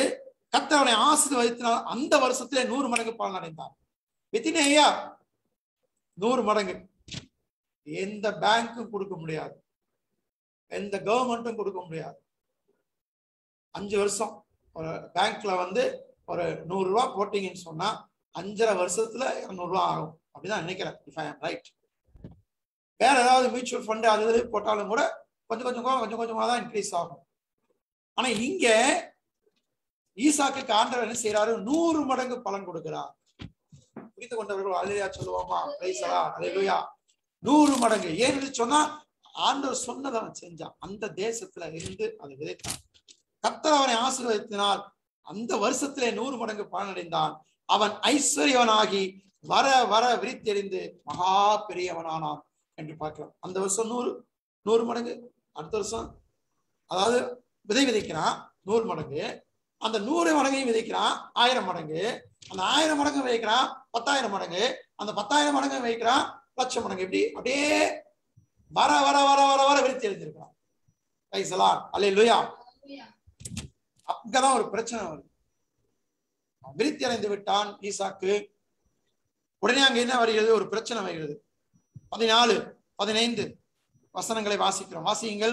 கர்த்தர் அவனை ஆசீர்வதித்தினால் அந்த வருஷத்திலே நூறு மடங்கு பலன் அடைந்தான் வித்தின் ஐயா நூறு மடங்கு எந்த பேங்க்கும் கொடுக்க முடியாது எந்த கவர்மெண்ட்டும் கொடுக்க முடியாது அஞ்சு வருஷம் ஒரு பேங்க்ல வந்து ஒரு நூறு ரூபாய் போட்டீங்கன்னு சொன்னா அஞ்சரை வருஷத்துல இருநூறு ரூபாய் ஆகும் அப்படிதான் நினைக்கிறேன் இஃப் ஐ ஆம் ரைட் வேற ஏதாவது மியூச்சுவல் ஃபண்டு அது இது போட்டாலும் கூட கொஞ்சம் கொஞ்சம் கொஞ்சம் கொஞ்சமா தான் இன்க்ரீஸ் ஆகும் ஆனா இங்க ஈசாக்கு ஆண்டவர் என்ன செய்யறாரு நூறு மடங்கு பலன் கொடுக்கிறார் புரிந்து கொண்டவர்கள் அலையா சொல்லுவோமா பிரைசலா அலையா நூறு மடங்கு ஏன்னு சொன்னா ஆண்டவர் சொன்னதை அவன் செஞ்சான் அந்த தேசத்துல இருந்து அதை விதைத்தான் கத்தர் அவனை ஆசீர்வதித்தினால் அந்த வருஷத்திலே நூறு மடங்கு பலனடைந்தான் அவன் ஐஸ்வர்யவனாகி வர வர விரித்தெறிந்து மகா பெரியவனானான் என்று பார்க்கிறோம் அந்த வருஷம் நூறு நூறு மடங்கு அடுத்த வருஷம் அதாவது விதை விதைக்கிறான் நூறு மடங்கு அந்த நூறு மடங்கையும் விதைக்கிறான் ஆயிரம் மடங்கு அந்த ஆயிரம் மடங்கு விதைக்கிறான் பத்தாயிரம் மடங்கு அந்த பத்தாயிரம் மடங்கு வைக்கிறான் லட்சம் மடங்கு இப்படி அப்படியே வர வர வர வர வர விரித்து எழுந்திருக்கிறான் ரைசலா அல்லே லுயா அங்கதான் ஒரு பிரச்சனை வருது அவன் விருத்தி அடைந்து விட்டான் ஈசாக்கு உடனே அங்க என்ன வருகிறது ஒரு பிரச்சனை வருகிறது பதினாலு பதினைந்து வசனங்களை வாசிக்கிறோம் வாசியுங்கள்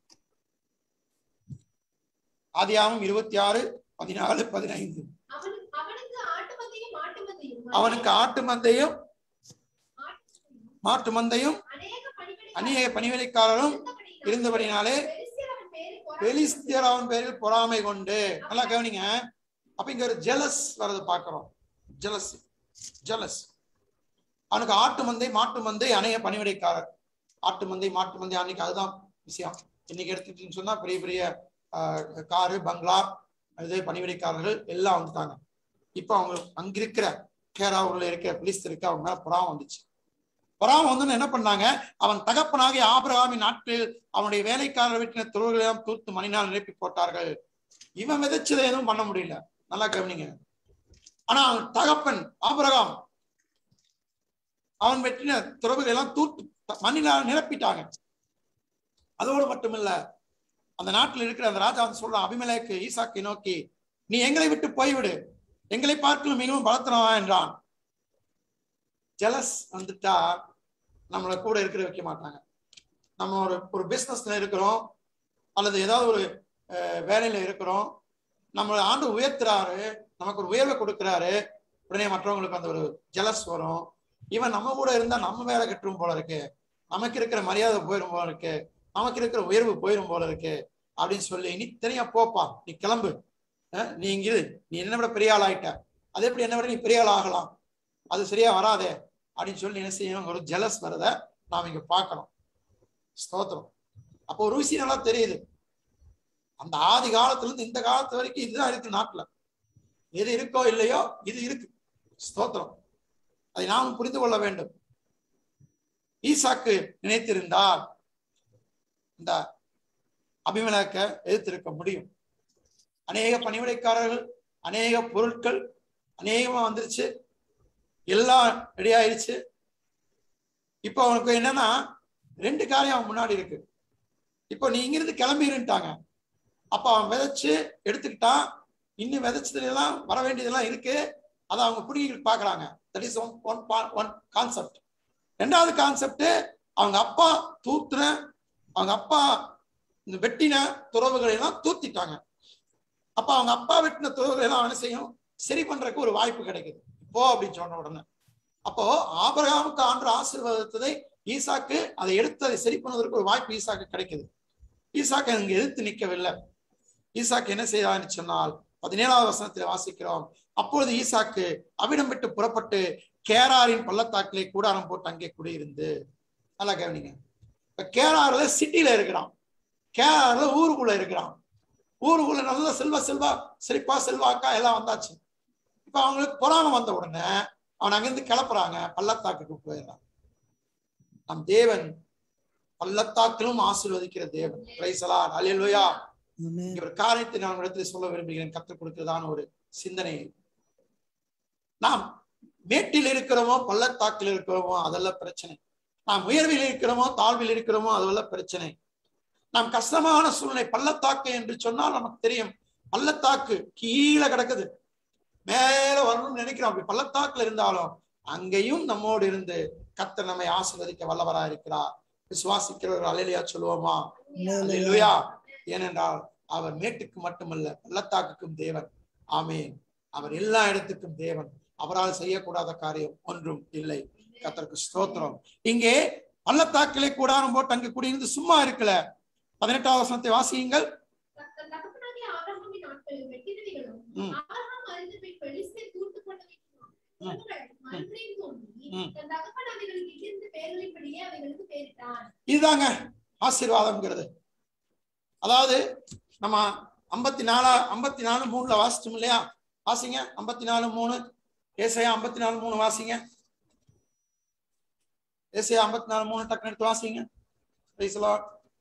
ஆதியாவும் இருபத்தி ஆறு பதினாலு பதினைந்து அவனுக்கு அவனுக்கு ஆட்டு மந்தையும் மாட்டு மந்தையும் அவனுக்கு ஆட்டு மந்தையும் மாட்டு மந்தையும் அநேக பணிவிடை அநேக பணிவிலைக்காரரும் இருந்தபடினாலே பெலிஸ்தியர் அவன் பேரில் பொறாமை கொண்டு நல்லா கவனிங்க அப்ப இங்க ஒரு ஜெலஸ் வர்றது பாக்குறோம் ஜெலஸ் ஜெலஸ் அவனுக்கு ஆட்டு மந்தை மாட்டு மந்தை அநேக பணிவிடைக்காரர் ஆட்டு மந்தை மாட்டு மந்தை அன்னைக்கு அதுதான் விஷயம் இன்னைக்கு எடுத்துக்கிட்டீங்கன்னு சொன்னா பெரிய பெரிய ஆஹ், காரு பங்களா இது பணிவிடைக்காரர்கள் எல்லாம் வந்துட்டாங்க இப்ப அவங்க அங்க இருக்கிற கேராவூர்ல இருக்கிற பிலிஸ்தருக்கு அவங்க மேல பொறாம வந்துச்சு பொறாம வந்து என்ன பண்ணாங்க அவன் தகப்பனாகிய ஆபிரகாமின் நாட்களில் அவனுடைய வேலைக்காரர் வீட்டின துறவுகளெல்லாம் தூத்து மணினால் நிரப்பி போட்டார்கள் இவன் விதைச்சதை எதுவும் பண்ண முடியல நல்லா கவனிங்க ஆனா அவன் தகப்பன் ஆபிரகாம் அவன் வெட்டின துறவுகள் எல்லாம் தூத்து மண்ணினால் நிரப்பிட்டாங்க அதோடு மட்டுமில்ல அந்த நாட்டில் இருக்கிற அந்த ராஜா வந்து சொல்றான் அபிமலேக்கு ஈசாக்கை நோக்கி நீ எங்களை விட்டு போய்விடு எங்களை பார்க்கலும் மிகவும் பலத்தினவா என்றான் ஜெலஸ் வந்துட்டா நம்மளை கூட இருக்கிற வைக்க மாட்டாங்க நம்ம ஒரு ஒரு பிசினஸ்ல இருக்கிறோம் அல்லது ஏதாவது ஒரு அஹ், வேலையில இருக்கிறோம் நம்மளை ஆண்டு உயர்த்துறாரு நமக்கு ஒரு உயர்வை கொடுக்குறாரு உடனே மற்றவங்களுக்கு அந்த ஒரு ஜெலஸ் வரும் இவன் நம்ம கூட இருந்தா நம்ம வேலை கட்டுரும் போல இருக்கு நமக்கு இருக்கிற மரியாதை போயிடும் போல இருக்கு நமக்கு இருக்கிற உயர்வு போயிடும் போல இருக்கு அப்படின்னு சொல்லி நீ தனியா போப்பா நீ கிளம்பு அஹ், நீ இங்க இரு நீ என்ன விட பெரிய ஆள் ஆயிட்ட அது எப்படி என்ன விட நீ பெரிய ஆள் ஆகலாம் அது சரியா வராதே அப்படின்னு சொல்லி என்ன செய்யணும் ஒரு ஜெலஸ் வரத நாம் இங்க பார்க்கணும் ஸ்தோத்திரம் அப்போ ஒரு விஷயம் நல்லா தெரியுது அந்த ஆதி காலத்துல இருந்து இந்த காலத்து வரைக்கும் இதுதான் இருக்கு நாட்டுல எது இருக்கோ இல்லையோ இது இருக்கு ஸ்தோத்திரம் அதை நாம் புரிந்து கொள்ள வேண்டும் ஈசாக்கு நினைத்திருந்தால் இந்த அபிமலக்க எதிர்த்திருக்க முடியும் அநேக பணிவிடைக்காரர்கள் அநேக பொருட்கள் அநேகமா வந்துருச்சு எல்லாம் ரெடி ஆயிடுச்சு இப்போ அவனுக்கு என்னன்னா ரெண்டு காரியம் அவன் முன்னாடி இருக்கு இப்போ நீ இங்கிருந்து கிளம்பிருன்ட்டாங்க அப்ப அவன் விதைச்சு எடுத்துக்கிட்டான் இன்னும் விதைச்சதுல எல்லாம் வர வேண்டியதெல்லாம் இருக்கு அதை அவங்க பிடிக்க பாக்குறாங்க that is one one one concept ரெண்டாவது கான்செப்ட் அவங்க அப்பா தூத்துன அவங்க அப்பா இந்த வெட்டின துறவுகளை எல்லாம் தூத்திட்டாங்க அப்ப அவங்க அப்பா வெட்டின துறவுகளை எல்லாம் என்ன செய்யும் சரி பண்றதுக்கு ஒரு வாய்ப்பு கிடைக்குது போ அப்படின்னு சொன்ன உடனே அப்போ ஆபிரகாமுக்கு ஆண்டு ஆசீர்வாதத்தை ஈசாக்கு அதை எடுத்து அதை சரி பண்ணுவதற்கு ஒரு வாய்ப்பு ஈசாக்கு கிடைக்குது ஈசாக்கு அங்க எதிர்த்து நிற்கவில்லை ஈசாக்கு என்ன செய்தான்னு சொன்னால் பதினேழாவது வசனத்தில் வாசிக்கிறோம் அப்பொழுது ஈசாக்கு அவிடம் விட்டு புறப்பட்டு கேராரின் பள்ளத்தாக்கிலே கூடாரம் போட்டு அங்கே குடியிருந்து நல்லா கவனிங்க இப்ப கேராறுல சிட்டில இருக்கிறான் கேராறுல ஊருக்குள்ள இருக்கிறான் ஊருக்குள்ள நல்ல செல்வ செல்வா செழிப்பா செல்வாக்கா எல்லாம் வந்தாச்சு இப்ப அவங்களுக்கு பொறாம வந்த உடனே அவன் அங்கிருந்து கிளப்புறாங்க பள்ளத்தாக்குக்கு போயிடறான் நம் தேவன் பள்ளத்தாக்கிலும் ஆசீர்வதிக்கிற தேவன் பிரைசலா அலையலுயா இங்க ஒரு காரியத்தை நான் இடத்துல சொல்ல விரும்புகிறேன் கற்றுக் கொடுக்கிறதான ஒரு சிந்தனை நாம் மேட்டில் இருக்கிறோமோ பள்ளத்தாக்கில் இருக்கிறோமோ அதெல்லாம் பிரச்சனை நாம் உயர்வில் இருக்கிறோமோ தாழ்வில் இருக்கிறோமோ அதெல்லாம் பிரச்சனை நாம் கஷ்டமான சூழ்நிலை பள்ளத்தாக்கு என்று சொன்னால் நமக்கு தெரியும் பள்ளத்தாக்கு கீழே கிடக்குது மேல வரணும்னு நினைக்கிறோம் அப்படி பள்ளத்தாக்குல இருந்தாலும் அங்கேயும் நம்மோடு இருந்து கர்த்தர் நம்மை ஆசீர்வதிக்க வல்லவரா இருக்கிறார் விசுவாசிக்கிறவர்கள் அலையிலையா சொல்லுவோமா அல்லேலூயா ஏனென்றால் அவர் மேட்டுக்கு மட்டுமல்ல பள்ளத்தாக்குக்கும் தேவன் ஆமென் அவர் எல்லா இடத்துக்கும் தேவன் அவரால் செய்யக்கூடாத காரியம் ஒன்றும் இல்லை கர்த்தருக்கு ஸ்தோத்திரம் இங்கே பள்ளத்தாக்கிலே கூடாரம் போட்டு அங்கு குடியிருந்து சும்மா இருக்கல பதினெட்டாவது வசனத்தை வாசியுங்கள் தன் தகப்பனாகிய ஆபிரகாமின் நாட்களில் வெட்டினவைகளும் ம். ஆபிரகாம் அறிந்த பின் பெலிஸ்தர் தூர்த்து போட்டவைகளும் இவர்கள் மறுபடியும் தோன்றி ம். தன் தகப்பன் அவைகளுக்கு இட்டிருந்த பெயர்களின்படியே அவைகளுக்கு பெயரிட்டான் இதுதாங்க ஆசீர்வாதம்ங்கிறது அதாவது நம்ம ஐம்பத்தி நாலா ஐம்பத்தி நாலு மூணுல வாசிச்சோம் இல்லையா வாசிங்க ஐம்பத்தி நாலு மூணு ஏசையா ஐம்பத்தி நாலு மூணு வாசிங்க ஏசையா ஐம்பத்தி நாலு மூணு டக்குனு எடுத்து வாசிங்க Praise the Lord.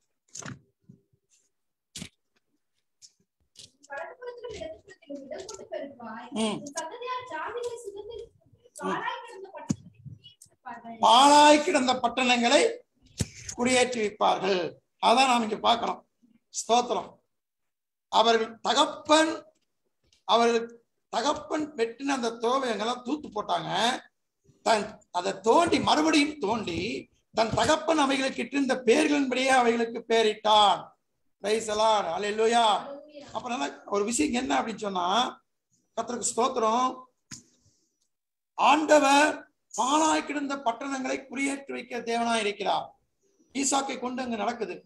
வடக்குப்புறத்திலும் இடதுபுறத்திலும் இடம் கொண்டு பெருகுவாய் ம். உன் சந்ததியார் ஜாதிகளை சுதந்திரித்து பாழாய் கிடந்த பட்டணத்தை குடியிருப்பார்கள். பாழாய் கிடந்த பட்டணங்களை குடியேற்றி வைப்பார்கள் அதான் நாம் இங்க பார்க்கிறோம் ஸ்தோத்திரம் அவர்கள் தகப்பன் அவர்கள் தகப்பன் வெட்டின அந்த தோவையங்கெல்லாம் தூத்து போட்டாங்க தன் அதை தோண்டி மறுபடியும் தோண்டி தன் தகப்பன் அவைகளுக்கு இட்டிருந்த பெயர்களின்படியே அவைகளுக்கு பெயரிட்டான் ரைசலார் அலையிலோயா Hallelujah. அப்ப நல்லா ஒரு விஷயம் என்ன அப்படின்னு சொன்னா கர்த்தருக்கு ஸ்தோத்திரம் ஆண்டவர் பாழாய் கிடந்த பட்டணங்களை குடியேற்றி வைக்க தேவனா இருக்கிறார் ஈசாக்கை கொண்டு அங்க நடக்குது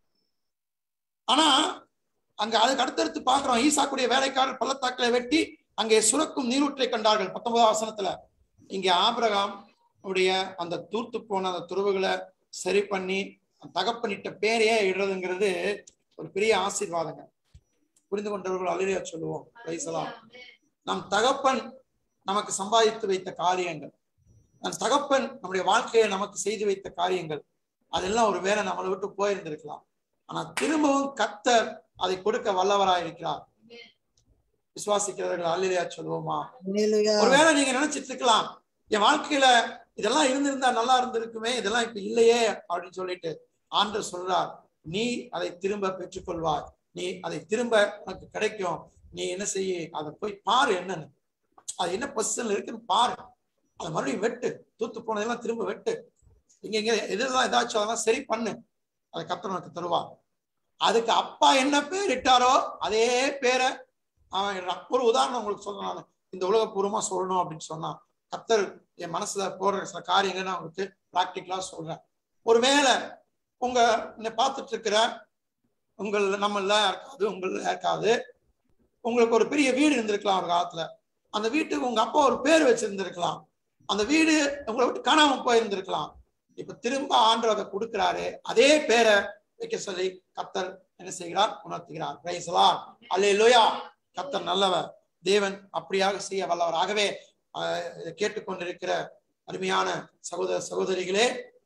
ஆனா அங்க அதுக்கு அடுத்தடுத்து பாக்குறோம் ஈசாக்குடைய வேலைக்காரர் பள்ளத்தாக்களை வெட்டி அங்கே சுரக்கும் நீரூற்றை கண்டார்கள் பத்தொன்பதாம் வசனத்துல இங்க ஆபிரகாம் உடைய அந்த தூர்த்து போன அந்த துறவுகளை சரி பண்ணி தகப்பனிட்ட பேரையே இடுறதுங்கிறது ஒரு பெரிய ஆசீர்வாதங்க புரிந்து கொண்டவர்கள் அலையா சொல்லுவோம் பிரைசலாம் நம் தகப்பன் நமக்கு சம்பாதித்து வைத்த காரியங்கள் நம் தகப்பன் நம்முடைய வாழ்க்கையை நமக்கு செய்து வைத்த காரியங்கள் அதெல்லாம் ஒரு வேளை நம்மளை விட்டு போயிருந்திருக்கலாம் ஆனா திரும்பவும் கத்தர் அதை கொடுக்க வல்லவராய் இருக்கிறார் விசுவாசிக்கிறவர்கள் அல்லையா சொல்லுவோமா ஒருவேளை நீங்க நினைச்சிட்டு இருக்கலாம் என் வாழ்க்கையில இதெல்லாம் இருந்திருந்தா நல்லா இருந்திருக்குமே இதெல்லாம் இப்ப இல்லையே அப்படின்னு சொல்லிட்டு ஆண்டவர் சொல்றார் நீ அதை திரும்ப பெற்றுக்கொள்வாய் நீ அதை திரும்ப உனக்கு கிடைக்கும் நீ என்ன செய்ய அதை போய் பாரு என்னன்னு அது என்ன பொசிஷன்ல இருக்குன்னு பாரு அதை மறுபடியும் வெட்டு தூத்து போனதெல்லாம் திரும்ப வெட்டு இங்க இங்க எதெல்லாம் ஏதாச்சும் அதெல்லாம் சரி பண்ணு அதை கர்த்தர் உனக்கு தருவார் அதுக்கு அப்பா என்ன பேர் இட்டாரோ அதே பேரை அவன் இடுறான். ஒரு உதாரணம் உங்களுக்கு சொல்றேன் நான் இந்த உலகபூர்வமா சொல்லணும் அப்படின்னு சொன்னா கர்த்தர் என் மனசுல போடுற சில காரியங்களை நான் உங்களுக்கு ப்ராக்டிக்கலா சொல்றேன் ஒருவேளை உங்க என்னை பார்த்துட்டு இருக்கிற உங்கள் நம்மள இருக்காது உங்கள இருக்காது உங்களுக்கு ஒரு பெரிய வீடு இருந்திருக்கலாம் ஒரு காலத்துல அந்த வீட்டுக்கு உங்க அப்பா ஒரு பேர் வச்சிருந்திருக்கலாம் அந்த வீடு உங்களை விட்டு காணாம போயிருந்திருக்கலாம் இப்ப திரும்ப ஆண்டவர் அதை கொடுக்கிறாரு அதே பேரை வைக்க சொல்லி கர்த்தர் என்ன செய்கிறார் உணர்த்துகிறார் பிரைசலார் அல்லேலூயா கர்த்தர் நல்லவர் தேவன் அப்படியாக செய்ய வல்லவர் ஆகவே ஆஹ், இதை கேட்டுக்கொண்டிருக்கிற அருமையான சகோதர சகோதரிகளே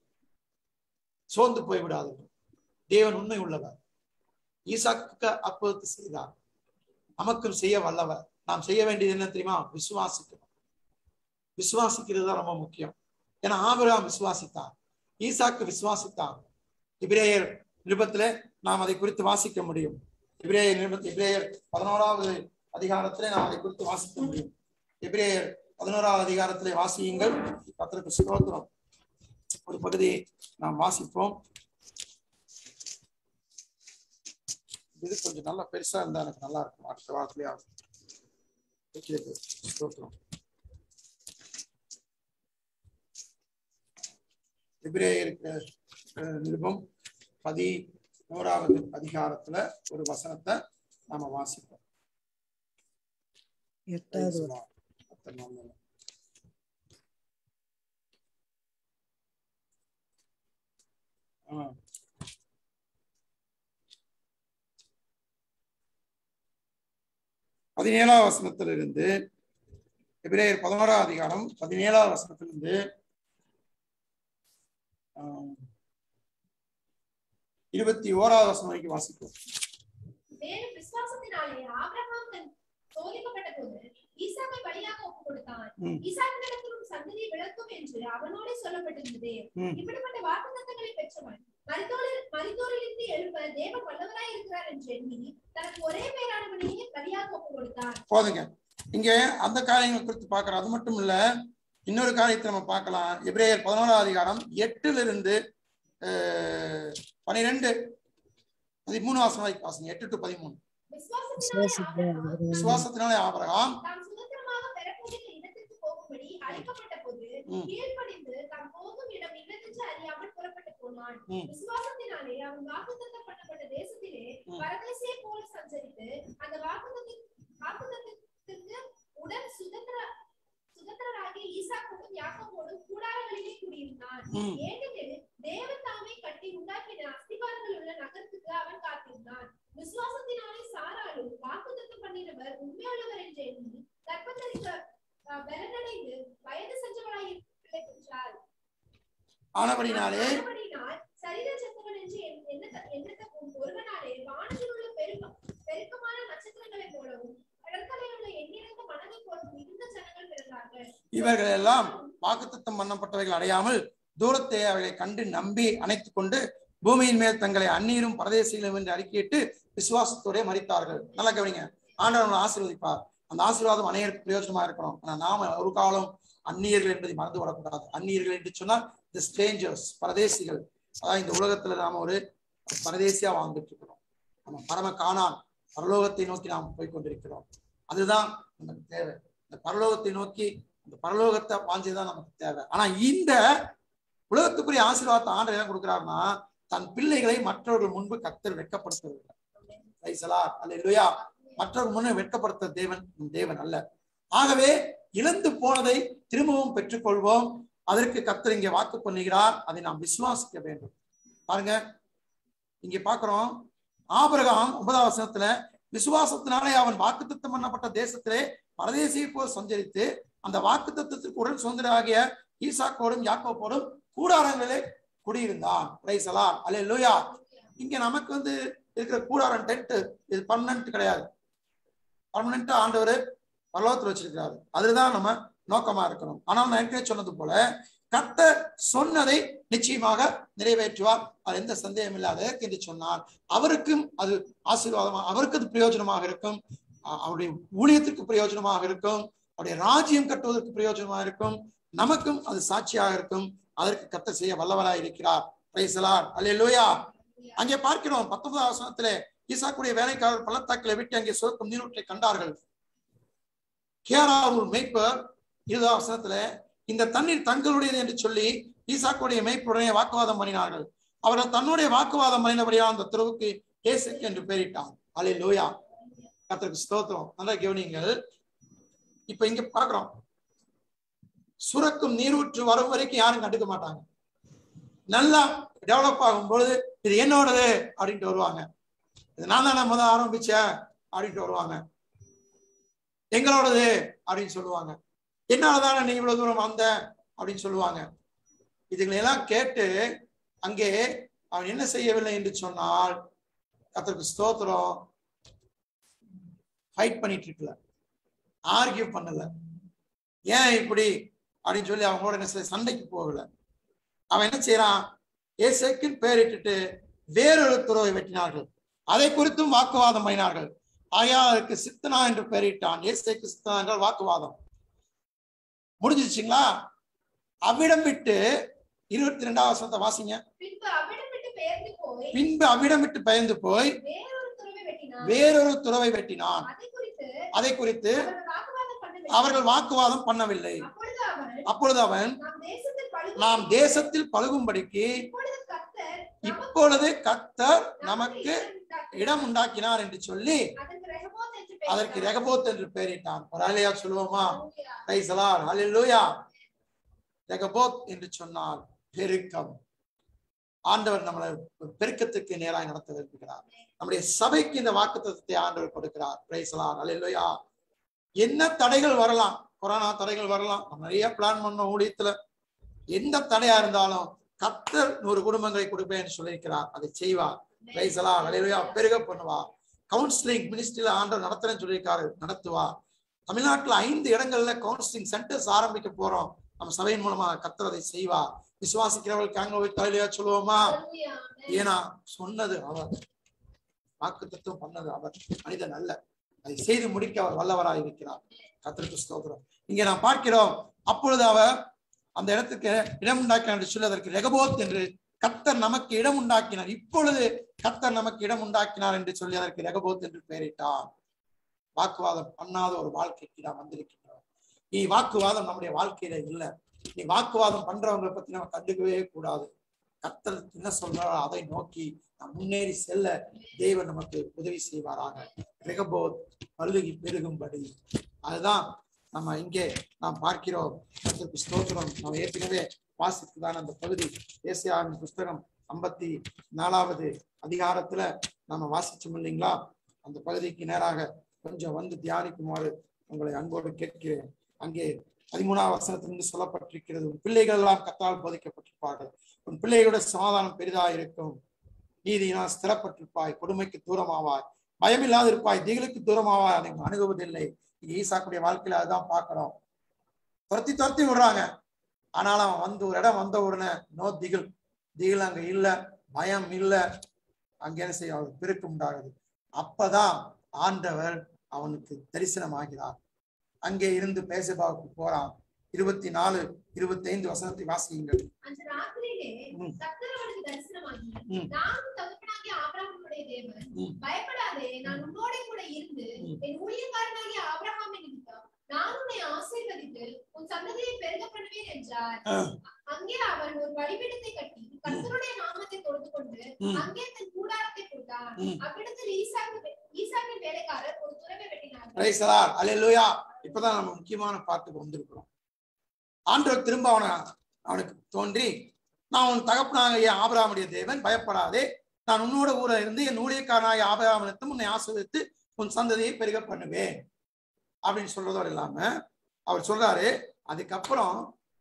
சோர்ந்து போய்விடாதீர்கள் தேவன் உண்மை உள்ளவர் ஈசாக்கு அற்புதத்தை செய்தார் நமக்கும் செய்ய வல்லவர் நாம் செய்ய வேண்டியது என்ன தெரியுமா விசுவாசிக்கணும் விசுவாசிக்கிறது தான் ரொம்ப முக்கியம் ஏன்னா ஆபிரகாம் விசுவாசித்தார் ஈசாக்கு விசுவாசித்தார் இப்ரேயர் நிருபத்திலே நாம் அதை குறித்து வாசிக்க முடியும் இப்ரேயர் நிருப இப்ரேயர் பதினோராவது அதிகாரத்திலே நாம் அதை குறித்து வாசிக்க முடியும் இப்ரேயர் பதினோராவது அதிகாரத்திலே வாசியுங்கள் கர்த்தருக்கு ஸ்தோத்திரம் ஒரு பகுதியை நாம் வாசிப்போம் இது கொஞ்சம் நல்லா பெருசா இருந்தா எனக்கு நல்லா இருக்கும் அடுத்த வாரத்திலேயே வைக்கிறது ஸ்தோத்திரம் எபிரேயருக்கு அஹ், நிருபம் பதினோராவது அதிகாரத்துல ஒரு வசனத்தை நாம வாசிப்போம் எட்டாவது Praise the Lord. கர்த்தர் நல்லவர். ஆ. பதினேழாம் வசனத்திலிருந்து எபிரேயர் பதினோராம் அதிகாரம் பதினேழாம் வசனத்திலிருந்து ஆம், இருபத்தி ஓராவது வசனம் வரைக்கும் வாசிப்போம் மேலும் விசுவாசத்தினாலே ஆபிரகாம் தன் சோதிக்கப்பட்ட போது ஈசாக்கை பலியாக ஒப்புக் கொடுத்தான் ம். ஈசாக்கினிடத்திலும் சந்ததி விளக்கும் என்று அவனோடே சொல்லப்பட்டிருந்தது ம். இப்படிப்பட்ட வாக்குத்தத்தங்களை பெற்றவன் மரித்தோரில் மரித்தோரிலிருந்து எழுப்ப தேவன் வல்லவராய் இருக்கிறார் என்று எண்ணி தனக்கு ஒரே பேரானவனையே பலியாக ஒப்பு கொடுத்தார் போதுங்க இங்க அந்த காரியங்களை குறித்து பார்க்கிறோம் அது மட்டும் இல்ல இன்னொரு காரியத்தை நம்ம பார்க்கலாம் எபிரேயர் பதினோராம் அதிகாரம் எட்டுல இருந்து அஹ், பனிரெண்டு பதிமூணு வாசம் வரைக்கும் வாசிங்க எட்டு டு பதிமூணு விசுவாசத்தினாலே ஆபிரகாம் விசுவாசத்தினாலே ஆபரகாம் தாம் சுதந்திரமாக பெறக்கூடிய இடத்திற்கு போகும்படி அழைக்கப்பட்ட போது ம். கீழ்ப்படிந்து தாம் போகும் இடம் இன்னதென்று அறியாமல் புறப்பட்டு போனான் ம். விசுவாசத்தினாலே அவன் வாக்குத்தத்தம் பண்ணப்பட்ட தேசத்திலே ம். பரதேசியை போல சஞ்சரித்து அந்த வாக்குத்தத்தின் வாக்குத்தத்திற்கு உடன் சுதந்திர சுதந்திரராகிய ஈசாக்கோடும் யாக்கோபோடும் கூடாரங்களிலே குடியிருந்தான் ம். ஏனெனில் தேவன் தாமே கட்டி உண்டாக்கின அஸ்திபாரங்கள் உள்ள நகரத்துக்கு அவன் காத்திருந்தான் விசுவாசத்தினாலே சாராலும் வாக்குத்தத்தம் பண்ணினவர் உண்மையுள்ளவர் என்று எண்ணி கர்ப்பத்தரிக்க அஹ், பலனடைந்து வயது சென்றவராய் பிள்ளை பெற்றார் ஆனபடினாலே ஆனபடினால் சரீர செத்தவன் என்று எண்ண- எண்ணத்த- எண்ணத்தக்கும் ஒருவனாலே வானத்தில் உள்ள பெருக்கம் பெருக்கமான நட்சத்திரங்களைப் போலவும் கடற்கரையில் உள்ள எண்ணிறந்த மணலைப் போலவும் மிகுந்த ஜனங்கள் பிறந்தார்கள் இவர்கள் எல்லாம் வாக்குத்தத்தம் பண்ணப்பட்டவைகள் அடையாமல் தூரத்தை அவர்களை கண்டு நம்பி அணைத்துக் கொண்டு பூமியின் மேல் தங்களை அந்நீரும் பரதேசிகளும் என்று அறிக்கையிட்டு விசுவாசத்தோட மறித்தார்கள் நல்லா கவனிங்க ஆண்டவர் நம்மளை ஆசீர்வதிப்பார் அந்த ஆசீர்வாதம் அநேகருக்கு பிரயோஜனமா இருக்கணும் ஆனா நாம ஒரு காலம் அந்நியர்கள் என்பதை மறந்து விடக்கூடாது அந்நியர்கள் என்று சொன்னால் தி ஸ்ட்ரேஞ்சர்ஸ் பரதேசிகள் அதாவது இந்த உலகத்துல நாம ஒரு பரதேசியா வாழ்ந்துட்டு இருக்கிறோம் நம்ம பரம காணான் பரலோகத்தை நோக்கி நாம் போய் கொண்டிருக்கிறோம் அதுதான் நமக்கு தேவை இந்த பரலோகத்தை நோக்கி இந்த பரலோகத்தை வாஞ்சதுதான் நமக்கு தேவை ஆனா இந்த உலகத்துக்குரிய ஆசீர்வாதத்தை ஆண்டவர் என்ன கொடுக்கிறாருன்னா தன் பிள்ளைகளை மற்றவர்கள் முன்பு கத்தர் வெட்கப்படுத்துவதில்லை ரைசலா அல்லா மற்றவர்கள் முன்னே வெட்கப்படுத்த தேவன் நம் தேவன் அல்ல ஆகவே இழந்து போனதை திரும்பவும் பெற்றுக்கொள்வோம் அதற்கு கத்தர் இங்கே வாக்கு பண்ணுகிறார் அதை நாம் விசுவாசிக்க வேண்டும் பாருங்க இங்க பாக்குறோம் ஆபிரகாம் ஒன்பதாம் வசனத்துல விசுவாசத்தினாலே அவன் வாக்குத்தத்தம் பண்ணப்பட்ட தேசத்திலே பரதேசியை போல் சஞ்சரித்து அந்த வாக்குத்தத்தத்திற்கு உடன் சுதந்திராகிய ஈசாக்கோடும் யாக்கோப்போடும் கூடாரங்களிலே குடியிருந்தான் பிரைசலா அல்ல லூயா இங்க நமக்கு வந்து இருக்கிற கூடாரம் டென்ட் இது பர்மனன்ட் கிடையாது பர்மனண்டா ஆண்டவர் பரலோகத்தில் வச்சிருக்கிறாரு அதுதான் நம்ம நோக்கமா இருக்கணும் ஆனால் நான் ஏற்கனவே சொன்னது போல கர்த்தர் சொன்னதை நிச்சயமாக நிறைவேற்றுவார் அது எந்த சந்தேகம் இல்லாத என்று சொன்னார் அவருக்கும் அது ஆசீர்வாதமா அவருக்கு அது பிரயோஜனமாக இருக்கும் அ- அவருடைய ஊழியத்திற்கு பிரயோஜனமாக இருக்கும் அவருடைய ராஜ்யம் கட்டுவதற்கு பிரயோஜனமாக இருக்கும் நமக்கும் அது சாட்சியாக இருக்கும் அதற்கு கர்த்தர் செய்ய வல்லவராய் இருக்கிறார் பிரைசலார் அல்லேலூயா அங்கே பார்க்கிறோம் பத்தொன்பதாம் வசனத்திலே ஈசாக்குடைய வேலைக்காரர் பள்ளத்தாக்கிலே விட்டு அங்கே சுரக்கும் நீரூற்றை கண்டார்கள் கேராவூர் மேய்ப்பர் இருபதாம் வசனத்துல இந்த தண்ணீர் தங்களுடையது என்று சொல்லி ஈசாக்குடைய மேய்ப்புடனே வாக்குவாதம் பண்ணினார்கள் அவர்கள் தன்னுடைய வாக்குவாதம் பண்ணினபடியால் அந்த துறவுக்கு ஏசெக் என்று பெயரிட்டான் அலே லோயா கர்த்தருக்கு ஸ்தோத்திரம் நல்லா கவனிங்கள் இப்ப இங்க பாக்குறோம் சுரக்கும் நீரூற்று வரும் வரைக்கும் யாரும் கண்டுக்க மாட்டாங்க நல்லா டெவலப் ஆகும் பொழுது இது என்னோடது அப்படின்ட்டு வருவாங்க இது நான் தானே முதல் ஆரம்பிச்சேன் அப்படின்ட்டு வருவாங்க எங்களோடது அப்படின்னு சொல்லுவாங்க என்னாலதானே நீ இவ்வளவு தூரம் வந்த அப்படின்னு சொல்லுவாங்க இதுகளை எல்லாம் கேட்டு அங்கே அவன் என்ன செய்யவில்லை என்று சொன்னால் கத்தருக்கு ஸ்தோத்திரம் ஃபைட் பண்ணிட்டு இருக்கல ஆர்கியூ பண்ணல ஏன் இப்படி அப்படின்னு சொல்லி அவங்களோட என்ன செய்ய சண்டைக்கு போகல அவன் என்ன செய்யறான் ஏசைக்குன்னு பெயரிட்டுட்டு வேறொரு துறவை வெட்டினார்கள் அதை குறித்தும் வாக்குவாதம் பண்ணினார்கள் ஆகையால் அதற்கு சித்தனா என்று பெயரிட்டான் ஏசைக்கு சித்தனா என்றால் வாக்குவாதம் முடிஞ்சிச்சுங்களா அவ்விடம் விட்டு இருபத்தி ரெண்டாவது வசனத்தை வாசிங்க பின்பு அவ்விடம் விட்டு பெயர்ந்து போய் பின்பு அவ்விடம் விட்டு பயந்து போய் வேறொரு துறவை வெட்டினான் வேறொரு துறவை வெட்டினான் அதை குறித்து அதை குறித்து அவர்கள் வாக்குவாதம் பண்ணவில்லை அவர்கள் வாக்குவாதம் பண்ணவில்லை அப்பொழுது அவன் அப்பொழுது அவன் நாம் தேசத்தில் பழுது நாம் தேசத்தில் பழுகும்படிக்கு இப்பொழுது கர்த்தர் இப்பொழுது கர்த்தர் நமக்கு நமக்கு இடம் உண்டாக்கினார் என்று சொல்லி அதற்கு ரெகபோத் என்று அதற்கு பெயரிட்டார். ரெகபோத் என்று பெயரிட்டான் ஒரு அலையா சொல்லுவோமா ஹalleluya. கைசலார் ஹalleluya ரெகபோத் என்று சொன்னால் பெருக்கம் ஆண்டவர் நம்மளை பெருக்கத்துக்கு நேராய் நடத்த விரும்புகிறார் நம்முடைய சபைக்கு இந்த வாக்குத்தத்தத்தை ஆண்டவர் கொடுக்கிறார் பிரைசலார் ஹalleluya என்ன தடைகள் வரலாம் கொரோனா தடைகள் வரலாம் நம்ம நிறைய பிளான் பண்ணோம் ஊழியத்துல எந்த தடையா இருந்தாலும் கர்த்தர் நூறு குடும்பங்களை கொடுப்பேன் சொல்லியிருக்கிறார் அதை செய்வார் பிரைசலா ஹalleluya பெருக பண்ணுவா கவுன்சிலிங் மினிஸ்ட்ரியில ஆண்டவர் நடத்துறேன்னு சொல்லியிருக்காரு நடத்துவா தமிழ்நாட்டுல ஐந்து இடங்கள்ல கவுன்சிலிங் சென்டர்ஸ் ஆரம்பிக்க போறோம் நம்ம சபையின் மூலமா கத்தர் அதை செய்வார் விசுவாசிக்கிறவர்கள் காங்க தலையிலையா சொல்லுவோமா Hallelujah. Amen. ஏன்னா சொன்னது அவர் வாக்கு தத்துவம் பண்ணது அவர் மனிதன் அல்ல அதை செய்து முடிக்க அவர் வல்லவராய் இருக்கிறார் கத்திற்கு ஸ்தோத்திரம் இங்கே நாம் பார்க்கிறோம் அப்பொழுது அவர் அந்த இடத்துக்கு இடம் உண்டாக்கினார் என்று சொல்லி அதற்கு ரெகபோத் என்று கத்தர் நமக்கு இடம் உண்டாக்கினார் இப்பொழுது கத்தர் நமக்கு இடம் உண்டாக்கினார் என்று சொல்லி அதற்கு ரெகபோத் என்று பெயரிட்டார் வாக்குவாதம் பண்ணாத ஒரு வாழ்க்கைக்கு நாம் வந்திருக்கின்றோம் நீ வாக்குவாதம் நம்முடைய வாழ்க்கையில இல்ல நீ வாக்குவாதம் பண்றவங்களை பத்தி நம்ம கண்டுக்கவே கூடாது கத்தர் என்ன சொல்றாரோ அதை நோக்கி நாம் முன்னேறி செல்ல தேவன் நமக்கு உதவி செய்வாராக ரெகபோத் பல்லுகி பெருகும்படி அதுதான் நம்ம இங்கே நாம் பார்க்கிறோம் கர்த்தருக்கு ஸ்தோத்திரம் நம்ம ஏற்கனவே வாசித்துதான் அந்த பகுதி ஏசியாவின் புஸ்தகம் ஐம்பத்தி நாலாவது அதிகாரத்துல நம்ம வாசிச்சோம் இல்லைங்களா அந்த பகுதிக்கு நேராக கொஞ்சம் வந்து தியானிக்குமாறு உங்களை அன்போடு கேட்கிறேன் அங்கே பதிமூணாவது வசனத்திலிருந்து சொல்லப்பட்டிருக்கிறது உன் பிள்ளைகள் எல்லாம் கத்தால் போதிக்கப்பட்டிருப்பார்கள் உன் பிள்ளைகளோட சமாதானம் பெரிதா இருக்கும் நீதியினால் ஸ்திரப்பட்டிருப்பாய் கொடுமைக்கு தூரமாவாய் பயமில்லாது இருப்பாய் திகிலுக்கு தூரமாவாய் அதை அணுகுவதில்லை இங்க ஈசாக்குடைய வாழ்க்கையில அதுதான் பார்க்கிறோம் துரத்தி துரத்தி விடுறாங்க ஆனாலும் அவன் வந்து ஒரு இடம் வந்த உடனே நோ திகில் திகில் அங்க இல்ல பயம் இல்ல அங்க என்ன செய்ய அவருக்கு பெருக்கு உண்டாகுது அப்பதான் ஆண்டவர் அவனுக்கு தரிசனமாகிறார் அங்கே இருந்து பேசபாவுக்கு போறான் இருபத்தி நாலு இருபத்தி ஐந்து வசனத்தை வாசியுங்கள் அந்த ராத்திரியிலே ம். கர்த்தர் அவனுக்கு தரிசனமாகி ம். நானும் தகப்பனாகிய ஆபிரகாமுடைய தேவன் ம். பயப்படாதே நான் உன்னோட கூட இருந்து ம். என் ஊழியக்காரனாகிய ஆபிரகாமை நிமித்தம் நான் உன்னை ஆசீர்வதித்து உன் சந்ததியை பெருக பண்ணுவேன் என்றார் ஆ. அங்கே அவன் ஒரு பலிபீடத்தை கட்டி கர்த்தருடைய நாமத்தை தொழுது கொண்டு ம். அங்கே தன் கூடாரத்தை கொடுத்தான் ம். அவ்விடத்தில் ஈசாக்கு ஈசாக்கின் வேலைக்காரர் ஒரு துறவை வெட்டினார்கள் பிரைசலார் அல்லேலூயா இப்பதான் நம்ம முக்கியமான பாட்டுக்கு வந்திருக்கிறோம் ஆண்டவர் திரும்ப அவனை அவனுக்கு தோன்றி நான் உன் தகப்பனாகிய ஆபிரகாமுடைய தேவன் பயப்படாதே நான் உன்னோட ஊர இருந்து என் ஊழியக்காரனாகிய ஆபிரகாமனத்தும் உன்னை ஆசிர்வதித்து உன் சந்ததியை பெருக பண்ணுவேன் அப்படின்னு சொல்றதோடு இல்லாம அவர் சொல்றாரு அதுக்கப்புறம்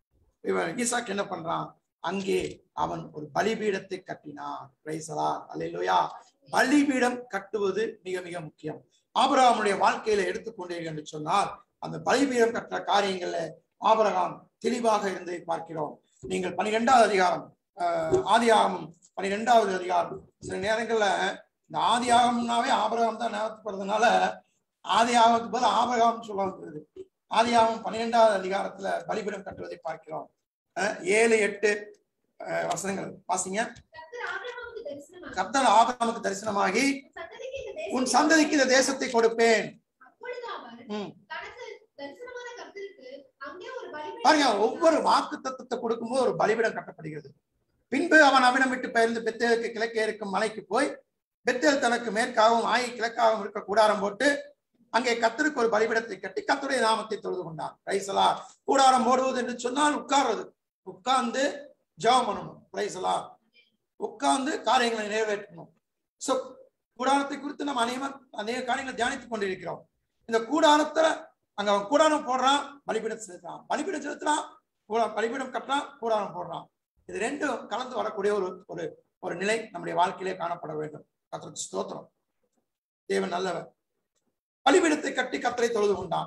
இவன் ஈசாக்கு என்ன பண்றான் அங்கே அவன் ஒரு பலிபீடத்தை கட்டினான் பிரைசலா அல்லேலூயா பலிபீடம் கட்டுவது மிக மிக முக்கியம் ஆபிரகாமுடைய வாழ்க்கையில எடுத்துக்கொண்டீர்கள் என்று சொன்னால் அந்த பலிபீடம் கட்டுற காரியங்கள்ல ஆபிரகாம் தெளிவாக இருந்ததை பார்க்கிறோம் நீங்கள் பனிரெண்டாவது அதிகாரம் ஆஹ், ஆதியாகமம் பனிரெண்டாவது அதிகாரம் சில நேரங்கள்ல இந்த ஆதியாகம்னாவே ஆபிரகாம் தான் ஞாபகப்படுறதுனால ஆதியாகத்துக்கு பதில் ஆபிரகாம் சொல்ல வருது ஆதியாகமம் பன்னிரெண்டாவது அதிகாரத்துல பலிபீடம் கட்டுவதை பார்க்கிறோம் அஹ், ஏழு எட்டு அஹ், வசனங்கள் வாசிங்க கர்த்தர் ஆபிரகாமுக்கு தரிசனமாகி கர்த்தர் ஆபிரகாமுக்கு தரிசனமாகி உன் சந்ததிக்கு இந்த உன் சந்ததிக்கு இந்த தேசத்தை தேசத்தை கொடுப்பேன் அப்பொழுது அவர் ம். தனக்கு தரிசனமான கர்த்தருக்கு அங்கே ஒரு பலிபீடம் பாருங்க ஒவ்வொரு வாக்கு தத்துவத்தை கொடுக்கும்போது ஒரு பலிபீடம் கட்டப்படுகிறது பின்பு அவன் அவிடம் விட்டு பெயர்ந்து பெத்தேலுக்கு கிழக்கே இருக்கும் மலைக்கு போய் பெத்தேல் தனக்கு மேற்காகவும் ஆயி கிழக்காகவும் இருக்க கூடாரம் போட்டு அங்கே கத்தருக்கு ஒரு பலிபீடத்தை கட்டி கத்தருடைய நாமத்தை தொழுது கொண்டான் பிரைசலா கூடாரம் போடுவது என்று சொன்னால் உட்கார்றது உட்கார்ந்து ஜெபம் பண்ணணும் பிரைசலா உட்கார்ந்து காரியங்களை நிறைவேற்றணும் சோ கூடாரத்தை குறித்து நம்ம அநேகம் அநேக காரியங்களை தியானித்துக் கொண்டிருக்கிறோம் இந்த கூடாரத்துல அங்க அவன் கூடாரம் போடுறான் பலிபீடம் செலுத்துறான் பலிபீடம் செலுத்துறான் கூடா- பலிபீடம் கட்டுறான் கூடாரம் போடுறான் இது ரெண்டும் கலந்து வரக்கூடிய ஒரு ஒரு ஒரு நிலை நம்முடைய வாழ்க்கையிலே காணப்பட வேண்டும் கத்தருக்கு ஸ்தோத்திரம் தேவன் நல்லவர் பலிபீடத்தை கட்டி கத்தரை தொழுது கொண்டான்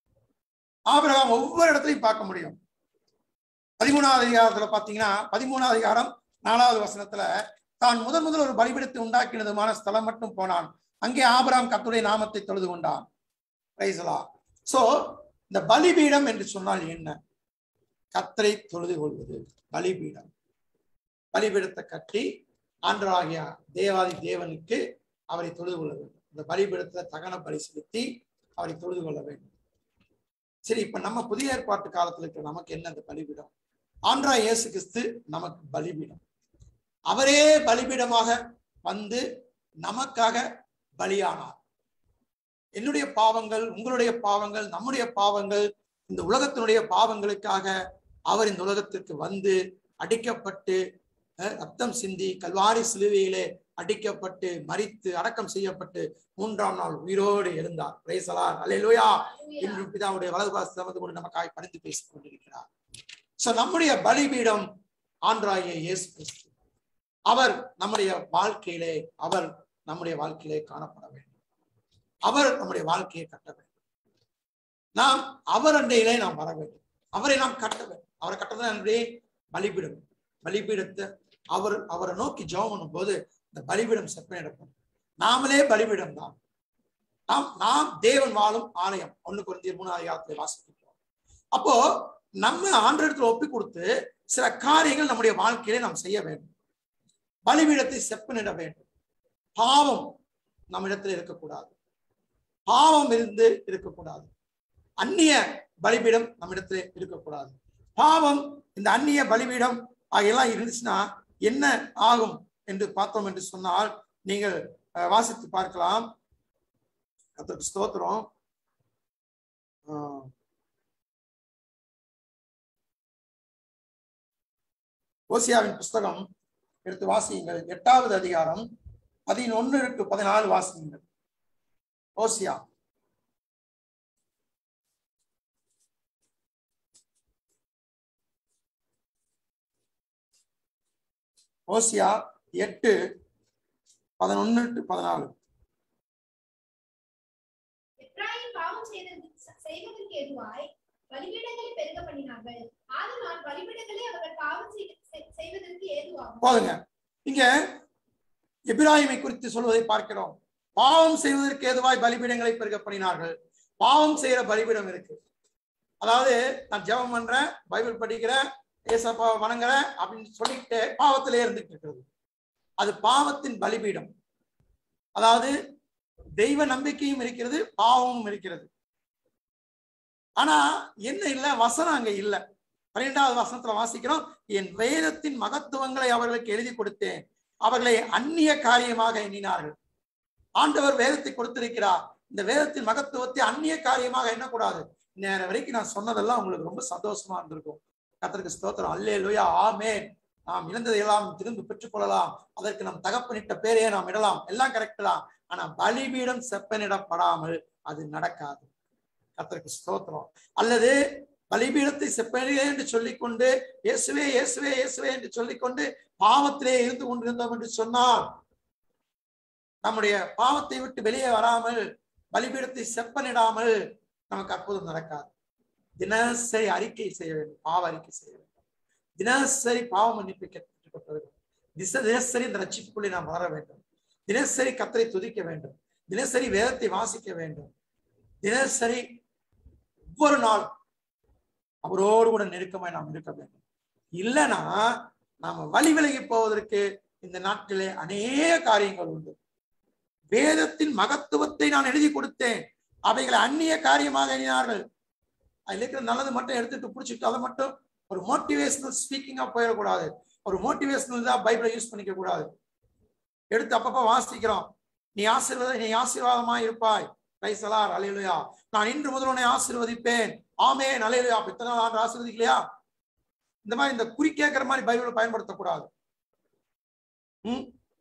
ஆபிரகாம் ஒவ்வொரு இடத்துலையும் பார்க்க முடியும் பதிமூணாவது அதிகாரத்துல பாத்தீங்கன்னா பதிமூணாவது அதிகாரம் நாலாவது வசனத்துல தான் முதன் முதல் ஒரு பலிபீடத்தை உண்டாக்கினதுமான ஸ்தலம் மட்டும் போனான் அங்கே ஆபிரகாம் கர்த்தருடைய நாமத்தை தொழுது கொண்டான் பிரைசலா சோ இந்த பலிபீடம் என்று சொன்னால் என்ன கத்தரை தொழுது கொள்வது பலிபீடம் பலிபீடத்தை கட்டி ஆண்டராகிய தேவாதி தேவனுக்கு அவரை தொழுது கொள்ள வேண்டும் இந்த பலிபீடத்துல தகன பலி செலுத்தி அவரை தொழுது கொள்ள வேண்டும் சரி இப்ப நம்ம புதிய ஏற்பாட்டு காலத்துல இருக்கிற நமக்கு என்ன அந்த பலிபீடம் ஆண்டரா இயேசு கிறிஸ்து நமக்கு பலிபீடம் அவரே பலிபீடமாக வந்து நமக்காக பலியானார் என்னுடைய பாவங்கள் உங்களுடைய பாவங்கள் நம்முடைய பாவங்கள் இந்த உலகத்தினுடைய பாவங்களுக்காக அவர் இந்த உலகத்திற்கு வந்து அடிக்கப்பட்டு அஹ், ரத்தம் சிந்தி கல்வாரி சிலுவையிலே அடிக்கப்பட்டு மரித்து அடக்கம் செய்யப்பட்டு மூன்றாம் நாள் உயிரோடு எழுந்தார் பிரேசலார் அல்லேலூயா இன்றும் பிதாவுடைய வலது பாசத்தை வந்து கொண்டு நமக்காக பரிந்து பேசிக் கொண்டிருக்கிறார் சோ நம்முடைய பலிபீடம் ஆண்டராகிய இயேசு கிறிஸ்து அவர் நம்முடைய வாழ்க்கையிலே அவர் நம்முடைய வாழ்க்கையிலே காணப்பட வேண்டும் அவர் நம்முடைய வாழ்க்கையை கட்ட வேண்டும் நாம் அவர் அண்டையிலே நாம் வர வேண்டும் அவரை நாம் கட்ட வேண்டும் அவரை கட்டுறது எப்படி பலிபீடம் பலிபீடத்தை அவர் அவரை நோக்கி ஜெபம் பண்ணும்போது இந்த பலிபீடம் செப்பனிடப்படும் நாமளே பலிபீடம் தான் நாம் நாம் தேவன் வாழும் ஆலயம் ஒண்ணு குறைந்த மூணு அதிகாரத்தில் வாசிக்கிறோம் அப்போ நம்ம ஆண்டவரத்துல ஒப்பி கொடுத்து சில காரியங்கள் நம்முடைய வாழ்க்கையிலே நாம் செய்ய வேண்டும் பலிபீடத்தை செப்பனிட வேண்டும் பாவம் நம்மிடத்தில் இருக்கக்கூடாது பாவம் இருந்து இருக்கக்கூடாது அந்நிய பலிபீடம் நம்மிடத்தில் இருக்கக்கூடாது பாவம் இந்த அந்நிய பலிபீடம் ஆகியெல்லாம் இருந்துச்சுன்னா என்ன ஆகும் என்று பார்த்தோம் என்று சொன்னால் நீங்கள் அஹ், வாசித்து பார்க்கலாம் கர்த்தருக்கு ஸ்தோத்திரம் ஆஹ், ஓசியாவின் புஸ்தகம் எடுத்து வாசியுங்கள் எட்டாவது அதிகாரம் பதினொன்னு டு பதினாலு வாசியுங்கள் ஓசியா ஓசியா எட்டு பதினொன்னு டு பதினாலு எப்ராயிம் பாவம் செய்தது செய்வதற்கு எதுவாய் பலிபீடங்களை பெருக பண்ணினார்கள் ஆதலால் பலிபீடங்களை அவர்கள் பாவம் செய்த- செய்- செய்வதற்கு ஏதுவாகும் போதுங்க இங்க எபிராயிமை குறித்து சொல்வதை பார்க்கிறோம் பாவம் செய்வதற்கு ஏதுவாய் பலிபீடங்களை பெருக பண்ணினார்கள் பாவம் செய்யற பலிபீடம் இருக்கு அதாவது நான் ஜெபம் பண்றேன் பைபிள் படிக்கிறேன் ஏசப்பா வணங்குறேன் அப்படின்னு சொல்லிட்டு பாவத்திலே இருந்துட்டு இருக்கிறது அது பாவத்தின் பலிபீடம் அதாவது தெய்வ நம்பிக்கையும் இருக்கிறது பாவமும் இருக்கிறது ஆனா என்ன இல்ல வசனம் அங்க இல்ல பன்னிரெண்டாவது வசனத்துல வாசிக்கிறோம் என் வேதத்தின் மகத்துவங்களை அவர்களுக்கு எழுதி கொடுத்தேன் அவர்களை அந்நிய காரியமாக எண்ணினார்கள் ஆண்டவர் வேதத்தை கொடுத்திருக்கிறார் இந்த வேதத்தின் மகத்துவத்தை அந்நிய காரியமாக எண்ணக்கூடாது நேரம் வரைக்கும் நான் சொன்னதெல்லாம் உங்களுக்கு ரொம்ப சந்தோஷமா இருந்திருக்கும் கத்தருக்கு ஸ்தோத்திரம் அல்லே லோயா ஆமேன் நாம் இழந்ததை எல்லாம் திரும்ப பெற்றுக்கொள்ளலாம் அதற்கு நம் தகப்பனிட்ட பேரையே நாம் இடலாம் எல்லாம் கரெக்ட் தான் ஆனா பலிபீடம் செப்பனிடப்படாமல் அது நடக்காது கத்தருக்கு ஸ்தோத்திரம் அல்லது பலிபீடத்தை செப்பனிட என்று சொல்லிக்கொண்டு இயேசுவே இயேசுவே இயேசுவே என்று சொல்லிக்கொண்டு பாவத்திலே இருந்து கொண்டிருந்தோம் என்று சொன்னால் நம்முடைய பாவத்தை விட்டு வெளியே வராமல் பலிபீடத்தை செப்பனிடாமல் நமக்கு அற்புதம் நடக்காது தினசரி அறிக்கை செய்ய வேண்டும் பாவ அறிக்கை செய்ய வேண்டும் தினசரி பாவ மன்னிப்பு கற்றுக்கொள்ள வேண்டும் திச தினசரி இந்த ரட்சிப்புக்குள்ளே நாம் வளர வேண்டும் தினசரி கத்தரை துதிக்க வேண்டும் தினசரி வேதத்தை வாசிக்க வேண்டும் தினசரி ஒவ்வொரு நாள் அவரோடு கூட நெருக்கமாய் நாம் இருக்க வேண்டும் இல்லைன்னா நாம வழி விலகி போவதற்கு இந்த நாட்களே அநேக காரியங்கள் உண்டு வேதத்தின் மகத்துவத்தை நான் எழுதி கொடுத்தேன் அவைகளை அந்நிய காரியமாக எண்ணினார்கள் அதுல இருக்கிற நல்லது மட்டும் எடுத்துட்டு பிடிச்சிட்டு அதை மட்டும் ஒரு மோட்டிவேஷனல் ஸ்பீக்கிங்கா போயிடக்கூடாது ஒரு மோட்டிவேஷனல் தான் பைபிளை யூஸ் பண்ணிக்க கூடாது எடுத்து அப்பப்ப வாசிக்கிறோம் நீ ஆசீர்வாத நீ ஆசீர்வாதமா இருப்பாய் கைசலார் அலையிலையா நான் இன்று முதல் உன்னை ஆசீர்வதிப்பேன் ஆமே அலையிலையா அப்ப இத்தனை நாள் ஆண்டு ஆசீர்வதிக்கலையா இந்த மாதிரி இந்த குறி கேட்கிற மாதிரி பைபிளை பயன்படுத்தக்கூடாது ம்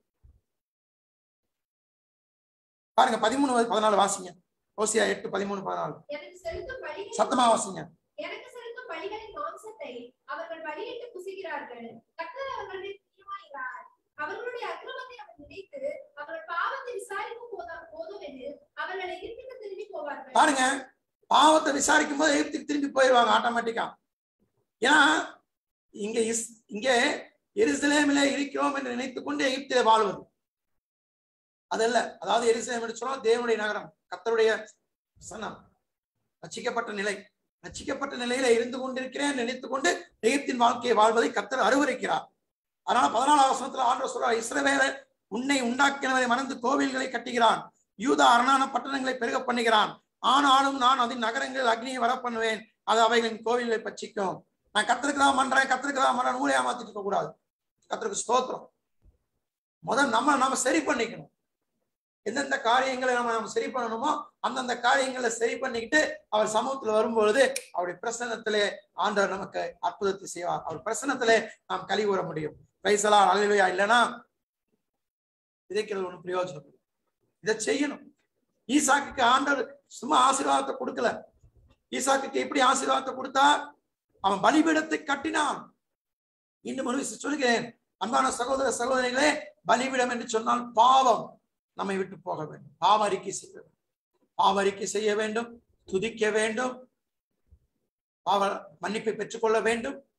பாருங்க பதிமூணு பதினாலு வாசிங்க ஓசியா எட்டு பதிமூணு பதினாலு எனக்கு செலுத்தும் பலிகளின் சத்தமா வாசிங்க எனக்கு செலுத்தும் பலிகளின் மாம்சத்தை அவர்கள் பலியிட்டு புசிக்கிறார்கள் கர்த்தர் அவர்களை பிரியமாயிரார் அவர்களுடைய அக்கிரமத்தை அவர் நினைத்து அவர்கள் பாவத்தை விசாரிக்கும் போதும் போதும் என்று அவர்களை எகிப்துக்கு திரும்பி போவார்கள் பாருங்க பாவத்தை விசாரிக்கும் போது எகிப்துக்கு திரும்பி போயிடுவாங்க ஆட்டோமேட்டிக்கா ஏன்னா இங்க இஸ் இங்க எருசலேமிலே இருக்கிறோம் என்று நினைத்துக் கொண்டு எகிப்திலே வாழ்வது அதல்ல அதாவது எருசலேம் என்று சொன்னால் தேவனுடைய நகரம் கர்த்தருடைய சனம் ரட்சிக்கப்பட்ட நிலை ரட்சிக்கப்பட்ட நிலையில இருந்து கொண்டிருக்கிறேன் நினைத்துக் கொண்டு எகிப்தின் வாழ்க்கையை வாழ்வதை கர்த்தர் அருவருக்கிறார் அதனால பதினாலாம் வசனத்துல ஆண்டவர் சொல்றார் இஸ்ரவேல உன்னை உண்டாக்கினவரை மறந்து கோவில்களை கட்டுகிறான் யூதா அரணான பட்டணங்களை பெருக பண்ணுகிறான் ஆனாலும் நான் அதன் நகரங்களில் அக்னியை வர பண்ணுவேன் அது அவைகளின் கோவில்களை பட்சிக்கும் நான் கத்திருக்கு தான் பண்றேன் கத்திருக்கு தான் பண்றேன் நூலை ஏமாத்திட்டு இருக்க கூடாது கத்திருக்கு ஸ்தோத்திரம் முதல் நம்ம நம்ம சரி பண்ணிக்கணும் எந்தெந்த காரியங்களை நம்ம நம்ம சரி பண்ணணுமோ அந்தந்த காரியங்களை சரி பண்ணிக்கிட்டு அவர் சமூகத்துல வரும்பொழுது அவருடைய பிரசன்னத்திலே ஆண்டவர் நமக்கு அற்புதத்தை செய்வார் அவர் பிரசன்னத்திலே நாம் கழி கூற முடியும் பைசலா அலையிலையா இல்லைன்னா விதைக்கிறது ஒன்றும் பிரயோஜனம் இல்லை இதை செய்யணும் ஈசாக்குக்கு ஆண்டவர் சும்மா ஆசீர்வாதத்தை கொடுக்கல ஈசாக்குக்கு எப்படி ஆசீர்வாதத்தை கொடுத்தா அவன் பலிபீடத்தை கட்டினான் இன்னும் ஒரு விஷயம் சொல்கிறேன் அன்பான சகோதர சகோதரிகளே பலிபீடம் என்று சொன்னால் பாவம் நம்மை விட்டு போக வேண்டும் பாவ அறிக்கை செய்ய வேண்டும் பாவ அறிக்கை செய்ய வேண்டும் துதிக்க வேண்டும் பாவ மன்னிப்பை பெற்றுக்கொள்ள வேண்டும்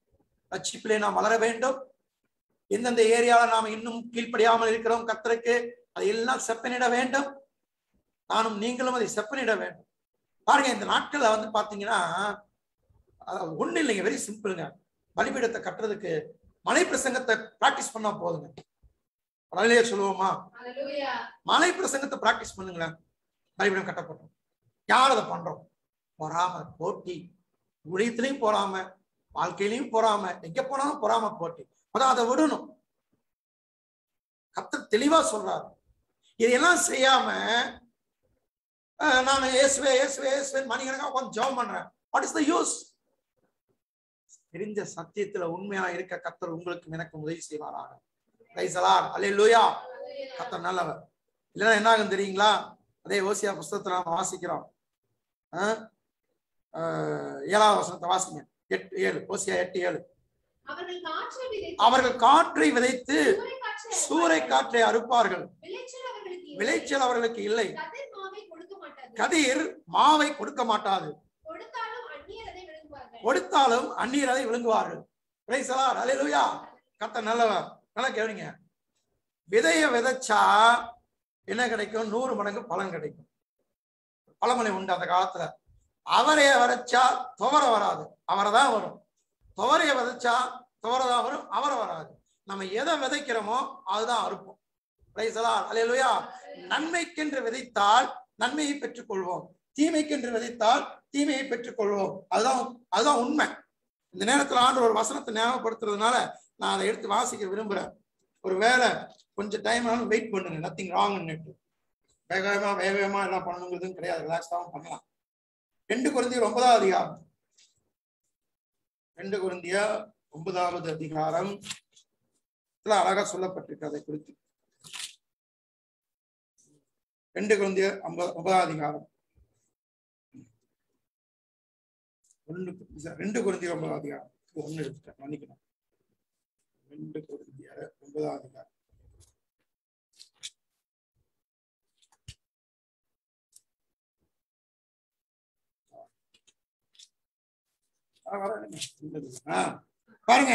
ரட்சிப்பிலே நாம் வளர வேண்டும் எந்தெந்த ஏரியாவில் நாம் இன்னும் கீழ்ப்படியாமல் இருக்கிறோம் கத்தருக்கு அதையெல்லாம் செப்பனிட வேண்டும் நானும் நீங்களும் அதை செப்பனிட வேண்டும் பாருங்க இந்த நாட்கள்ல வந்து பாத்தீங்கன்னா அஹ், ஒண்ணும் இல்லைங்க வெரி சிம்பிளுங்க பலிபீடத்தை கட்டுறதுக்கு மலை பிரசங்கத்தை பிராக்டிஸ் பண்ணா போதுங்க பழைய சொல்லுவோமா Hallelujah. மலை பிரசங்கத்தை பிராக்டிஸ் பண்ணுங்களேன் பலிபீடம் கட்டப்பட்டோம் யார் அதை பண்றோம் பொறாம போட்டி ஊழியத்திலையும் பொறாம வாழ்க்கையிலையும் பொறாம எங்க போனாலும் பொறாம போட்டி அதான் அதை விடணும் கத்தர் தெளிவா சொல்றாரு இதையெல்லாம் செய்யாம அஹ், நான் இயேசுவே இயேசுவே இயேசுவே மணிக்கணக்கா உட்காந்து ஜெபம் பண்றேன் வாட் இஸ் த யூஸ் தெரிஞ்ச சத்தியத்துல உண்மையா இருக்க கத்தர் உங்களுக்கு எனக்கு உதவி செய்வாராக ரைசலார் அல்லேலூயா கத்தர் நல்லவர் இல்லைன்னா என்ன ஆகும் தெரியுங்களா அதே ஓசியா புஸ்தகத்துல நாம வாசிக்கிறோம் அஹ், அஹ், ஏழாவது வசனத்தை வாசிங்க எட்டு ஏழு ஓசியா எட்டு ஏழு அவர்கள் காற்றை விதைத்து அவர்கள் காற்றை விதைத்து சூறைக்காற்றை சூறை காற்றை அறுப்பார்கள் விளைச்சல் அவர்களுக்கு இல்லை. விளைச்சல் அவர்களுக்கு இல்லை கதிர் மாவை கொடுக்க மாட்டாது கதிர் மாவை கொடுக்க மாட்டாது கொடுத்தாலும் அந்நியர் அதை விழுங்குவார்கள் கொடுத்தாலும் அந்நீர் அதை விழுங்குவார்கள் பிரைசலார் அல்லேலூயா கத்த நல்லவர் நல்லா கேளுங்க விதைய விதைச்சா என்ன கிடைக்கும் நூறு மடங்கு பலன் கிடைக்கும் பழமொழி உண்டு அந்த காலத்துல அவரைய விதைச்சா துவர வராது அவரை தான் வரும் துவரைய விதைச்சா துவர தான் வரும் அவரை வராது நம்ம எதை விதைக்கிறோமோ அதுதான் அறுப்போம் பிரைசலார் அல்லேலூயா நன்மைக்கென்று விதைத்தால் நன்மையை பெற்றுக்கொள்வோம் தீமைக்கென்று விதைத்தால் தீமையை பெற்றுக்கொள்வோம் அதுதான் அதுதான் உண்மை இந்த நேரத்துல ஆண்டு ஒரு வசனத்தை ஞாபகப்படுத்துறதுனால நான் அதை எடுத்து வாசிக்க விரும்புறேன் ஒரு வேலை கொஞ்சம் டைம் ஆனாலும் வெயிட் பண்ணுங்க நத்திங் ராங் வேக வேகமா வேக வேகமா எல்லாம் பண்ணணுங்கிறதும் கிடையாது ரிலாக்ஸாகவும் பண்ணலாம் ரெண்டு குருந்தியர் ஒன்பதாவது அதிகாரம் ரெண்டு குருந்திய ஒன்பதாவது அதிகாரம் இதுல அழகா சொல்லப்பட்டிருக்கு அதை குறித்து ரெண்டு குருந்திய ஒன்பதாவது அதிகாரம் ஒன்று ரெண்டு குருந்திய ஒன்பதாவது அதிகாரம் ஒண்ணு எடுத்துட்டேன் மன்னிக்கணும் ரெண்டு குருந்திய ஒன்பதாவது அதிகாரம் ஆ, வரேன். ஆ, பாருங்க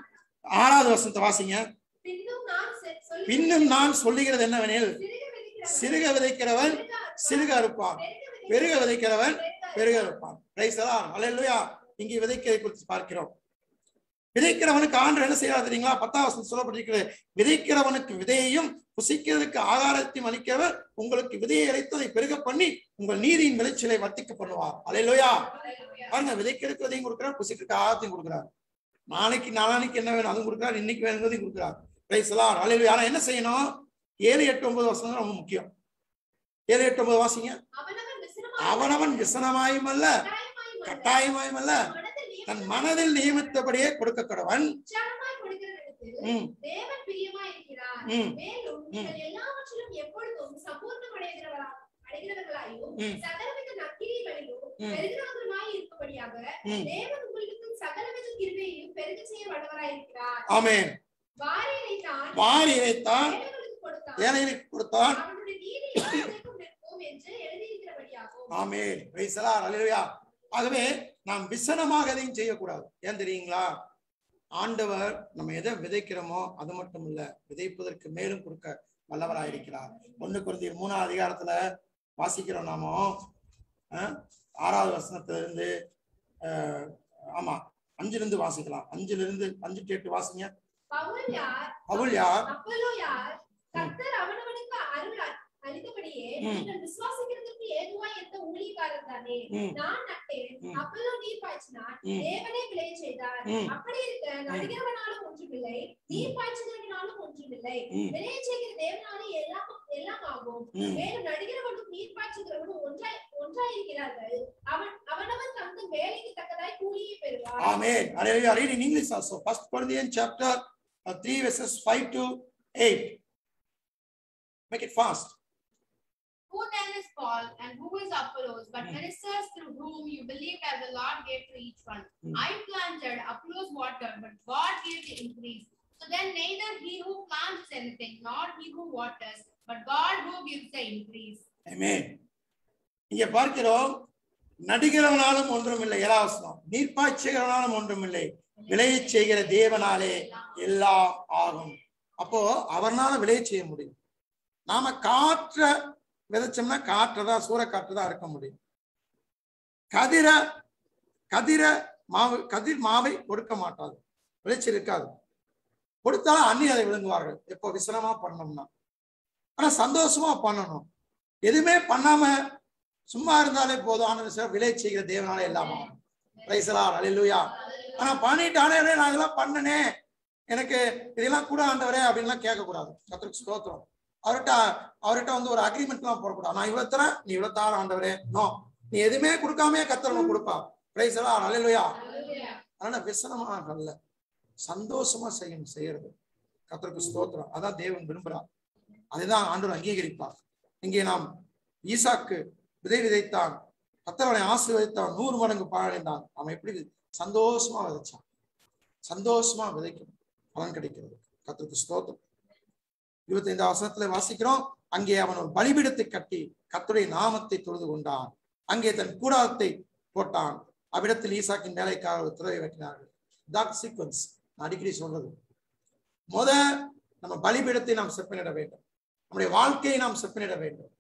ஆறாவது வருஷத்தை வாசிங்க பின்னும் நான் செ- சொல்லி- பின்னும் நான் சொல்லுகிறது என்னவெனில் சிறுக விதைக்கிறவன் சிறுக விதைக்கிறவன் சிறுக அறுப்பான் பெருக விதைக்கிறவன் பெருக இருப்பான் பிரைசலாம் அல்லேலூயா இங்கே விதைக்கிறதை குறித்து பார்க்கிறோம் விதைக்கிறவனுக்கு ஆண்டு என்ன செய்யறாரு தெரியுங்களா பத்தாம் வசனம் சொல்லப்பட்டிருக்கிறது விதைக்கிறவனுக்கு விதையையும் புசிக்கிறதுக்கு ஆகாரத்தையும் அளிக்கிறவர் உங்களுக்கு விதையை அழைத்து அதை பெருக பண்ணி உங்கள் நீரின் விளைச்சலை வர்த்திக்க பண்ணுவார் அல்லேலூயா பாருங்க விதைக்கிறதுக்கு விதையும் கொடுக்குறார் புசிக்கிறதுக்கு ஆகாரத்தையும் கொடுக்குறார் நாளைக்கு நாளானைக்கு என்ன வேணும் அதுவும் கொடுக்குறார் இன்னைக்கு வேணுங்கிறதையும் கொடுக்குறார் பிரைசலாம் அல்லேலூயா ஆனா என்ன செய்யணும் ஏழு எட்டு ஒன்பது வருஷம் ரொம்ப முக்கியம் ஏழு எட்டு ஒன்பது வாசிங்க அவனவன் விசனமாய் அவனவன் விசனமாயும் அல்ல கட்டாயமாயும் அல்ல. கட்டாயமாயும் அல்ல மனதில் தன் நியமித்த மனதில் நியமித்தபடியே கொடுக்க கடவன் உற்சாகமாய் கொடுக்கிறவனுக்கு ம், தேவன் பிரியமாய் இருக்கிறார் ம், மேலும் நீங்கள் எல்லாவற்றிலும் எப்பொழுதும் சம்பூர்ணம் அடைகிறவரா அடைகிறவர்களாயும் ம். சகலவித நற்கிரிகளிலும் ம். பெருகிறவர்களுமாய் இருக்கும்படியாக ம். தேவன் உங்களுக்கு சகலவித கிருபையையும் பெருக செய்ய வல்லவராய் இருக்கிறார் ஆமென் வாரியனை தான் வாரி வைத்தான் ஏழைகளுக்கு கொடுத்தான் ஏழைகளுக்கு கொடுத்தான் அவனுடைய நீதி எப்பொழுதும் நிற்கும் என்று எழுதியிருக்கிறபடியாகும் ஆமென் பிரைசலார் அல்லேலூயா ஆகவே நாம் விசனமாக எதையும் செய்யக்கூடாது ஏன் தெரியுங்களா ஆண்டவர் நம்ம எதை விதைக்கிறோமோ அது மட்டும் இல்ல விதைப்பதற்கு மேலும் கொடுக்க வல்லவராயிருக்கிறார் ஒண்ணு குருந்தியர் மூணாவது அதிகாரத்துல வாசிக்கிறோம் நாமோ அஹ், ஆறாவது வசனத்துல இருந்து அஹ், ஆமா அஞ்சுல இருந்து வாசிக்கலாம் அஞ்சுல இருந்து அஞ்சு டு எட்டு வாசிங்க பவுல் யார் பவுல் யார் அப்பல்லோ யார் கர்த்தர் அவனவனுக்கு அருள் அ- அளித்தபடியே ம். நீங்கள் விசுவாசிக்கிறதுக்கு ஏதுவாய் இருந்த ஊழியக்காரர் தானே ம், நான் நட்டேன் ம். அப்பல்லோ நீர் பாய்ச்சினார் ம். தேவனே விளைய செய்தார் ம். அப்படி இருக்க நடிகரவனாலும் ஒன்றுமில்லை நீர் பாய்ச்சுகிறவனாலும் ஒன்றுமில்லை ம், விளைய செய்கிற தேவனாலே எல்லாம் எல்லாம் ஆகும் ம். மேலும் நடிகரவனும் நீர் பாய்ச்சுகிறவனும் ஒன்றாய் ஒன்றாயிருக்கிறார்கள் அவன் அவனவன் தம் தம் வேலைக்கு தக்கதாய் கூலியை பெறுவார் Amen. Hallelujah. Read in English also. First Corinthians chapter uh, 3 verses 5 to 8. Make it fast. Who then is Paul and who is Apollos, but Hmm. ministers through whom you believed as the Lord gave to each one? Hmm. I planted, Apollos watered, but God gave the increase. So then neither he who plants is anything, nor he who waters, but God who gives the increase. Amen. இங்க பார்க்கிறோம் நடிகிறவனாலும் ஒன்றுமில்லை ஏழாவசனம் நீர்ப்பாய்ச்சுகிறவனாலும் ஒன்றுமில்லை விளையச் செய்கிற தேவனாலே எல்லாம் ஆகும் அப்போ அவர்னால விளைய செய்ய முடியும் நாம காற்ற விதைச்சோம்னா காற்றை தான் சூறக்காற்று தான் இருக்க முடியும் கதிர கதிர மாவு கதிர் மாவை கொடுக்க மாட்டாது விளைச்சல் இருக்காது கொடுத்தாலும் அன்னி அதை விழுங்குவார்கள் எப்போ விசனமா பண்ணோம்னா ஆனா சந்தோஷமா பண்ணணும் எதுவுமே பண்ணாம சும்மா இருந்தாலே போதும் ஆன விளை செய்கிற தேவனால எல்லாமா பிரைசலா அலையிலுயா ஆனா பண்ணிட்டானே நான் இதெல்லாம் பண்ணனே எனக்கு இதெல்லாம் கூட ஆண்டவரே அப்படின்லாம் கேட்கக்கூடாது கத்திரிக்கு ஸ்தோத்திரம் அவர்கிட்ட அவர்கிட்ட வந்து ஒரு அக்ரிமெண்ட் எல்லாம் போடக்கூடாது நான் இவ்வளவு தரேன் நீ இவ்வளவு தார ஆண்டவரே நோ நீ எதுவுமே கொடுக்காம கத்தர் கொடுப்பா பிரைசலா அலையிலுயா அதனால விசனமா அல்ல சந்தோஷமா செய்யணும் செய்யறது கத்தருக்கு ஸ்தோத்திரம் அதான் தேவன் விரும்புறார் அதுதான் ஆண்டவர் அங்கீகரிப்பார் இங்கே நாம் ஈசாக்கு விதை விதைத்தான் கத்தரவனை ஆசீர்வதித்தான் நூறு மடங்கு பாழடைந்தான் அவன் எப்படி சந்தோஷமா விதைச்சான் சந்தோஷமா விதைக்கணும் பலன் கிடைக்கிறது கத்தருக்கு ஸ்தோத்திரம் இருபத்தி ஐந்தாம் வசனத்துல வாசிக்கிறோம் அங்கே அவன் ஒரு பலிபீடத்தை கட்டி கத்துடைய நாமத்தை தொழுது கொண்டான் அங்கே தன் கூடாரத்தை போட்டான் அவ்விடத்தில் ஈசாக்கின் வேலைக்காக ஒரு துறவை வெட்டினார்கள் டாக் சீக்வன்ஸ் நான் அடிக்கடி சொல்றது முத நம்ம பலிபீடத்தை நாம் செப்பனிட வேண்டும் நம்முடைய வாழ்க்கையை நாம் செப்பனிட வேண்டும்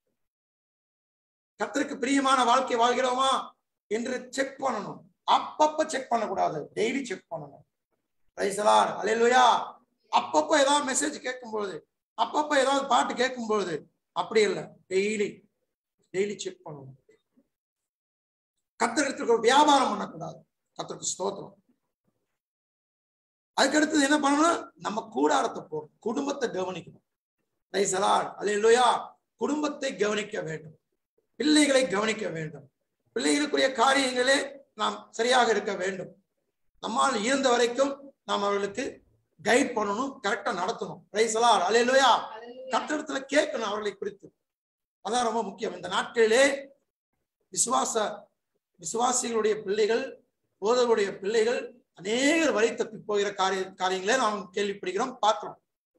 கத்தருக்கு பிரியமான வாழ்க்கை வாழ்கிறோமா என்று செக் பண்ணணும் அப்பப்ப செக் பண்ணக்கூடாது டெய்லி செக் பண்ணணும் ரைசலார் அலையலுயா அப்பப்ப ஏதாவது மெசேஜ் கேட்கும்போது அப்பப்ப ஏதாவது பாட்டு கேட்கும்போது அப்படி இல்லை டெய்லி டெய்லி செக் பண்ணணும் கத்தருக்கு வியாபாரம் பண்ணக்கூடாது கத்தருக்கு ஸ்தோத்திரம் அதுக்கு அடுத்தது என்ன பண்ணணும் நம்ம கூடாரத்தை போகணும் குடும்பத்தை கவனிக்கணும் ரைசலார் அலையலுயா குடும்பத்தை கவனிக்க வேண்டும் பிள்ளைகளை கவனிக்க வேண்டும் பிள்ளைகளுக்குரிய காரியங்களே நாம் சரியாக இருக்க வேண்டும் நம்மால் இருந்த வரைக்கும் நாம் அவர்களுக்கு கைட் பண்ணணும் கரெக்டா நடத்தணும் ரைசலார் அலையலுயா கத்திடத்துல கேட்கணும் அவர்களை குறித்து அதான் ரொம்ப முக்கியம் இந்த நாட்களிலே விசுவாச விசுவாசிகளுடைய பிள்ளைகள் போதவருடைய பிள்ளைகள் அநேகர் வழி தப்பி போகிற காரிய காரியங்களே நாம் கேள்விப்படுகிறோம் பார்க்கிறோம்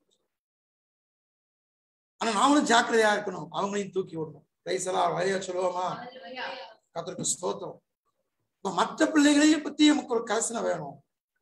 ஆனா நாமளும் ஜாக்கிரதையா இருக்கணும் அவங்களையும் தூக்கி விடணும் ரைசலா வழியா சொல்லுவோமா கத்திற்கு ஸ்தோத்திரம் இப்ப மற்ற பிள்ளைகளையும் பத்தி நமக்கு ஒரு கரசனை வேணும்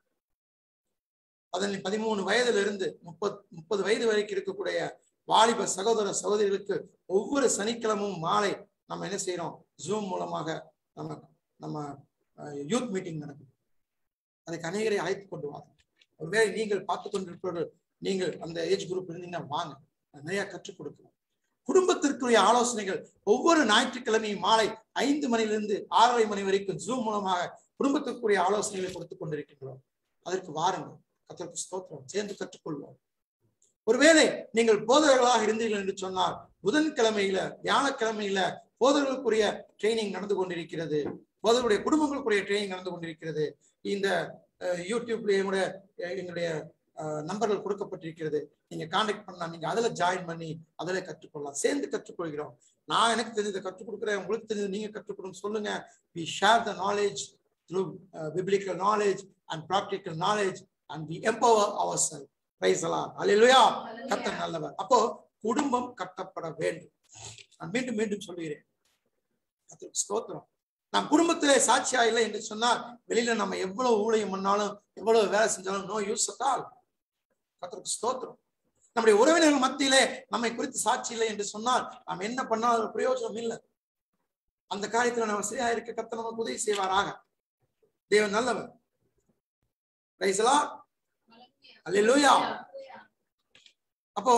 பதினி பதிமூணு வயதுல இருந்து முப்பத் முப்பது வயது வரைக்கும் இருக்கக்கூடிய வாலிப சகோதர சகோதரிகளுக்கு ஒவ்வொரு சனிக்கிழமும் மாலை நம்ம என்ன செய்யறோம் ஜூம் மூலமாக நம்ம நம்ம யூத் மீட்டிங் நடக்குது அதுக்கு அநேகரை அழைத்து கொண்டு வாங்க ஒருவேளை நீங்கள் பார்த்து கொண்டிருப்பவர்கள் நீங்கள் அந்த ஏஜ் குரூப் இருந்தீங்கன்னா வாங்க நிறைய கற்றுக் கொடுக்கணும் குடும்பத்திற்குரிய ஆலோசனைகள் ஒவ்வொரு ஞாயிற்றுக்கிழமையும் மாலை ஐந்து மணிலிருந்து ஆறரை மணி வரைக்கும் ஜூம் மூலமாக குடும்பத்திற்குரிய ஆலோசனைகளை கொடுத்துக் கொண்டிருக்கின்றோம் அதற்கு வாருங்கள் கத்தருக்கு ஸ்தோத்திரம் சேர்ந்து கற்றுக்கொள்வோம் ஒருவேளை நீங்கள் போதகர்களாக இருந்தீர்கள் என்று சொன்னால் புதன்கிழமையில வியாழக்கிழமையில போதகர்களுக்குரிய ட்ரைனிங் நடந்து கொண்டிருக்கிறது போதகருடைய குடும்பங்களுக்குரிய ட்ரைனிங் நடந்து கொண்டிருக்கிறது இந்த யூடியூப்ல கூட எங்களுடைய நம்பர்கள் கொடுக்கப்பட்டிருக்கிறது நீங்க கான்டாக்ட் பண்ணலாம் நீங்க அதுல ஜாயின் பண்ணி அதுல கற்றுக்கொள்ளலாம் சேர்ந்து கற்றுக்கொள்கிறோம் நான் எனக்கு தெரிஞ்சதை கற்றுக் கொடுக்குறேன் உங்களுக்கு தெரிஞ்சது நீங்க கற்றுக் கொடுங்க சொல்லுங்க we share the knowledge through biblical knowledge and practical knowledge and we empower ourselves பிரைசலாம் அல்லா கத்த நல்லவர் அப்போ குடும்பம் கட்டப்பட வேண்டும் நான் மீண்டும் மீண்டும் சொல்லுகிறேன் கத்தருக்கு ஸ்தோத்திரம் நாம் குடும்பத்திலே சாட்சியா இல்லை என்று சொன்னால் வெளியில நம்ம எவ்வளவு ஊழியம் பண்ணாலும் எவ்வளவு வேலை செஞ்சாலும் நோ யூஸ் அட்டால் கத்தருக்கு ஸ்தோத்திரம் நம்முடைய உறவினர்கள் மத்தியிலே நம்மை குறித்து சாட்சி இல்லை என்று சொன்னால் நாம் என்ன பண்ணாலும் பிரயோஜனம் இல்லை அந்த காரியத்துல நம்ம சரியா இருக்க கத்த நமக்கு உதவி செய்வாராக தேவன் நல்லவர் ரைசலா அல்லேலூயா அப்போ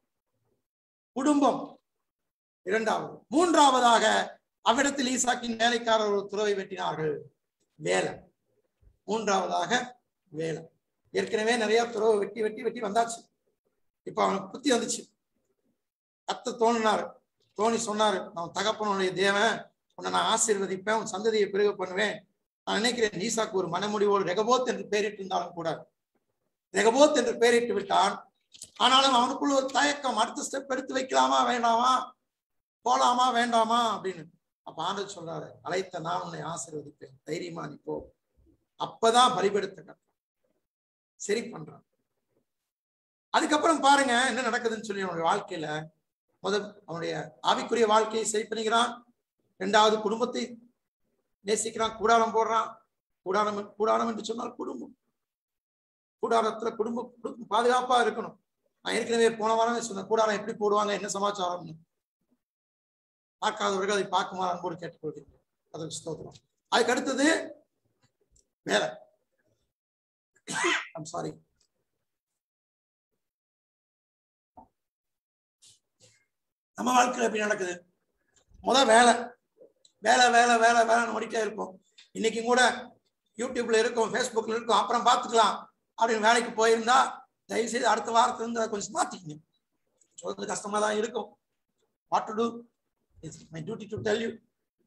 குடும்பம் இரண்டாவது மூன்றாவதாக அவ்விடத்தில் ஈசாக்கின் வேலைக்காரர் ஒரு துறவை வெட்டினார்கள் வேலை மூன்றாவதாக வேலை ஏற்கனவே நிறைய துறவை வெட்டி வெட்டி வெட்டி வந்தாச்சு இப்ப அவனுக்கு புத்தி வந்துச்சு கத்த தோணினாரு தோணி சொன்னாரு நான் தகப்பனுடைய தேவன் உன்னை நான் ஆசீர்வதிப்பேன் உன் சந்ததியை பிறகு பண்ணுவேன் நான் நினைக்கிறேன் ஈசாக்கு ஒரு மனமுடிவோடு ரெகபோத் என்று பெயரிட்டு இருந்தாலும் கூட ரெகபோத் என்று பெயரிட்டு விட்டான் ஆனாலும் அவனுக்குள்ள ஒரு தயக்கம் அடுத்த ஸ்டெப் எடுத்து வைக்கலாமா வேண்டாமா போலாமா வேண்டாமா அப்படின்னு அப்ப ஆண்டவர் சொல்றாரு அழைத்த நான் உன்னை ஆசீர்வதிப்பேன் தைரியமா நீ போ அப்பதான் பலிபெடுத்த கட்டம் சரி பண்றான் அதுக்கப்புறம் பாருங்க என்ன நடக்குதுன்னு சொல்லி அவனுடைய வாழ்க்கையில முதல் அவனுடைய ஆவிக்குரிய வாழ்க்கையை சரி பண்ணிக்கிறான் இரண்டாவது குடும்பத்தை நேசிக்கிறான் கூடாரம் போடுறான் கூடாரம் கூடாரம் என்று சொன்னால் குடும்பம் கூடாரத்துல குடும்ப குடும்பம் பாதுகாப்பா இருக்கணும் நான் ஏற்கனவே போன வாரமே சொன்னேன் கூடாரம் எப்படி போடுவாங்க என்ன சமாச்சாரம்னு பார்க்காதவர்கள் அதை பார்க்குமாறு அன்போடு கேட்டுக்கொள்கிறேன் அதற்கு ஸ்தோத்திரம் அதுக்கு அடுத்தது வேலை ஐம் சாரி நம்ம வாழ்க்கையில எப்படி நடக்குது முத வேலை வேலை வேலை வேலை வேலைன்னு ஓடிட்டே இருப்போம் இன்னைக்கும் கூட யூடியூப்ல இருக்கும் ஃபேஸ்புக்ல இருக்கும் அப்புறம் பார்த்துக்கலாம் அப்படின்னு வேலைக்கு போயிருந்தா தயவு செய்து அடுத்த வாரத்துல இருந்து அதை கொஞ்சம் மாத்திக்கங்க சொல்றது கஷ்டமா தான் இருக்கும் what to do it's my duty to tell you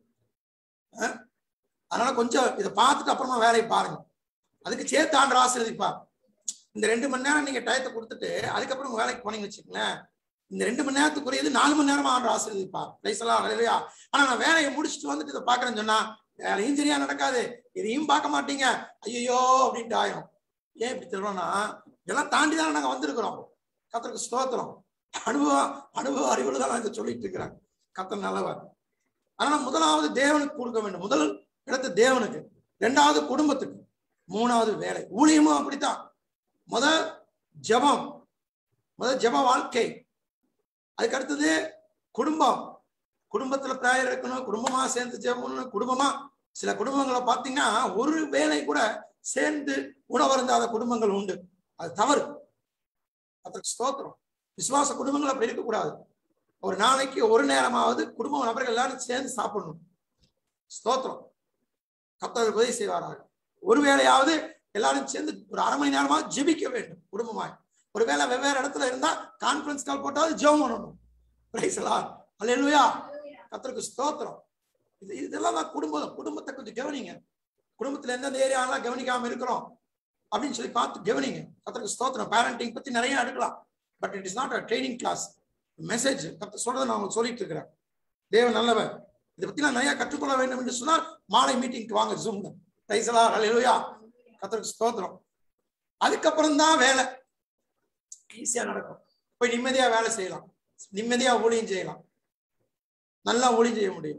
அதனால கொஞ்சம் இதை பார்த்துட்டு அப்புறமா வேலையை பாருங்க அதுக்கு சேர்த்து ஆண்டு ஆசீர்வதிப்பார் இந்த ரெண்டு மணி நேரம் நீங்க டயத்தை கொடுத்துட்டு அதுக்கப்புறம் உங்க வேலைக்கு போனீங்கன்னு வச்சுக்கங்களேன் இந்த ரெண்டு மணி நேரத்துக்குரியது நாலு மணி நேரமா ஆண்டு ஆசீர்வதிப்பார் பிரைஸ் எல்லாம் இல்லையா ஆனா நான் வேலையை முடிச்சுட்டு வந்துட்டு இதை பாக்குறேன்னு சொன்னா வேலையும் சரியா நடக்காது இதையும் பார்க்க மாட்டீங்க ஐயோ அப்படின்ட்டு ஆயிரும் ஏன் இப்படி சொல்றோம்னா இதெல்லாம் தாண்டி தானே நாங்க வந்திருக்கிறோம் கத்தருக்கு ஸ்தோத்திரம் அனுபவம் அனுபவ அறிவுல தான் நான் இதை சொல்லிட்டு இருக்கிறேன் கத்தர் நல்லவர் அதனால முதலாவது தேவனுக்கு கொடுக்க வேண்டும் முதல் இடத்து தேவனுக்கு ரெண்டாவது குடும்பத்துக்கு மூணாவது வேலை ஊழியமும் அப்படித்தான் முத ஜபம் முத ஜப வாழ்க்கை அதுக்கு அடுத்தது குடும்பம் குடும்பத்துல பிரேயர் இருக்கணும் குடும்பமா சேர்ந்து ஜெபம் குடும்பமா சில குடும்பங்களை பார்த்தீங்கன்னா ஒரு வேலை கூட சேர்ந்து உணவருந்தாத குடும்பங்கள் உண்டு அது தவறு அதற்கு ஸ்தோத்திரம் விசுவாச குடும்பங்கள் அப்படி இருக்கக்கூடாது ஒரு நாளைக்கு ஒரு நேரமாவது குடும்ப நபர்கள் எல்லாரும் சேர்ந்து சாப்பிடணும் ஸ்தோத்திரம் கத்தர் உதவி செய்வாராக ஒரு வேளையாவது எல்லாரும் சேர்ந்து ஒரு அரை மணி நேரமா ஜெபிக்க வேண்டும் குடும்பமாய் ஒருவேளை வெவ்வேறு இடத்துல இருந்தா கான்ஃபரன்ஸ் கால் போட்டாவது ஜெபம் பண்ணணும் பிரைசலா அல்லேலூயா கத்தருக்கு ஸ்தோத்திரம் இது இதெல்லாம் தான் குடும்பம் குடும்பத்தை கொஞ்சம் கவனிங்க குடும்பத்துல எந்தெந்த ஏரியாலாம் கவனிக்காம இருக்கிறோம் அப்படின்னு சொல்லி பார்த்து கவனிங்க கத்தருக்கு ஸ்தோத்திரம் பேரண்டிங் பத்தி நிறைய எடுக்கலாம் but it is not a training class message கத்த சொல்றதை நான் உங்களுக்கு சொல்லிட்டு இருக்கிறேன் தேவன் நல்லவர் இதை பத்தி நான் நிறைய கற்றுக்கொள்ள வேண்டும் என்று சொன்னால் மாலை மீட்டிங்க்கு வாங்க ஜூம்ல ரைசலா அலையிலுயா கத்தருக்கு ஸ்தோத்திரம் அதுக்கப்புறம் தான் வேலை ஈஸியா நடக்கும் போய் நிம்மதியா வேலை செய்யலாம் நிம்மதியா ஊழியம் செய்யலாம் நல்லா ஊழியம் செய்ய முடியும்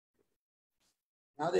அதாவது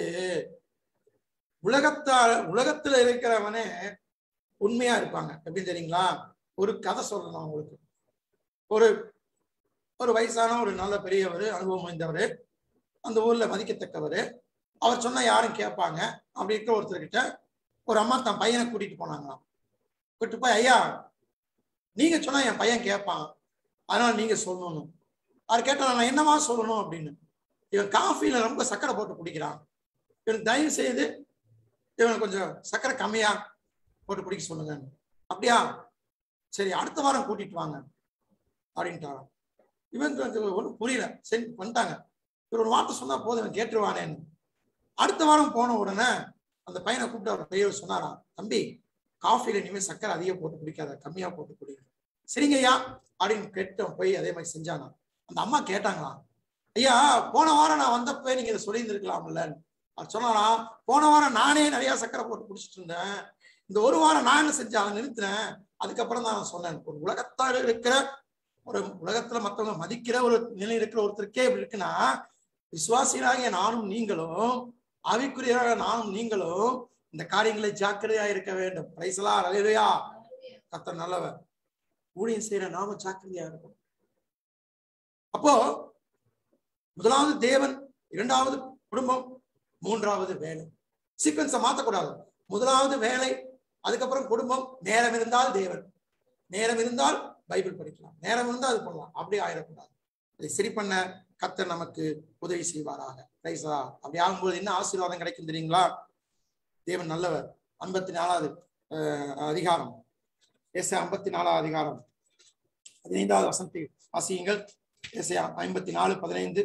உலகத்தால் உலகத்துல இருக்கிறவனே உண்மையா இருப்பாங்க எப்படின்னு தெரியுங்களா ஒரு கதை சொல்லணும் உங்களுக்கு ஒரு ஒரு வயசான ஒரு நல்ல பெரியவர் அனுபவம் வாய்ந்தவர் அந்த ஊர்ல மதிக்கத்தக்கவர் அவர் சொன்னா யாரும் கேட்பாங்க அப்படி இருக்க ஒருத்தர்கிட்ட ஒரு அம்மா தன் பையனை கூட்டிட்டு போனாங்களாம் கூட்டிட்டு போய் ஐயா நீங்க சொன்னா என் பையன் கேட்பான் அதனால நீங்க சொல்லணும் அவர் கேட்டா நான் என்னவா சொல்லணும் அப்படின்னு இவன் காஃபில ரொம்ப சர்க்கரை போட்டு குடிக்கிறான் இவன் தயவு செய்து இவன் கொஞ்சம் சர்க்கரை கம்மியா போட்டு குடிக்க சொல்லுங்க அப்படியா சரி அடுத்த வாரம் கூட்டிட்டு வாங்க அப்படின்ட்டாராம் இவன் ஒன்றும் புரியல சரி வந்துட்டாங்க இவர் ஒரு வார்த்தை சொன்னா போதும் இவன் கேட்டுருவானேன்னு அடுத்த வாரம் போன உடனே அந்த பையனை கூப்பிட்டு அவர் பெரியவர் சொன்னாராம் தம்பி காஃபில இனிமேல் சர்க்கரை அதிகம் போட்டு குடிக்காத கம்மியா போட்டு குடிங்க சரிங்க ஐயா அப்படின்னு கேட்டவன் போய் அதே மாதிரி செஞ்சானா அந்த அம்மா கேட்டாங்களாம் ஐயா போன வாரம் நான் வந்தப்ப நீங்க இதை சொல்லியிருந்திருக்கலாம்ல அவர் சொன்னாராம் போன வாரம் நானே நிறைய சர்க்கரை போட்டு குடிச்சிட்டு இருந்தேன் இந்த ஒரு வாரம் நான் என்ன செஞ்சேன் அதை நிறுத்தினேன் அதுக்கப்புறம் தான் நான் சொன்னேன் ஒரு உலகத்தால் இருக்கிற ஒரு உலகத்துல மத்தவங்க மதிக்கிற ஒரு நிலை இருக்கிற ஒருத்தருக்கே இப்படி இருக்குன்னா விசுவாசிகளாகிய நானும் நீங்களும் ஆவிக்குரியவராக நானும் நீங்களும் இந்த காரியங்களை ஜாக்கிரதையா இருக்க வேண்டும் பிரைசலா அலையா கத்தர் நல்லவர் ஊழியம் செய்யற நாம ஜாக்கிரதையா இருக்கும் அப்போ முதலாவது தேவன் இரண்டாவது குடும்பம் மூன்றாவது வேலை சீக்வன்ஸை மாத்தக்கூடாது முதலாவது வேலை அதுக்கப்புறம் குடும்பம் நேரம் இருந்தால் தேவன் நேரம் இருந்தால் பைபிள் படிக்கலாம் நேரம் இருந்தால் அது பண்ணலாம் அப்படி ஆயிடக்கூடாது இதை சரி பண்ண கத்தர் நமக்கு உதவி செய்வாராக ரைசா அப்படி ஆகும்போது என்ன ஆசீர்வாதம் கிடைக்கும் தெரியுங்களா தேவன் நல்லவர் ஐம்பத்தி நாலாவது அஹ், அதிகாரம் ஏசை ஐம்பத்தி நாலாவது அதிகாரம் பதினைந்தாவது வசனத்தை வாசியுங்கள் ஏசை ஐம்பத்தி நாலு பதினைந்து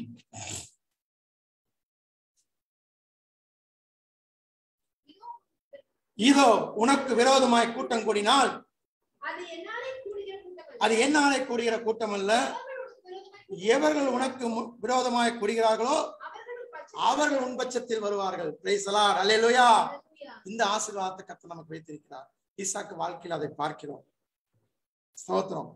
இதோ உனக்கு விரோதமாய் கூட்டம் கூடினால் அது என்னாலே கூடுகிற கூட்டம் அது என்னாலே கூடுகிற கூட்டம் அல்ல எவர்கள் உனக்கு மு- விரோதமாய் கூடுகிறார்களோ அவர்கள் உன் பட்சத்தில் வருவார்கள் பிரைசலார் அல்லேலூயா இந்த ஆசீர்வாதத்தை கத்த நமக்கு வைத்திருக்கிறார் ஈசாக்கு வாழ்க்கையில் அதை பார்க்கிறோம் ஸ்தோத்திரம்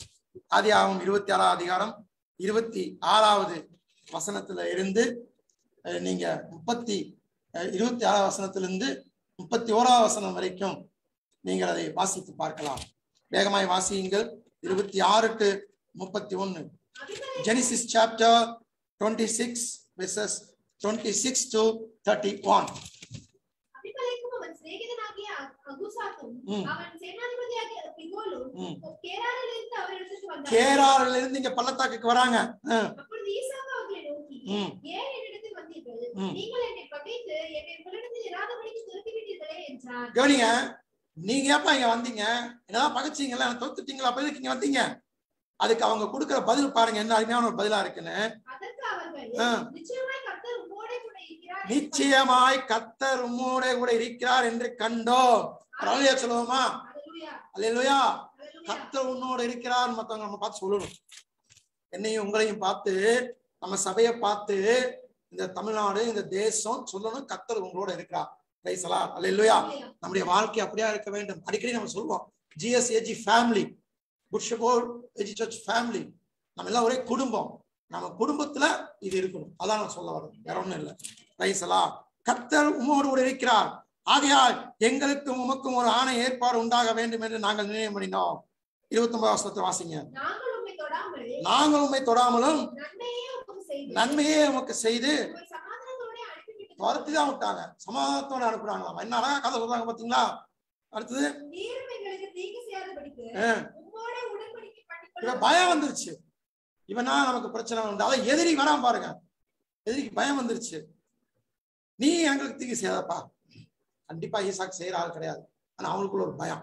ஆதியாகமம் இருபத்தி ஆறாம் அதிகாரம் இருபத்தி ஆறாவது வசனத்துல இருந்து அஹ், நீங்க முப்பத்தி அஹ், இருபத்தி ஆறாம் வசனத்திலிருந்து முப்பத்தி ஓராம் வசனம் வரைக்கும் நீங்கள் அதை வாசித்து பார்க்கலாம் வேகமாய் வாசியுங்கள் இருபத்தி ஆறு டு முப்பத்தி ஒன்னு Genesis chapter twenty six verses twenty six to thirty one அபிமெலேக்கும் அவன் சிநேகிதனாகிய அ- அகுசாத்தும் ம். அவன் சேனாதிபதியாகிய பிகோலும் ம். கேராரிலிருந்து அவரிடத்துக்கு வந்தார்கள். கேராரில இருந்து இங்க பள்ளத்தாக்குக்கு வராங்க அஹ், அப்பொழுது ஈசாக்கு அவர்களை நோக்கி ம், ஏன் என்னிடத்தில் வந்தீர்கள் ம். நீங்கள் என்னை பகைத்து என்னை உங்களிடத்தில் இராதபடிக்கு துரத்தி விட்டீர்களே என்றார் கவனிங்க நீங்க ஏப்பா இங்க வந்தீங்க என்னதான் பகைச்சீங்கல்ல என்ன தோத்துட்டீங்களா அப்ப எதுக்கு இங்க வந்தீங்க அதுக்கு அவங்க கொடுக்கிற பதில் பாருங்க என்ன அருமையான ஒரு பதிலா இருக்குன்னு அதற்கு அவர்கள் ஆ. நிச்சயமாய் கர்த்தர் உம்மோடே கூட இருக்கிறார் என்று நிச்சயமாய் கத்தர் உம்மோட கூட இருக்கிறார் என்று கண்டோம் அலையா சொல்லுவோமா அல்லேலூயா, அல்லேலூயா அல்லேலூயா. கத்தர் உன்னோட இருக்கிறார் மத்தவங்க நம்ம பார்த்து சொல்லணும் என்னையும் உங்களையும் பார்த்து நம்ம சபையை பார்த்து இந்த தமிழ்நாடு இந்த தேசம் சொல்லணும் கத்தர் உங்களோட இருக்கிறார் பிரைசலா அல்லேலூயா அல்லேலூயா. நம்முடைய வாழ்க்கை அப்படியா இருக்க வேண்டும் அடிக்கடி நம்ம சொல்லுவோம் ஜிஎஸ்ஏஜி ஃபேமிலி புட்ஷபோர் ஏஜி சர்ச் ஃபேமிலி நம்ம எல்லாம் ஒரே குடும்பம் நம்ம குடும்பத்துல இது இருக்கணும் அதான் நான் சொல்ல வரேன் வேற ஒண்ணும் இல்லை பிரைசலா கர்த்தர் உம்மோடு கூட இருக்கிறார் ஆகையால் எங்களுக்கும் உமக்கும் ஒரு ஆணை ஏற்பாடு உண்டாக வேண்டும் என்று நாங்கள் நிர்ணயம் பண்ணினோம் இருபத்தி ஒன்பது வருஷத்தை வாசிங்க நாங்கள் உம்மை தொடாமல் நாங்கள் உண்மை தொடாமலும் நன்மையே உமக்கு செய்து நன்மையே உமக்கு செய்து உம்மை சமாதானத்தோடே அனுப்பிவிட்டு துரத்தி தான் விட்டாங்க சமாதானத்தோட அனுப்புறாங்களாம் என்ன அழகா கதை சொல்றாங்க பாத்தீங்களா அடுத்தது நீரும் எங்களுக்கு தீங்கு செய்யாதபடிக்கு ஆ. உம்மோட உடன்படிக்கை பண்ணிக்கொள்ள இவன் பயம் வந்துருச்சு இவனா நமக்கு பிரச்சனை உண்டு அதான் எதிரி வராம பாருங்க எதிரிக்கு பயம் வந்துருச்சு நீ எங்களுக்கு தீங்கு செய்யாதப்பா கண்டிப்பா ஈசாக்கு செய்யற ஆள் கிடையாது ஆனா அவனுக்குள்ள ஒரு பயம்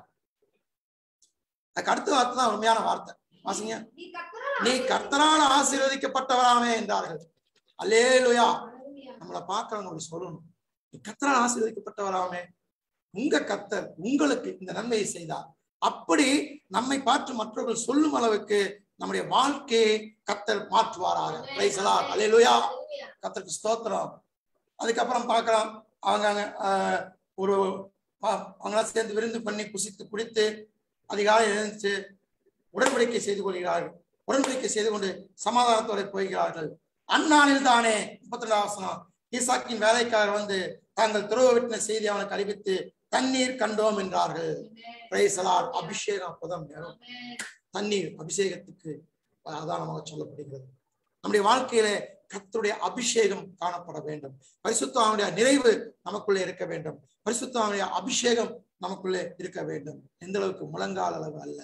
அதுக்கு அடுத்த வார்த்தை தான் உண்மையான வார்த்தை வாசிங்க நீ கர்த்தரால் நீ கர்த்தரால் ஆசீர்வதிக்கப்பட்டவராமே என்றார்கள் அல்லேலுயா அல்லேலூயா. நம்மளை பார்க்கறவங்க அப்படி சொல்லணும் நீ கர்த்தரால் ஆசீர்வதிக்கப்பட்டவராமே உங்க கர்த்தர் உங்களுக்கு இந்த நன்மையை செய்தார் அப்படி நம்மை பார்த்து மற்றவர்கள் சொல்லும் அளவுக்கு நம்முடைய வாழ்க்கையை கர்த்தர் மாற்றுவாராக Praise the Lord. அல்லேலூயா அல்லேலூயா. கர்த்தருக்கு ஸ்தோத்திரம் அதுக்கப்புறம் பார்க்கலாம் அவங்க அங்க, ஆஹ், ஒரு ப- அவங்களாம் சேர்ந்து விருந்து பண்ணி குசித்து குடித்து அதிகாலை எழுந்துச்சு உடன்படிக்கை செய்து கொள்கிறார்கள் உடன்படிக்கை செய்து கொண்டு சமாதானத்தோட போகிறார்கள் அந்நாளில் தானே முப்பத்தி ரெண்டாம் வசனம் ஈசாக்கின் வேலைக்காரர் வந்து தாங்கள் துறவு விட்டின செய்தி அவனுக்கு அறிவித்து தண்ணீர் கண்டோம் என்றார்கள் Praise the Lord. அபிஷேகம் அப்பதான் நேரம் ஆமென். தண்ணீர் அபிஷேகத்துக்கு ஆதாரமாக சொல்லப்படுகிறது நம்முடைய வாழ்க்கையில கர்த்தருடைய அபிஷேகம் காணப்பட வேண்டும் பரிசுத்தாவுடைய நிறைவு நமக்குள்ளே இருக்க வேண்டும் பரிசுத்தாவுடைய அபிஷேகம் நமக்குள்ளே இருக்க வேண்டும் எந்த அளவுக்கு முழங்கால் அளவு அல்ல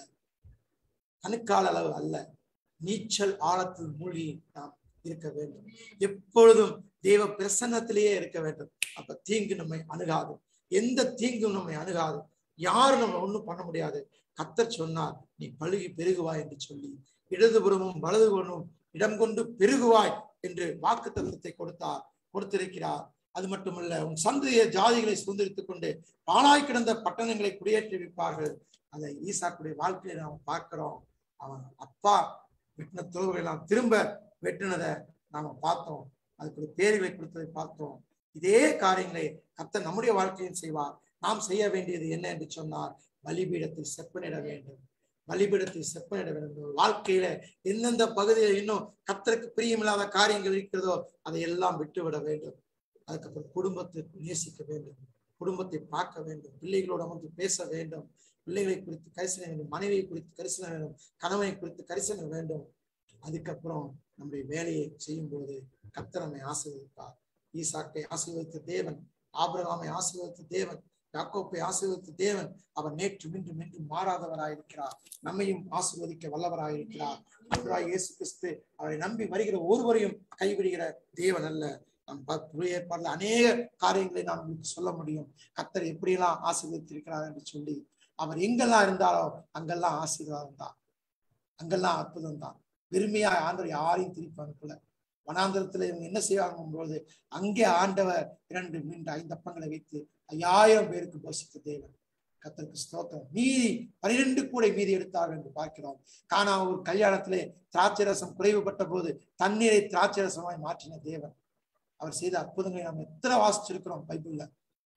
கணுக்கால் அளவு அல்ல நீச்சல் ஆழத்தில் மூழ்கி நாம் இருக்க வேண்டும் எப்பொழுதும் தேவ பிரசன்னத்திலேயே இருக்க வேண்டும் அப்ப தீங்கு நம்மை அணுகாது எந்த தீங்கும் நம்மை அணுகாது யாரும் நம்ம ஒண்ணும் பண்ண முடியாது கத்தர் சொன்னார் நீ பழுகி பெருகுவாய் என்று சொல்லி இடதுபுறமும் வலதுபுறமும் இடம் கொண்டு பெருகுவாய் என்று வாக்கு தத்துவத்தை கொடுத்தார் கொடுத்திருக்கிறார் அது மட்டுமல்ல உன் சந்ததிய ஜாதிகளை சுதந்திரித்துக் கொண்டு பாழாய் கிடந்த பட்டணங்களை குடியேற்றி வைப்பார்கள் அதை ஈசாக்குடைய வாழ்க்கையை நாம் பார்க்கிறோம் அவன் அப்பா வெட்டின துறவுகளை எல்லாம் திரும்ப வெட்டினதை நாம பார்த்தோம் அதுக்கு ஒரு பேர்களை கொடுத்ததை பார்த்தோம் இதே காரியங்களை கர்த்தர் நம்முடைய வாழ்க்கையில் செய்வார் நாம் செய்ய வேண்டியது என்ன என்று சொன்னார் பலிபீடத்தில் செப்பனிட வேண்டும் பலிபீடத்தில் செப்பனிட வேண்டும் வாழ்க்கையில எந்தெந்த பகுதியில் இன்னும் கர்த்தருக்கு பிரியமில்லாத காரியங்கள் இருக்கிறதோ அதை எல்லாம் விட்டுவிட வேண்டும் அதுக்கப்புறம் குடும்பத்தை நேசிக்க வேண்டும் குடும்பத்தை பார்க்க வேண்டும் பிள்ளைகளோடு அமர்ந்து பேச வேண்டும் பிள்ளைகளை குறித்து கரிசனை வேண்டும் மனைவியை குறித்து கரிசனை வேண்டும் கணவனை குறித்து கரிசனை வேண்டும் அதுக்கப்புறம் நம்முடைய வேலையை செய்யும் பொழுது கர்த்தர் நம்மை ஆசீர்வதிப்பார் ஈசாக்கை ஆசீர்வதித்த தேவன் ஆபிரகாமை ஆசீர்வதித்த தேவன் யாக்கோப்பை ஆசீர்வதித்த தேவன் அவர் நேற்று மீண்டும் மீண்டும் மாறாதவராயிருக்கிறார் நம்மையும் ஆசீர்வதிக்க வல்லவராயிருக்கிறார் அன்றாய் இயேசு கிறிஸ்து அவரை நம்பி வருகிற ஒருவரையும் கைவிடுகிற தேவன் அல்ல நம் ப- புதிய ஏற்பாடுல அநேக காரியங்களை நாம் உங்களுக்கு சொல்ல முடியும் கர்த்தர் எப்படியெல்லாம் ஆசீர்வதித்திருக்கிறார் என்று சொல்லி அவர் எங்கெல்லாம் இருந்தாரோ அங்கெல்லாம் ஆசீர்வாதம் தான் அங்கெல்லாம் அற்புதம் தான் பெருமையா ஆண்டவர் யாரையும் திருப்பி அனுப்பல வனாந்திரத்துல இவங்க என்ன செய்வாங்க பொழுது அங்கே ஆண்டவர் இரண்டு மீண்டு ஐந்து அப்பங்களை வைத்து ஐயாயிரம் பேருக்கு போஷித்த தேவன் கத்தருக்கு ஸ்தோத்திரம் மீதி பனிரெண்டு கூடை மீதி எடுத்தார்கள் என்று பார்க்கிறோம் காணா ஒரு கல்யாணத்திலே திராட்சை ரசம் குறைவுபட்ட போது தண்ணீரை திராட்சை ரசமாய் மாற்றின தேவன் அவர் செய்த அற்புதங்களை நாம் எத்தனை வாசிச்சிருக்கிறோம் பைபிள்ல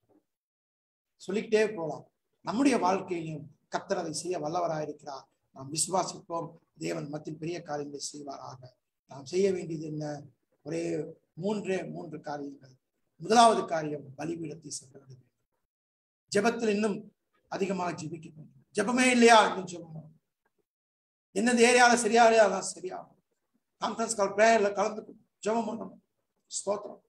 சொல்லிக்கிட்டே போகலாம் நம்முடைய வாழ்க்கையிலும் கத்தர் அதை செய்ய வல்லவராயிருக்கிறார் நாம் விசுவாசிப்போம் தேவன் மத்தியில் பெரிய காரியங்களை செய்வாராக நாம் செய்ய வேண்டியது என்ன ஒரே மூன்றே மூன்று காரியங்கள் முதலாவது காரியம் பலிபீடத்தை சென்று விட வேண்டும் ஜெபத்தில் இன்னும் அதிகமாக ஜெபிக்க வேண்டும் ஜெபமே இல்லையா இன்னும் ஜெபம் எந்தெந்த ஏரியால சரியா அதான் சரியா கான்ஃபரன்ஸ் கால் பிரேயர்ல கலந்து ஜெபம் பண்ணணும் ஸ்தோத்திரம்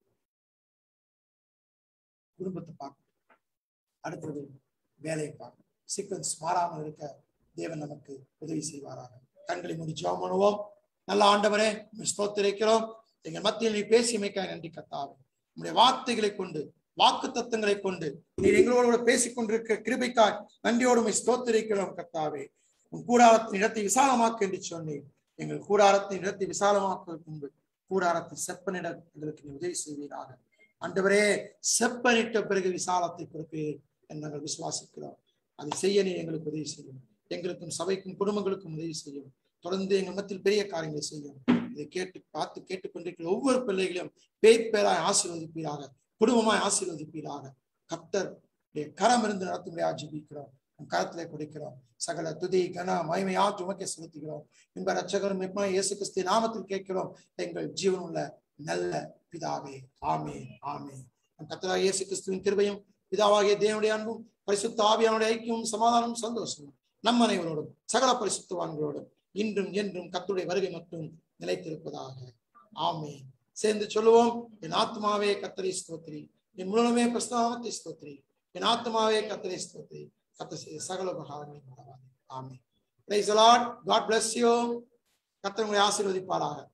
குடும்பத்தை பார்க்கணும் அடுத்தது வேலையை பார்க்கணும் சீக்வன்ஸ் மாறாமல் இருக்க தேவன் நமக்கு உதவி செய்வாராக கண்களை மூடி ஜெபம் பண்ணுவோம் நல்ல ஆண்டவரே உம்மை ஸ்தோத்திரிக்கிறோம் எங்கள் மத்தியில் நீ பேசி அமைக்க நன்றி கத்தாவே உம்முடைய வார்த்தைகளை கொண்டு வாக்கு தத்துவங்களை கொண்டு நீர் எங்களோடு கூட பேசிக் கொண்டிருக்க கிருபைக்காய் நன்றியோடு உம்மை ஸ்தோத்திரிக்கிறோம் கத்தாவே உன் கூடாரத்தின் இடத்தை விசாலமாக்கு என்று சொன்னீர் எங்கள் கூடாரத்தின் இடத்தை விசாலமாக்க முன்பு கூடாரத்தின் செப்பனிட எங்களுக்கு நீ உதவி செய்வீராக ஆண்டவரே செப்பனிட்ட பிறகு விசாலத்தை கொடுப்பீர் என்று நாங்கள் விசுவாசிக்கிறோம் அதை செய்ய நீ எங்களுக்கு உதவி செய்யும் எங்களுக்கும் சபைக்கும் குடும்பங்களுக்கும் உதவி செய்யும் தொடர்ந்து எங்கள் மத்தியில் பெரிய காரியங்களை செய்யும் இதை கேட்டு பார்த்து கேட்டுக்கொண்டிருக்கிற ஒவ்வொரு பிள்ளைகளையும் பேய் பேராய் ஆசீர்வதிப்பீராக குடும்பமாய் ஆசீர்வதிப்பீராக கர்த்தர் உடைய கரம் இருந்து நடத்தும்படியாக ஜெபிக்கிறோம் உன் கரத்திலே கொடுக்கிறோம் சகல துதி கன மகிமையா உமக்கே செலுத்துகிறோம் என்ப ரட்சகரும் எப்ப இயேசு கிறிஸ்து நாமத்தில் கேட்கிறோம் எங்கள் ஜீவனுள்ள நல்ல பிதாவே ஆமே ஆமே கத்தரா இயேசு கிறிஸ்துவின் கிருபையும் பிதாவாகிய தேவனுடைய அன்பும் பரிசுத்த ஆவியானுடைய ஐக்கியமும் சமாதானமும் சந்தோஷமும் நம் அனைவரோடும் சகல பரிசுத்தவான்களோடும் இன்றும் என்றும் கத்துடைய வருகை மட்டும் நிலைத்திருப்பதாக ஆமே சேர்ந்து சொல்லுவோம் என் ஆத்மாவே கத்தரை ஸ்தோத்திரி என் முழுமே பிரஸ்தாமத்தை ஸ்தோத்திரி என் ஆத்மாவே கத்தரை ஸ்தோத்திரி கத்த செய்த சகல உபகாரங்களை மறவாதே ஆமே praise lord God bless you கத்தர் உங்களை ஆசீர்வதிப்பாராக